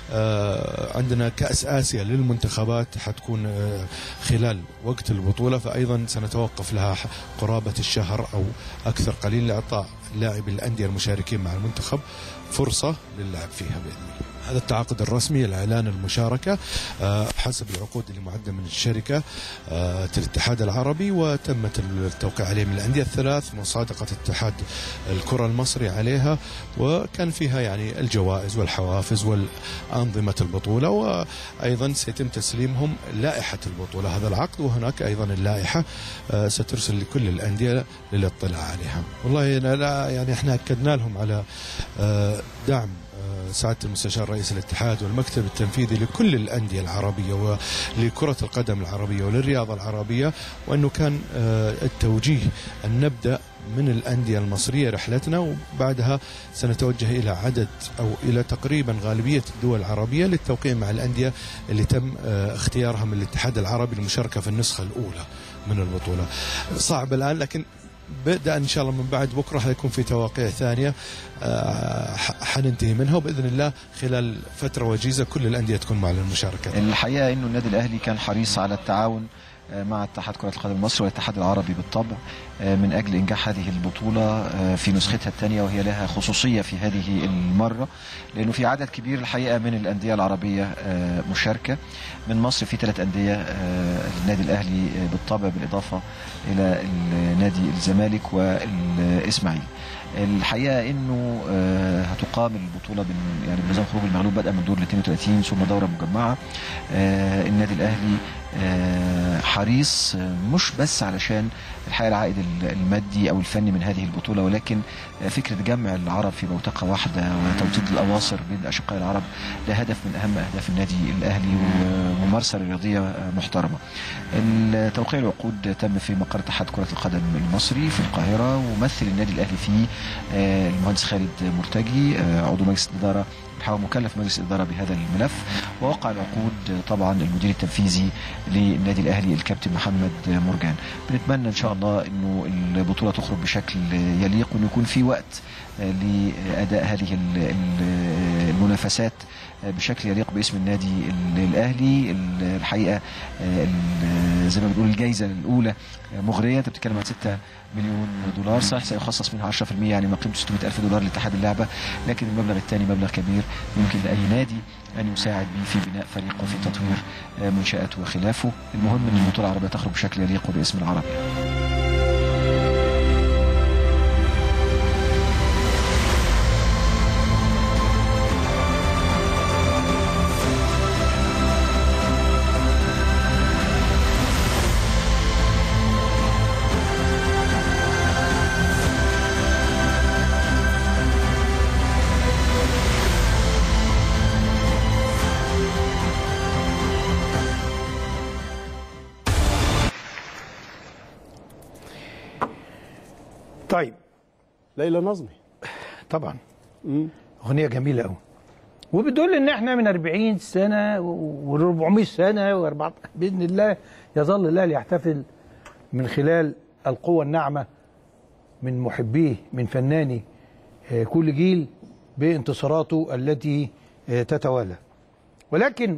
آه، عندنا كأس آسيا للمنتخبات حتكون آه، خلال وقت البطولة فأيضا سنتوقف لها ح- قرابة الشهر أو أكثر قليل لإعطاء لاعبي الأندية المشاركين مع المنتخب فرصة للعب فيها بإذن الله هذا التعاقد الرسمي الإعلان المشاركة آه، حسب العقود اللي معدة من الشركة آه، الاتحاد العربي وتمت التوقيع عليه من الأندية الثلاث مصادقة اتحاد الكرة المصري عليها وكان فيها يعني الجوائز والحوافز والأنظمة البطولة وأيضا سيتم تسليمهم لائحة البطولة هذا العقد وهناك أيضا اللائحة آه، سترسل لكل الأندية للاطلاع عليها والله أنا لا يعني احنا أكدنا لهم على آه، دعم آه، سعادة المستشار رئيس الاتحاد والمكتب التنفيذي لكل الأندية العربية ولكرة القدم العربية وللرياضة العربية وأنه كان آه، التوجيه أن نبدأ من الأندية المصرية رحلتنا وبعدها سنتوجه إلى عدد أو إلى تقريبا غالبية الدول العربية للتوقيع مع الأندية اللي تم آه، اختيارها من الاتحاد العربي للمشاركة في النسخة الأولى من البطولة صعب الآن لكن بدأ ان شاء الله من بعد بكره حيكون في تواقيع ثانيه آه، ح- حننتهي منها وباذن الله خلال فتره وجيزه كل الانديه تكون معنا المشاركه الحقيقه انه النادي الاهلي كان حريص على التعاون آه، مع اتحاد كره القدم المصري والاتحاد العربي بالطبع آه، من اجل انجاح هذه البطوله آه، في نسختها الثانيه وهي لها خصوصيه في هذه المره لانه في عدد كبير الحقيقه من الانديه العربيه آه، مشاركه من مصر في ثلاث انديه آه، النادي الاهلي آه، بالطبع بالاضافه الى النادي الزمالك والاسماعيلي الحقيقه انه آه، هتقام البطوله بن- يعني بنظام خروج المغلوب بدءا من دور ال 32 ثم دوره مجمعه آه، النادي الاهلي آه، حريص آه، مش بس علشان الحقيقه العائد ال- المادي او الفني من هذه البطوله ولكن آه، فكره جمع العرب في بوتقه واحده وتوطيد الاواصر بين الاشقاء العرب ده هدف من اهم اهداف النادي الاهلي وممارسه رياضيه آه، محترمه. توقيع العقود تم في مقر اتحاد كره القدم المصري في القاهره ومثل النادي الاهلي فيه آه، المهندس خالد مرتجي آه، عضو مجلس الاداره هو مكلف مجلس الاداره بهذا الملف ووقع العقود طبعا المدير التنفيذي للنادي الاهلي الكابتن محمد مرجان بنتمنى ان شاء الله انه البطوله تخرج بشكل يليق وانه يكون في وقت آه، لاداء هذه ال- ال- المنافسات آه، بشكل يليق باسم النادي ال- الاهلي ال- الحقيقه آه، ال- زي ما بنقول الجائزه الاولى آه، مغريه انت بتتكلم عن 6 مليون دولار صحيح سيخصص منها 10% يعني ما قيمته 600 الف دولار لاتحاد اللعبه لكن المبلغ الثاني مبلغ كبير يمكن لاي نادي ان يساعد به في بناء فريق وفي تطوير آه، منشاته وخلافه المهم ان البطوله العربيه تخرج بشكل يليق باسم العربي طيب ليلى نظمي طبعا اغنيه جميله قوي وبتدل ان احنا من 40 سنه و400 سنه و4 باذن الله يظل الاهلي يحتفل من خلال القوه الناعمه من محبيه من فناني آه، كل جيل بانتصاراته التي آه، تتوالى ولكن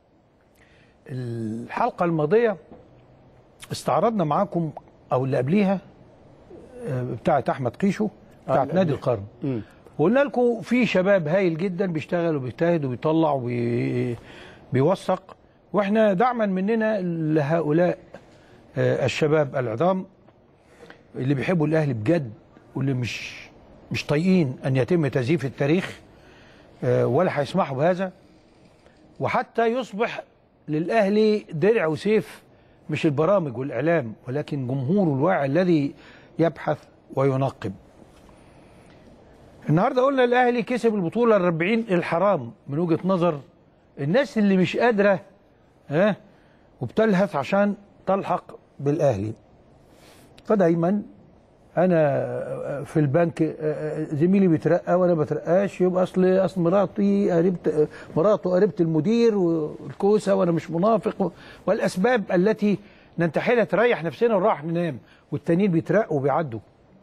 الحلقه الماضيه استعرضنا معاكم او اللي قبليها آه، بتاعه احمد قيشو بتاعه اللي نادي قبليها. القرن مم. وقلنا لكم في شباب هايل جدا بيشتغل وبيجتهد وبيطلع وبيوثق واحنا دعما مننا لهؤلاء آه، الشباب العظام اللي بيحبوا الاهلي بجد واللي مش مش طايقين ان يتم تزييف التاريخ آه، ولا هيسمحوا بهذا وحتى يصبح للاهلي درع وسيف مش البرامج والاعلام ولكن جمهوره الواعي الذي يبحث وينقب النهارده قلنا الاهلي كسب البطوله ال 40 الحرام من وجهه نظر الناس اللي مش قادره ها وبتلهث عشان تلحق بالاهلي فدايما انا في البنك زميلي بيترقى وانا ما بترقاش يبقى اصل اصل مراتي قريبه مراته قريبه المدير والكوسه وانا مش منافق والاسباب التي ننتحلها تريح نفسنا ونروح ننام والتانيين بيترقوا وبيعدوا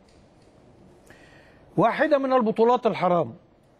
واحده من البطولات الحرام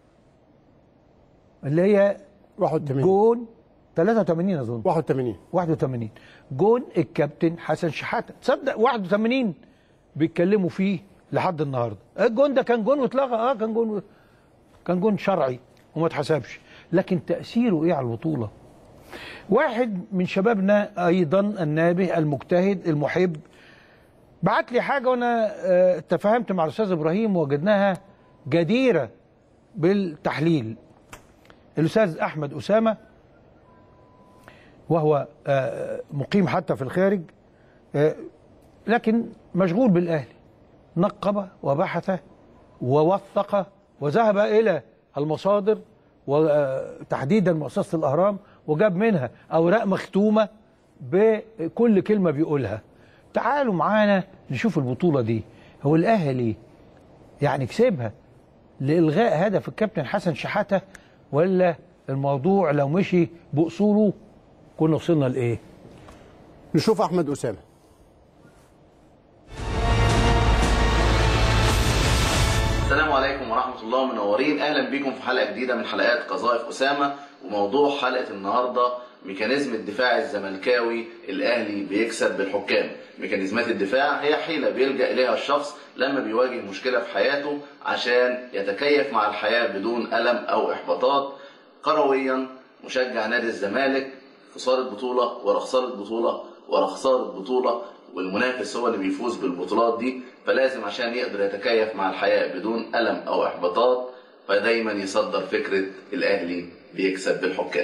اللي هي 81 جون 83 اظن 81 81 جون الكابتن حسن شحاته تصدق 81 بيتكلموا فيه لحد النهارده الجون ده كان جون واتلغى اه كان جون كان جون شرعي وما اتحسبش لكن تاثيره ايه على البطوله واحد من شبابنا ايضا النابه المجتهد المحب بعت لي حاجه وانا آه، تفاهمت مع الاستاذ ابراهيم وجدناها جديره بالتحليل الاستاذ احمد اسامه وهو آه، مقيم حتى في الخارج آه، لكن مشغول بالاهلي نقب وبحث ووثق وذهب الى المصادر وتحديدا مؤسسه الاهرام وجاب منها اوراق مختومه بكل كلمه بيقولها تعالوا معانا نشوف البطوله دي هو الاهلي يعني كسبها لالغاء هدف الكابتن حسن شحاته ولا الموضوع لو مشي باصوله كنا وصلنا لايه نشوف احمد اسامه عليكم ورحمة الله منورين أهلا بكم في حلقة جديدة من حلقات قذائف أسامة وموضوع حلقة النهاردة ميكانيزم الدفاع الزملكاوي الأهلي بيكسب بالحكام ميكانيزمات الدفاع هي حيلة بيلجأ إليها الشخص لما بيواجه مشكلة في حياته عشان يتكيف مع الحياة بدون ألم أو إحباطات كرويا مشجع نادي الزمالك خسارة بطولة ورا خسارة بطولة ورا خسارة بطولة والمنافس هو اللي بيفوز بالبطولات دي فلازم عشان يقدر يتكيف مع الحياة بدون ألم أو إحباطات فدايما يصدر فكرة الأهلي بيكسب بالحكام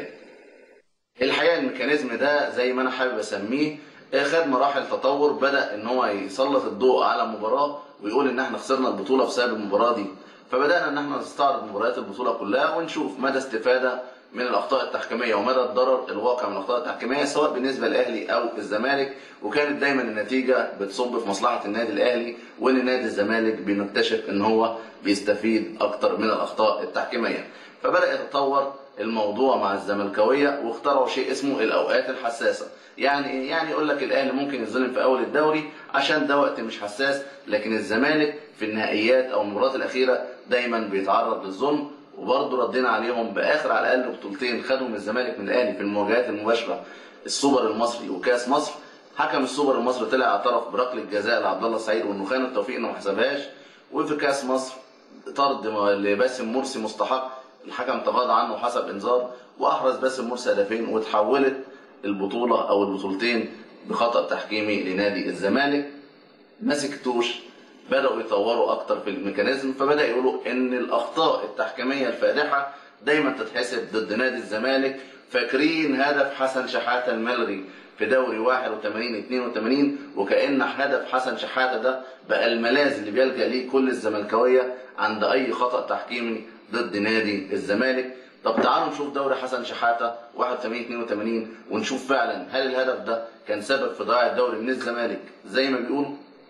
الحقيقة الميكانيزم ده زي ما أنا حابب أسميه خد مراحل تطور بدأ إن هو يسلط الضوء على مباراة ويقول إن إحنا خسرنا البطولة بسبب المباراة دي فبدأنا إن إحنا نستعرض مباريات البطولة كلها ونشوف مدى استفادة من الاخطاء التحكيميه ومدى الضرر الواقع من الاخطاء التحكيميه سواء بالنسبه للاهلي او الزمالك وكانت دايما النتيجه بتصب في مصلحه النادي الاهلي وان نادي الزمالك بنكتشف ان هو بيستفيد اكتر من الاخطاء التحكيميه فبدا يتطور الموضوع مع الزملكاويه واخترعوا شيء اسمه الاوقات الحساسه يعني ايه يعني يقول لك الاهلي ممكن يظلم في اول الدوري عشان ده وقت مش حساس لكن الزمالك في النهائيات او المباريات الاخيره دايما بيتعرض للظلم وبرضه ردينا عليهم باخر على الاقل بطولتين خدهم الزمالك من الاهلي في المواجهات المباشره السوبر المصري وكاس مصر حكم السوبر المصري طلع اعترف بركله جزاء لعبد الله السعيد وانه خان التوفيق انه ما حسبهاش وفي كاس مصر طرد لباسم مرسي مستحق الحكم تغاضى عنه وحسب انذار واحرز باسم مرسي هدفين وتحولت البطوله او البطولتين بخطا تحكيمي لنادي الزمالك ما سكتوش بدأوا يطوروا أكتر في الميكانيزم فبدأ يقولوا إن الأخطاء التحكيمية الفادحة دايما تتحسب ضد نادي الزمالك فاكرين هدف حسن شحاتة الملغي في دوري 81 82 وكأن هدف حسن شحاتة ده بقى الملاذ اللي بيلجأ ليه كل الزملكاوية عند أي خطأ تحكيمي ضد نادي الزمالك طب تعالوا نشوف دوري حسن شحاتة 81 82 ونشوف فعلا هل الهدف ده كان سبب في ضياع الدوري من الزمالك زي ما بيقولوا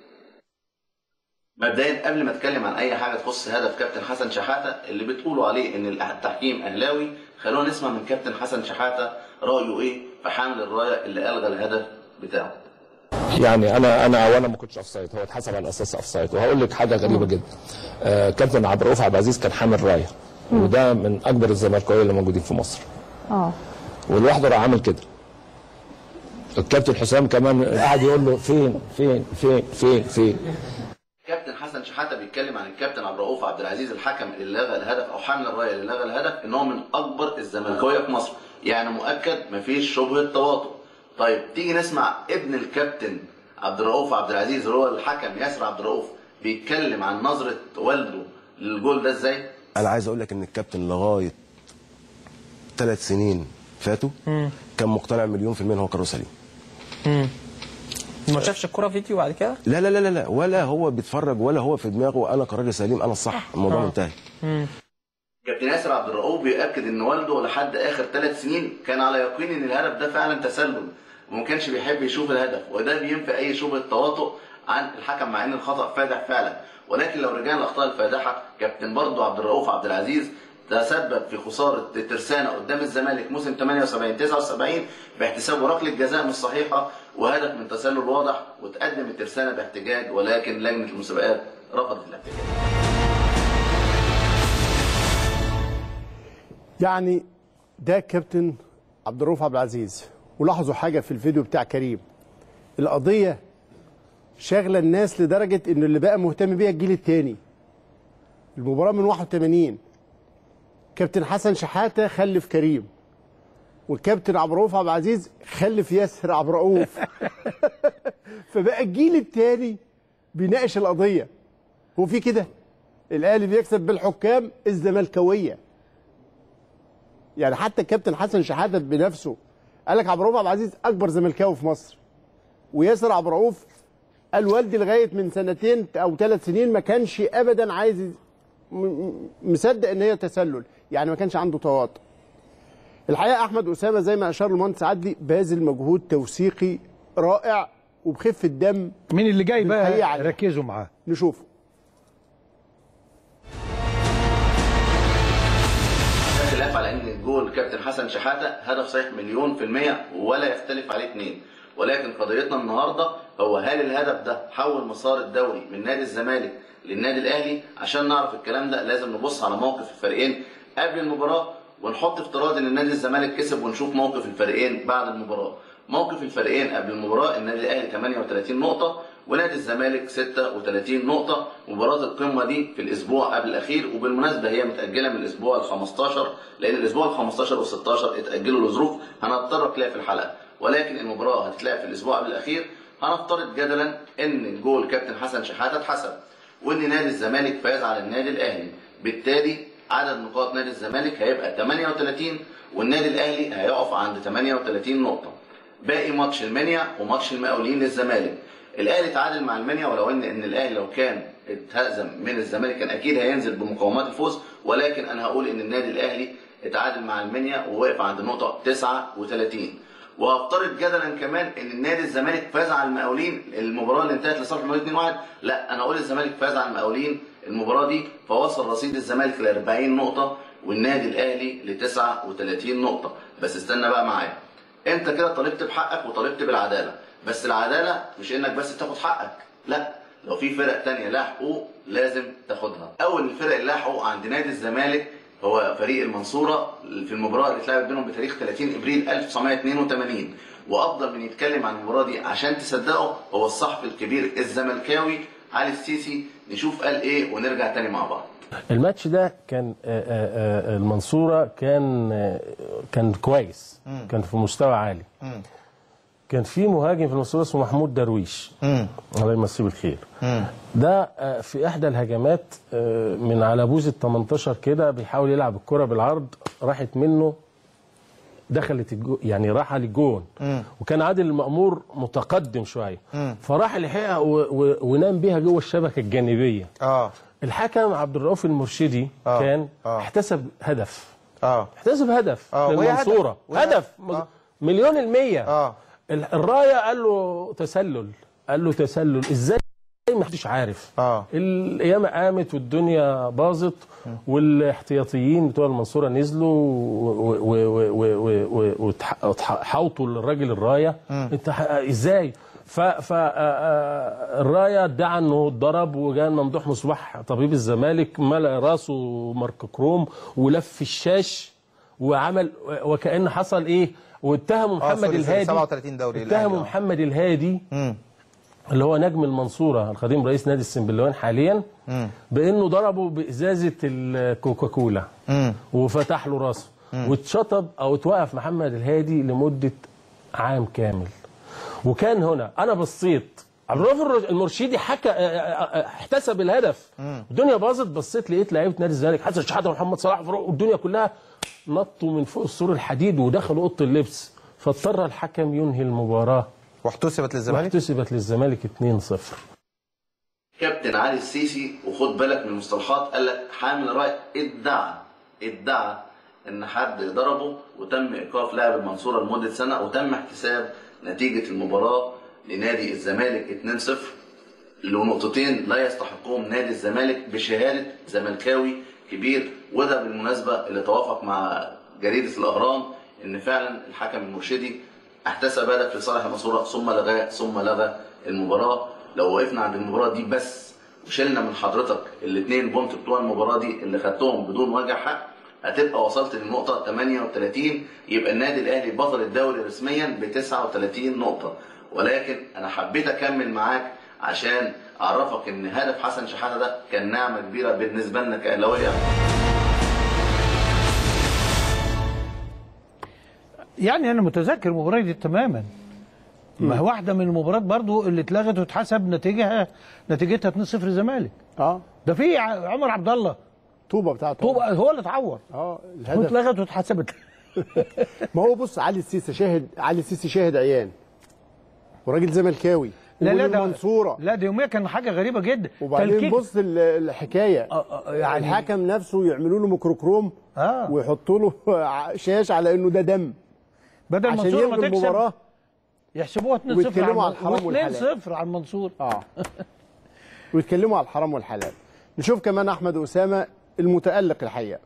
مبدئيا قبل ما اتكلم عن اي حاجه تخص هدف كابتن حسن شحاته اللي بتقولوا عليه ان التحكيم اهلاوي خلونا نسمع من كابتن حسن شحاته رايه ايه في حامل الرايه اللي الغى الهدف بتاعه يعني انا انا اولا ما كنتش اوف سايد هو اتحسب على اساس اوف سايد وهقول لك حاجه غريبه جدا آه كابتن عبد الرؤوف عبد العزيز كان حامل رايه وده من اكبر الزملكاويه اللي موجودين في مصر اه والواحد راح عامل كده الكابتن حسام كمان قاعد يقول له فين فين فين فين فين كابتن حسن شحاته بيتكلم عن الكابتن عبد الرؤوف عبد العزيز الحكم اللي لغى الهدف او حامل الرايه اللي لغى الهدف ان هو من اكبر الزملكاويه في مصر يعني مؤكد مفيش شبهه تواطؤ طيب تيجي نسمع ابن الكابتن عبد الرؤوف عبد العزيز اللي هو الحكم ياسر عبد الرؤوف بيتكلم عن نظره والده للجول ده ازاي انا عايز اقول لك ان الكابتن لغايه ثلاث سنين فاتوا كان مقتنع مليون في المية ان هو قرار سليم امم ما شافش الكوره فيديو بعد كده لا لا لا لا لا ولا هو بيتفرج ولا هو في دماغه انا قراري سليم انا الصح الموضوع آه. منتهي كابتن ياسر عبد الرؤوف بيأكد ان والده لحد اخر ثلاث سنين كان على يقين ان الهدف ده فعلا تسلل وما كانش بيحب يشوف الهدف وده بينفي اي شبهه تواطؤ عن الحكم مع ان الخطا فادح فعلا ولكن لو رجعنا الاخطاء الفادحه كابتن برضه عبد الرؤوف عبد العزيز تسبب في خساره ترسانه قدام الزمالك موسم 78 79 باحتساب ركله جزاء مش صحيحه وهدف من تسلل واضح وتقدم الترسانه باحتجاج ولكن لجنه المسابقات رفضت الاحتجاج يعني ده كابتن عبد الرؤوف عبد العزيز ولاحظوا حاجه في الفيديو بتاع كريم القضيه شاغله الناس لدرجه ان اللي بقى مهتم بيها الجيل الثاني المباراه من 81 كابتن حسن شحاته خلف كريم والكابتن عبد الرؤوف عبد العزيز خلف ياسر عبد الرؤوف فبقى الجيل الثاني بيناقش القضيه هو في كده الاهلي بيكسب بالحكام الزملكاويه يعني حتى الكابتن حسن شحاته بنفسه قال لك عبد الرؤوف عبد العزيز اكبر زملكاوي في مصر وياسر عبد الرؤوف قال والدي لغايه من سنتين او ثلاث سنين ما كانش ابدا عايز م- م- مصدق ان هي تسلل يعني ما كانش عنده تواطؤ الحقيقه احمد اسامه زي ما اشار المهندس عدلي باذل مجهود توثيقي رائع وبخفه دم مين اللي جاي بالحقيقة بقى عليه. ركزوا معاه نشوفه خلاف على ان الجول كابتن حسن شحاته هدف صحيح مليون في المية ولا يختلف عليه اثنين ولكن قضيتنا النهارده هو هل الهدف ده حول مسار الدوري من نادي الزمالك للنادي الاهلي عشان نعرف الكلام ده لازم نبص على موقف الفريقين قبل المباراه ونحط افتراض ان نادي الزمالك كسب ونشوف موقف الفريقين بعد المباراه موقف الفريقين قبل المباراه النادي الاهلي 38 نقطه ونادي الزمالك 36 نقطة مباراة القمة دي في الأسبوع قبل الأخير وبالمناسبة هي متأجلة من الأسبوع ال 15 لأن الأسبوع ال 15 وال 16 اتأجلوا لظروف هنتطرق ليها في الحلقة ولكن المباراة هتتلعب في الأسبوع قبل الأخير هنفترض جدلا إن جول كابتن حسن شحاتة اتحسب وإن نادي الزمالك فاز على النادي الأهلي بالتالي عدد نقاط نادي الزمالك هيبقى 38 والنادي الأهلي هيقف عند 38 نقطة باقي ماتش المنيا وماتش المقاولين للزمالك الاهلي تعادل مع المنيا ولو ان ان الاهلي لو كان اتهزم من الزمالك كان اكيد هينزل بمقاومات الفوز ولكن انا هقول ان النادي الاهلي اتعادل مع المنيا ووقف عند نقطه 39 وهفترض جدلا كمان ان النادي الزمالك فاز على المقاولين المباراه اللي انتهت لصالح المقاولين 2-1 لا انا اقول الزمالك فاز على المقاولين المباراه دي فوصل رصيد الزمالك ل 40 نقطه والنادي الاهلي ل 39 نقطه بس استنى بقى معايا انت كده طالبت بحقك وطالبت بالعداله بس العداله مش انك بس تاخد حقك لا لو في فرق تانية لها حقوق لازم تاخدها اول الفرق اللي لها حقوق عند نادي الزمالك هو فريق المنصوره في المباراه اللي اتلعبت بينهم بتاريخ 30 ابريل 1982 وافضل من يتكلم عن المباراه دي عشان تصدقه هو الصحفي الكبير الزملكاوي علي السيسي نشوف قال ايه ونرجع تاني مع بعض الماتش ده كان آه، آه، آه، المنصوره كان آه، كان كويس مم. كان في مستوى عالي مم. كان في مهاجم في المنصوره اسمه محمود درويش مم. الله يمسيه بالخير مم. ده آه، في احدى الهجمات آه، من على بوز ال 18 كده بيحاول يلعب الكره بالعرض راحت منه دخلت الجو يعني راح للجون مم. وكان عادل المأمور متقدم شويه مم. فراح لحقها و- و- ونام بيها جوه الشبكه الجانبيه اه الحكم عبد الرؤوف المرشدي آه. كان آه. احتسب هدف اه احتسب هدف آه، وهي هدف. للمنصوره وهي هدف آه. مليون المية اه الرايه قال له تسلل قال له تسلل ازاي ما حدش عارف اه القيامه قامت والدنيا باظت والاحتياطيين بتوع المنصوره نزلوا وحاوطوا للراجل الرايه مم. انت ح- ازاي ف ف آه، آه، الرايه ادعى انه اتضرب وجاء ممدوح مصباح طبيب الزمالك ملأ راسه مارك كروم ولف الشاش وعمل وكأن حصل ايه واتهموا آه، محمد سوري، سوري، الهادي 37 دوري الأهلي، اتهموا آه. محمد الهادي مم. اللي هو نجم المنصوره القديم رئيس نادي السنبلاوين حاليا مم. بانه ضربه بازازه الكوكاكولا مم. وفتح له راسه مم. واتشطب او اتوقف محمد الهادي لمده عام كامل وكان هنا انا بصيت عبد الرؤوف الر- المرشدي حكى اه، اه، اه، احتسب الهدف مم. الدنيا باظت بصيت لقيت لعيبه نادي الزمالك حسن شحاته ومحمد صلاح فاروق والدنيا كلها نطوا من فوق السور الحديد ودخلوا اوضه اللبس فاضطر الحكم ينهي المباراه واحتسبت للزمالك واحتسبت للزمالك 2-0 كابتن علي السيسي وخد بالك من المصطلحات قال لك حامل راي ادعى ادعى ان حد ضربه وتم ايقاف لاعب المنصوره لمده سنه وتم احتساب نتيجه المباراه لنادي الزمالك 2-0 لنقطتين لا يستحقهم نادي الزمالك بشهاده زملكاوي كبير وده بالمناسبه اللي توافق مع جريده الاهرام ان فعلا الحكم المرشدي احتسب هدف لصالح المنصوره ثم لغاه ثم لغى المباراه لو وقفنا عند المباراه دي بس وشلنا من حضرتك الاثنين بونت بتوع المباراه دي اللي خدتهم بدون وجه حق هتبقى وصلت للنقطة 38 يبقى النادي الأهلي بطل الدوري رسميا ب 39 نقطة ولكن أنا حبيت أكمل معاك عشان أعرفك إن هدف حسن شحاتة ده كان نعمة كبيرة بالنسبة لنا كأهلاوية يعني انا متذكر المباراه دي تماما ما هي واحده من المباريات برضو اللي اتلغت واتحسب نتيجها نتيجتها 2-0 الزمالك اه ده في ع- عمر عبد الله طوبه بتاعته طوبه هو اللي اتعور اه الهدف واتلغت واتحسبت ما هو بص علي السيسي شاهد علي السيسي شاهد عيان وراجل زملكاوي لا لا ومن ده المنصوره لا دي يوميا كان حاجه غريبه جدا وبعدين تلكيك. بص ال- الحكايه يعني- الحكم نفسه يعملوا له ميكروكروم آه. ويحطوا له ع- شاش على انه ده دم بدل عشان المنصوره ما يلغي تكسب المباراه يحسبوها 2-0 ويتكلموا على الحرام والحلال 2-0 على المنصور اه ويتكلموا على الحرام والحلال نشوف كمان احمد اسامه المتالق الحقيقه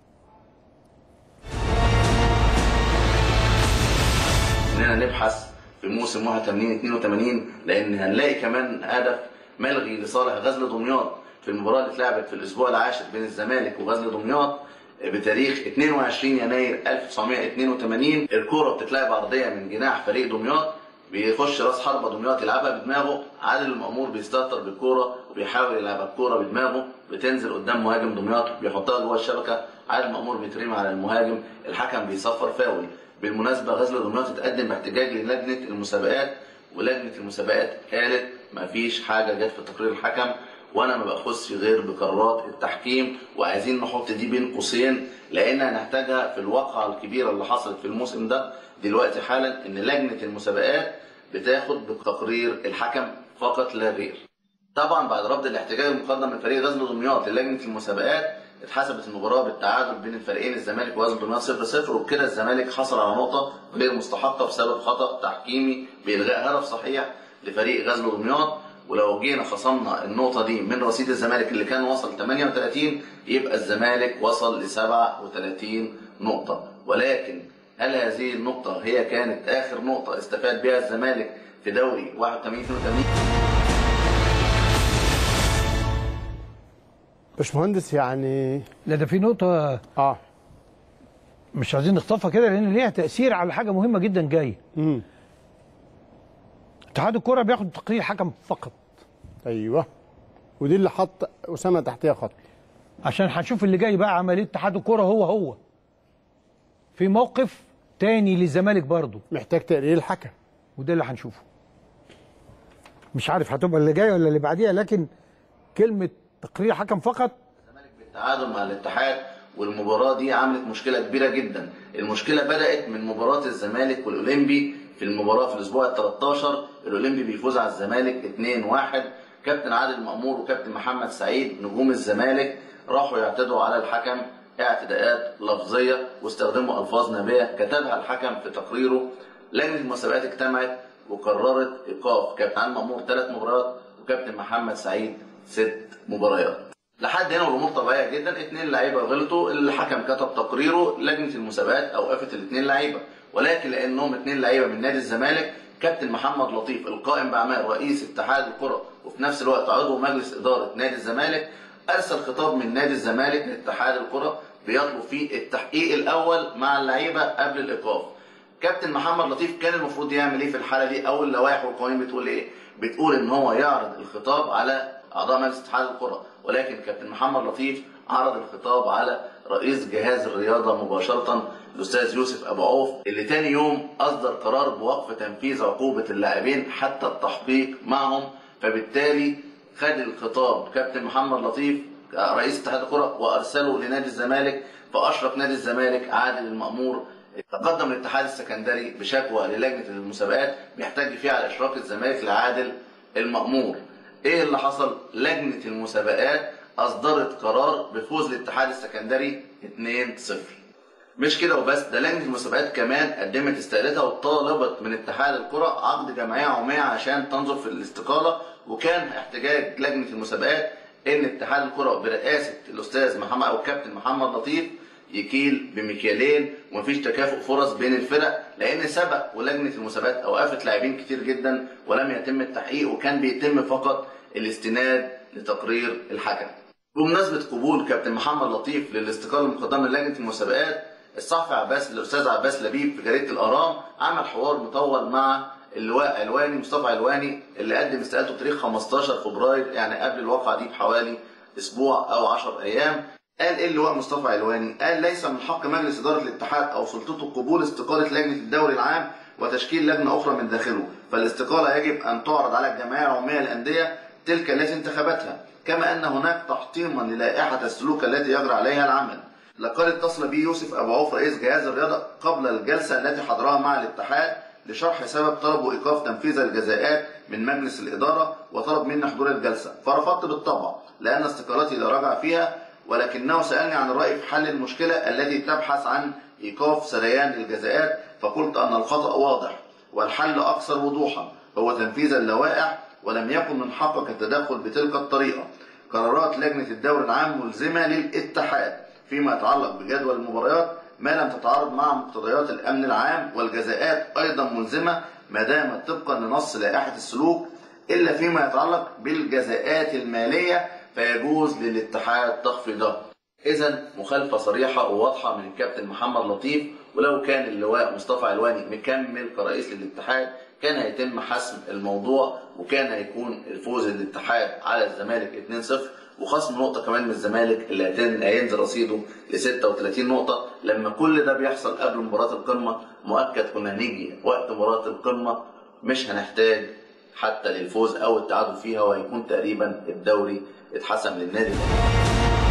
اننا نبحث في موسم 81 82 لان هنلاقي كمان هدف ملغي لصالح غزل دمياط في المباراه اللي اتلعبت في الاسبوع العاشر بين الزمالك وغزل دمياط بتاريخ 22 يناير 1982 الكوره بتتلعب عرضيه من جناح فريق دمياط بيخش راس حربة دمياط يلعبها بدماغه عادل المأمور بيستهتر بالكوره وبيحاول يلعب الكوره بدماغه بتنزل قدام مهاجم دمياط بيحطها جوه الشبكه عادل المأمور بيترمي على المهاجم الحكم بيصفر فاول بالمناسبه غزل دمياط اتقدم باحتجاج للجنه المسابقات ولجنه المسابقات قالت ما فيش حاجه جت في تقرير الحكم وانا ما باخذش غير بقرارات التحكيم وعايزين نحط دي بين قوسين لان هنحتاجها في الواقعه الكبيره اللي حصلت في الموسم ده دلوقتي حالا ان لجنه المسابقات بتاخد بتقرير الحكم فقط لا غير. طبعا بعد رفض الاحتجاج المقدم من فريق غزل دمياط للجنه المسابقات اتحسبت المباراه بالتعادل بين الفريقين الزمالك وغزل دمياط 0 0 وبكده الزمالك حصل على نقطه غير مستحقه بسبب خطا تحكيمي بالغاء هدف صحيح لفريق غزل دمياط ولو جينا خصمنا النقطة دي من رصيد الزمالك اللي كان وصل 38 يبقى الزمالك وصل ل 37 نقطة ولكن هل هذه النقطة هي كانت آخر نقطة استفاد بها الزمالك في دوري 81 82 باشمهندس يعني لا ده في نقطة اه مش عايزين نخطفها كده لأن ليها تأثير على حاجة مهمة جدا جاية. امم اتحاد الكرة بياخد تقرير حكم فقط ايوه ودي اللي حط اسامه تحتها خط عشان هنشوف اللي جاي بقى عملية اتحاد الكرة هو هو في موقف تاني للزمالك برضه محتاج تقرير الحكم وده اللي هنشوفه مش عارف هتبقى اللي جايه ولا اللي بعديها لكن كلمة تقرير حكم فقط بالتعادل مع الاتحاد والمباراة دي عملت مشكلة كبيرة جدا المشكلة بدأت من مباراة الزمالك والأولمبي في المباراة في الأسبوع ال 13 الأولمبي بيفوز على الزمالك 2-1 كابتن عادل مأمور وكابتن محمد سعيد نجوم الزمالك راحوا يعتدوا على الحكم اعتداءات لفظية واستخدموا ألفاظ نابية كتبها الحكم في تقريره لجنة المسابقات اجتمعت وقررت إيقاف كابتن عادل مأمور ثلاث مباريات وكابتن محمد سعيد ست مباريات لحد هنا الامور طبيعيه جدا اثنين لعيبه غلطوا الحكم كتب تقريره لجنه المسابقات اوقفت الاثنين لعيبه ولكن لانهم اثنين لعيبه من نادي الزمالك كابتن محمد لطيف القائم باعمال رئيس اتحاد الكره وفي نفس الوقت عضو مجلس اداره نادي الزمالك ارسل خطاب من نادي الزمالك لاتحاد الكره بيطلب فيه التحقيق الاول مع اللعيبه قبل الايقاف كابتن محمد لطيف كان المفروض يعمل ايه في الحاله دي او اللوائح والقوانين بتقول ايه بتقول ان هو يعرض الخطاب على اعضاء مجلس اتحاد الكره ولكن كابتن محمد لطيف عرض الخطاب على رئيس جهاز الرياضه مباشره الاستاذ يوسف ابو عوف اللي تاني يوم اصدر قرار بوقف تنفيذ عقوبه اللاعبين حتى التحقيق معهم فبالتالي خد الخطاب كابتن محمد لطيف رئيس اتحاد الكره وارسله لنادي الزمالك فاشرف نادي الزمالك عادل المامور تقدم الاتحاد السكندري بشكوى للجنه المسابقات بيحتج فيها على اشراك الزمالك لعادل المامور ايه اللي حصل لجنه المسابقات اصدرت قرار بفوز الاتحاد السكندري 2-0 مش كده وبس ده لجنه المسابقات كمان قدمت استقالتها وطالبت من اتحاد الكره عقد جمعيه عموميه عشان تنظر في الاستقاله وكان احتجاج لجنه المسابقات ان اتحاد الكره برئاسه الاستاذ محمد او الكابتن محمد لطيف يكيل بمكيالين ومفيش تكافؤ فرص بين الفرق لان سبق ولجنه المسابقات اوقفت لاعبين كتير جدا ولم يتم التحقيق وكان بيتم فقط الاستناد لتقرير الحكم. بمناسبه قبول كابتن محمد لطيف للاستقاله المقدمه لجنه المسابقات الصحفي عباس الاستاذ عباس لبيب في جريده الاهرام عمل حوار مطول مع اللواء علواني مصطفى علواني اللي قدم استقالته بتاريخ 15 فبراير يعني قبل الواقعه دي بحوالي اسبوع او 10 ايام قال ايه اللواء مصطفى علواني؟ قال ليس من حق مجلس اداره الاتحاد او سلطته قبول استقاله لجنه الدوري العام وتشكيل لجنه اخرى من داخله، فالاستقاله يجب ان تعرض على الجمعيه العموميه للانديه تلك التي انتخبتها، كما ان هناك تحطيما للائحه السلوك التي يجري عليها العمل. لقد اتصل بي يوسف ابو عوف رئيس جهاز الرياضه قبل الجلسه التي حضرها مع الاتحاد لشرح سبب طلبه ايقاف تنفيذ الجزاءات من مجلس الاداره وطلب مني حضور الجلسه، فرفضت بالطبع لان استقالتي لا رجع فيها ولكنه سألني عن الرأي في حل المشكلة التي تبحث عن إيقاف سريان الجزاءات فقلت أن الخطأ واضح والحل أكثر وضوحا هو تنفيذ اللوائح ولم يكن من حقك التدخل بتلك الطريقة قرارات لجنة الدوري العام ملزمة للاتحاد فيما يتعلق بجدول المباريات ما لم تتعارض مع مقتضيات الأمن العام والجزاءات أيضا ملزمة ما دامت طبقا لنص لائحة السلوك إلا فيما يتعلق بالجزاءات المالية فيجوز للاتحاد تخفيضها اذا مخالفه صريحه وواضحه من الكابتن محمد لطيف ولو كان اللواء مصطفى علواني مكمل كرئيس للاتحاد كان هيتم حسم الموضوع وكان هيكون الفوز الاتحاد على الزمالك 2-0 وخصم نقطة كمان من الزمالك اللي هتن- هينزل رصيده ل 36 نقطة لما كل ده بيحصل قبل مباراة القمة مؤكد كنا هنيجي وقت مباراة القمة مش هنحتاج حتى للفوز أو التعادل فيها وهيكون تقريبا الدوري اتحسم للنادي الأهلي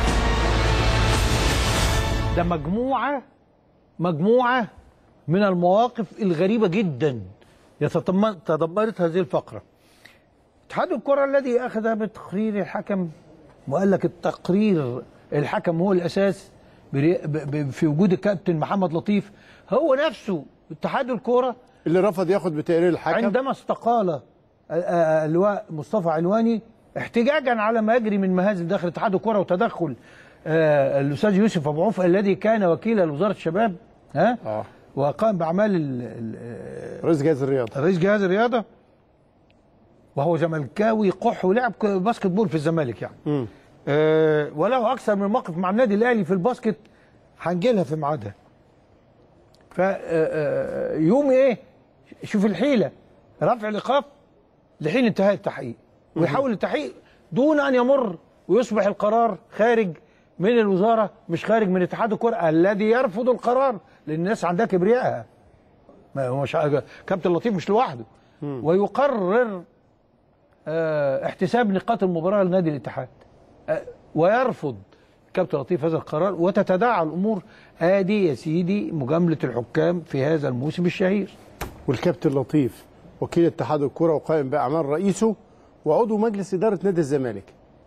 ده مجموعة مجموعة من المواقف الغريبة جدا يتضمن تضمنت هذه الفقرة اتحاد الكرة الذي أخذ بتقرير الحكم وقال لك التقرير الحكم هو الأساس بري- ب- ب- في وجود الكابتن محمد لطيف هو نفسه اتحاد الكرة اللي رفض ياخد بتقرير الحكم عندما استقال ال- آه، اللواء مصطفى علواني احتجاجا على ما يجري من مهازل داخل اتحاد الكره وتدخل آه، الاستاذ يوسف ابو عوف الذي كان وكيلا لوزاره الشباب ها اه وقام باعمال ال- ال- رئيس جهاز الرياضه رئيس جهاز الرياضه وهو زملكاوي قح ولعب ك- باسكت بول في الزمالك يعني مم. آه، وله اكثر من موقف مع النادي الاهلي في الباسكت هنجي لها في ميعادها ف آه، آه، يوم ايه شوف الحيله رفع الايقاف لحين انتهاء التحقيق ويحاول التحقيق دون ان يمر ويصبح القرار خارج من الوزاره مش خارج من اتحاد الكره الذي يرفض القرار لان الناس عندها كبريائها ما هو مش كابتن لطيف مش لوحده ويقرر آه، احتساب نقاط المباراه لنادي الاتحاد آه، ويرفض كابتن لطيف هذا القرار وتتداعى الامور ادي يا سيدي مجامله الحكام في هذا الموسم الشهير والكابتن لطيف وكيل اتحاد الكره وقائم باعمال رئيسه وعضو مجلس اداره نادي الزمالك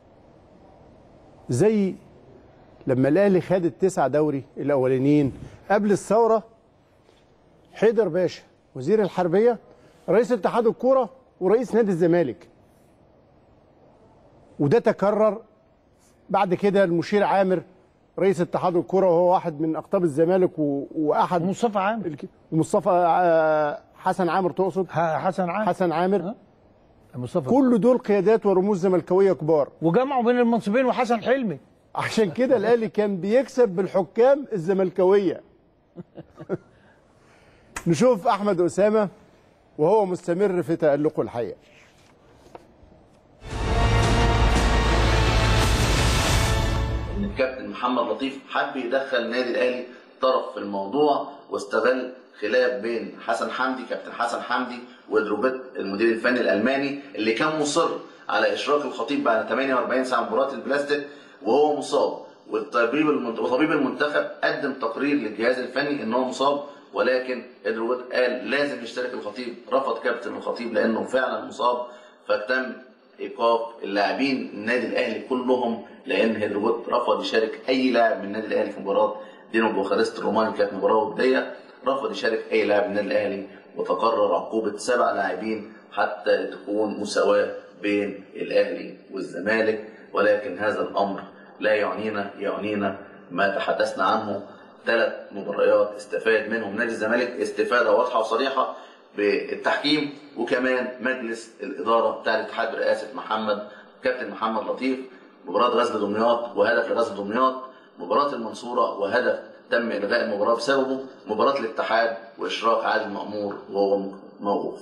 زي لما الاهلي خد التسعه دوري الاولانيين قبل الثوره حيدر باشا وزير الحربيه رئيس اتحاد الكوره ورئيس نادي الزمالك وده تكرر بعد كده المشير عامر رئيس اتحاد الكوره وهو واحد من اقطاب الزمالك و... واحد مصطفى عامر ومصطفى آه، حسن عامر تقصد حسن عامر حسن عامر مصطفى كل دول قيادات ورموز زملكاويه كبار وجمعوا بين المنصبين وحسن حلمي عشان كده الاهلي كان بيكسب بالحكام الزملكاويه نشوف احمد اسامه وهو مستمر في تالقه الحقيقه ان الكابتن محمد لطيف حب يدخل النادي الاهلي طرف في الموضوع واستغل خلاف بين حسن حمدي كابتن حسن حمدي ودروبيت المدير الفني الالماني اللي كان مصر على اشراك الخطيب بعد 48 ساعه مباراه البلاستيك وهو مصاب والطبيب المنت- وطبيب المنتخب قدم تقرير للجهاز الفني ان هو مصاب ولكن ادرويد قال لازم يشترك الخطيب رفض كابتن الخطيب لانه فعلا مصاب فتم ايقاف اللاعبين النادي الاهلي كلهم لان هيدروجوت رفض يشارك اي لاعب من النادي الاهلي في مباراه دينو بوخارست الروماني كانت مباراه وديه رفض يشارك اي لاعب من النادي الاهلي وتقرر عقوبه سبع لاعبين حتى تكون مساواه بين الاهلي والزمالك ولكن هذا الامر لا يعنينا يعنينا ما تحدثنا عنه ثلاث مباريات استفاد منهم نادي الزمالك استفاده واضحه وصريحه بالتحكيم وكمان مجلس الاداره بتاع الاتحاد برئاسه محمد كابتن محمد لطيف مباراه غزل دمياط وهدف لغزل دمياط مباراه المنصوره وهدف تم الغاء المباراه بسببه مباراه الاتحاد واشراك عادل مامور وهو موقوف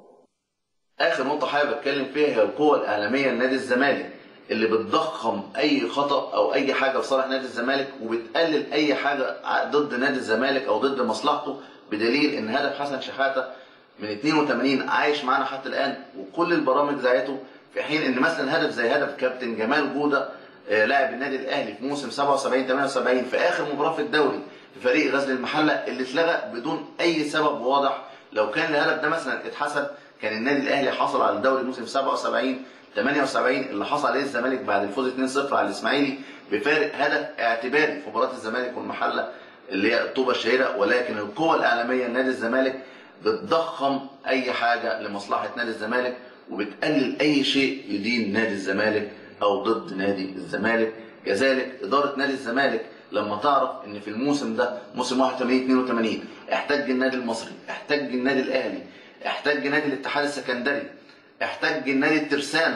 اخر نقطه حابب اتكلم فيها هي القوه الاعلاميه لنادي الزمالك اللي بتضخم اي خطا او اي حاجه في صالح نادي الزمالك وبتقلل اي حاجه ضد نادي الزمالك او ضد مصلحته بدليل ان هدف حسن شحاته من 82 عايش معانا حتى الان وكل البرامج ذاعته في حين ان مثلا هدف زي هدف كابتن جمال جوده آه، لاعب النادي الاهلي في موسم 77 78 في اخر مباراه في الدوري في فريق غزل المحله اللي اتلغى بدون اي سبب واضح لو كان الهدف ده مثلا اتحسب كان النادي الاهلي حصل على الدوري موسم 77 78 اللي حصل عليه الزمالك بعد الفوز 2-0 على الاسماعيلي بفارق هدف اعتباري في مباراه الزمالك والمحله اللي هي الطوبه الشهيره ولكن القوه الاعلاميه لنادي الزمالك بتضخم اي حاجه لمصلحه نادي الزمالك وبتقلل اي شيء يدين نادي الزمالك او ضد نادي الزمالك كذلك اداره نادي الزمالك لما تعرف ان في الموسم ده موسم 81 82 احتج النادي المصري احتج النادي الاهلي احتج نادي الاتحاد السكندري احتج النادي الترسانه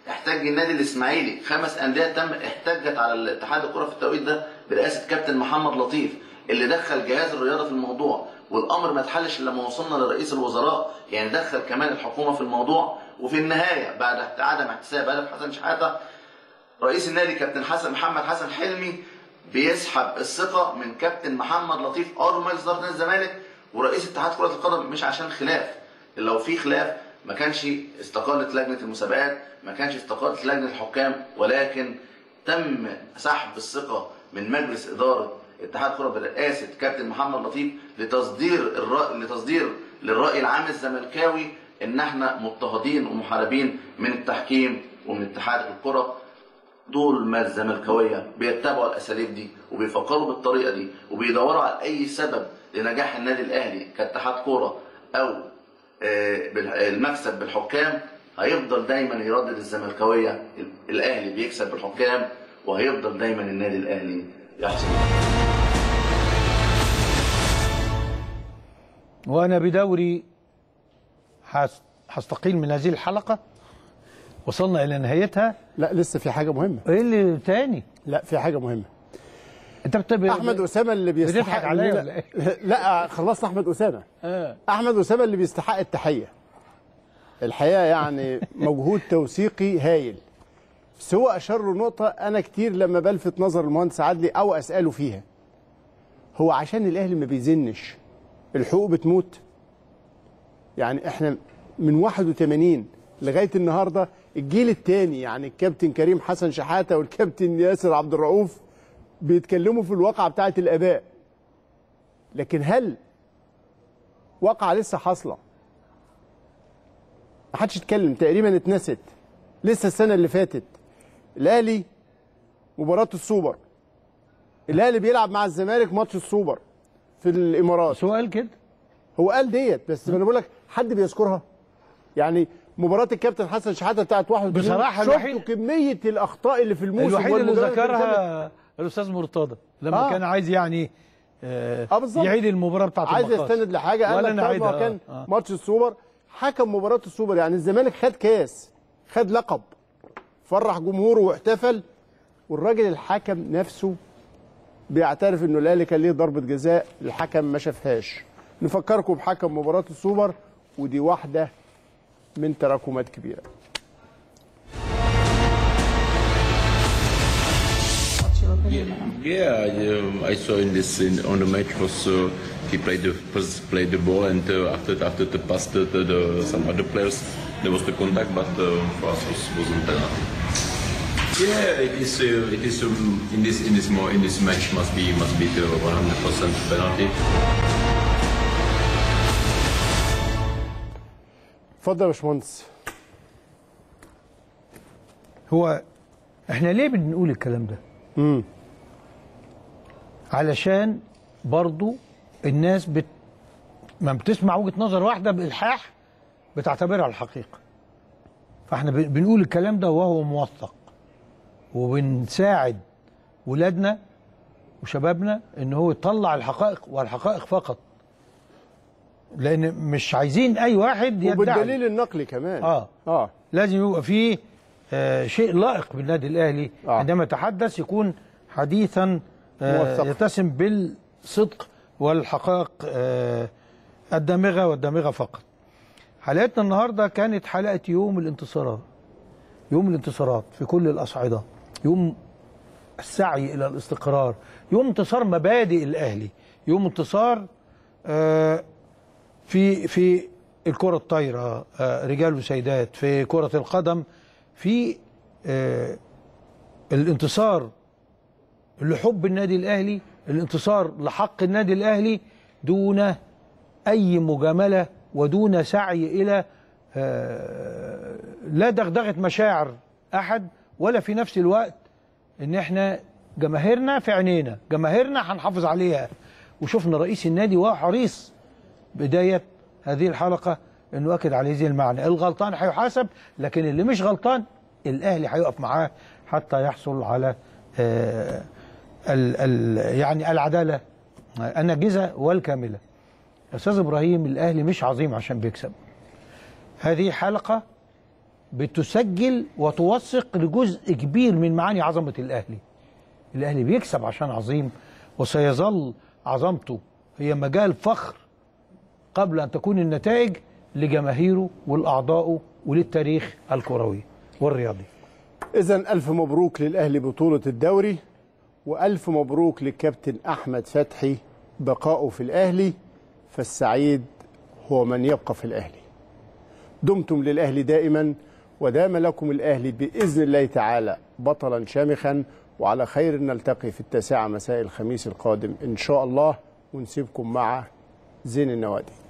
احتج النادي الاسماعيلي خمس انديه تم احتجت على الاتحاد الكره في التوقيت ده برئاسه كابتن محمد لطيف اللي دخل جهاز الرياضه في الموضوع والامر ما اتحلش الا لما وصلنا لرئيس الوزراء يعني دخل كمان الحكومه في الموضوع وفي النهايه بعد عدم احتساب هدف حسن شحاته رئيس النادي كابتن حسن محمد حسن حلمي بيسحب الثقه من كابتن محمد لطيف عضو مجلس اداره نادي الزمالك ورئيس اتحاد كره القدم مش عشان خلاف لو في خلاف ما كانش استقالت لجنه المسابقات ما كانش استقالت لجنه الحكام ولكن تم سحب الثقه من مجلس اداره اتحاد كره برئاسه كابتن محمد لطيف لتصدير الراي لتصدير للراي العام الزملكاوي ان احنا مضطهدين ومحاربين من التحكيم ومن اتحاد الكره دول ما الزملكاويه بيتبعوا الاساليب دي وبيفكروا بالطريقه دي وبيدوروا على اي سبب لنجاح النادي الاهلي كاتحاد كوره او آه، بال- المكسب بالحكام هيفضل دايما يردد الزملكاويه الاهلي بيكسب بالحكام وهيفضل دايما النادي الاهلي يحصل وانا بدوري هس- هستقيل من هذه الحلقه وصلنا الى نهايتها لا لسه في حاجه مهمه ايه اللي تاني لا في حاجه مهمه انت بتب... احمد اسامه اللي بيستحق بتضحك عليا إننا- ولا ايه؟ لا خلصنا احمد اسامه آه. احمد اسامه اللي بيستحق التحيه الحقيقه يعني مجهود توثيقي هايل بس هو اشار له نقطه انا كتير لما بلفت نظر المهندس عدلي او اساله فيها هو عشان الاهلي ما بيزنش الحقوق بتموت يعني احنا من 81 لغايه النهارده الجيل الثاني يعني الكابتن كريم حسن شحاته والكابتن ياسر عبد الرؤوف بيتكلموا في الواقعه بتاعه الاباء لكن هل واقعه لسه حاصله ما حدش اتكلم تقريبا اتنست لسه السنه اللي فاتت الاهلي مباراه السوبر الاهلي بيلعب مع الزمالك ماتش السوبر في الامارات هو قال كده هو قال ديت بس ما انا بقول لك حد بيذكرها يعني مباراه الكابتن حسن شحاته بتاعت واحد بصراحة شفتوا الوحيد- كميه الاخطاء اللي في الموسم الوحيد اللي والمدرب بيتكلم. ذكرها الاستاذ مرتضى لما آه. كان عايز يعني آه اه بالظبط يعيد المباراه بتاعت عايز المقاص. يستند لحاجه قال ولا لك انا طيب ما هو عايدها كان آه. ماتش السوبر حكم مباراه السوبر يعني الزمالك خد كاس خد لقب فرح جمهوره واحتفل والراجل الحكم نفسه بيعترف انه الاهلي كان ليه ضربه جزاء الحكم ما شافهاش نفكركم بحكم مباراه السوبر ودي واحده من تراكمات كبيره Yeah, I, um, I saw in this in, on the match was uh, he played the first played the ball and uh, after after the pass to the, the, some other players there was the contact, but uh, for us was wasn't penalty. Yeah, it is. Uh, it is um, in this in this more in this match must be must be the 100% penalty. اتفضل يا باشمهندس هو احنا ليه بنقول الكلام ده؟ امم علشان برضو الناس بت... ما بتسمع وجهه نظر واحده بالحاح بتعتبرها الحقيقه فاحنا ب- بنقول الكلام ده وهو موثق وبنساعد ولادنا وشبابنا ان هو يطلع الحقائق والحقائق فقط لان مش عايزين اي واحد يدعي وبالدليل النقلي كمان اه اه لازم يبقى فيه آه شيء لائق بالنادي الاهلي آه. عندما يتحدث يكون حديثا آه موثق. يتسم بالصدق والحقائق آه الدامغه والدامغه فقط. حلقتنا النهارده كانت حلقه يوم الانتصارات. يوم الانتصارات في كل الاصعده. يوم السعي الى الاستقرار، يوم انتصار مبادئ الاهلي، يوم انتصار آه في في الكرة الطايرة آه، رجال وسيدات في كرة القدم في آه، الانتصار لحب النادي الأهلي الانتصار لحق النادي الأهلي دون أي مجاملة ودون سعي إلى آه، لا دغدغة مشاعر أحد ولا في نفس الوقت إن إحنا جماهيرنا في عينينا جماهيرنا هنحافظ عليها وشفنا رئيس النادي وهو حريص بداية هذه الحلقة انه اكد على هذه المعنى الغلطان هيحاسب لكن اللي مش غلطان الاهلي هيقف معاه حتى يحصل على آه ال ال يعني العدالة الناجزة والكاملة استاذ ابراهيم الاهلي مش عظيم عشان بيكسب هذه حلقة بتسجل وتوثق لجزء كبير من معاني عظمه الاهلي الاهلي بيكسب عشان عظيم وسيظل عظمته هي مجال فخر قبل ان تكون النتائج لجماهيره ولاعضائه وللتاريخ الكروي والرياضي إذا ألف مبروك للأهلي بطولة الدوري وألف مبروك للكابتن أحمد فتحي بقائه في الأهلي فالسعيد هو من يبقى في الأهلي دمتم للأهلي دائما ودام لكم الأهلي بإذن الله تعالى بطلا شامخا وعلى خير نلتقي في التاسعة مساء الخميس القادم إن شاء الله ونسيبكم مع زين النوادي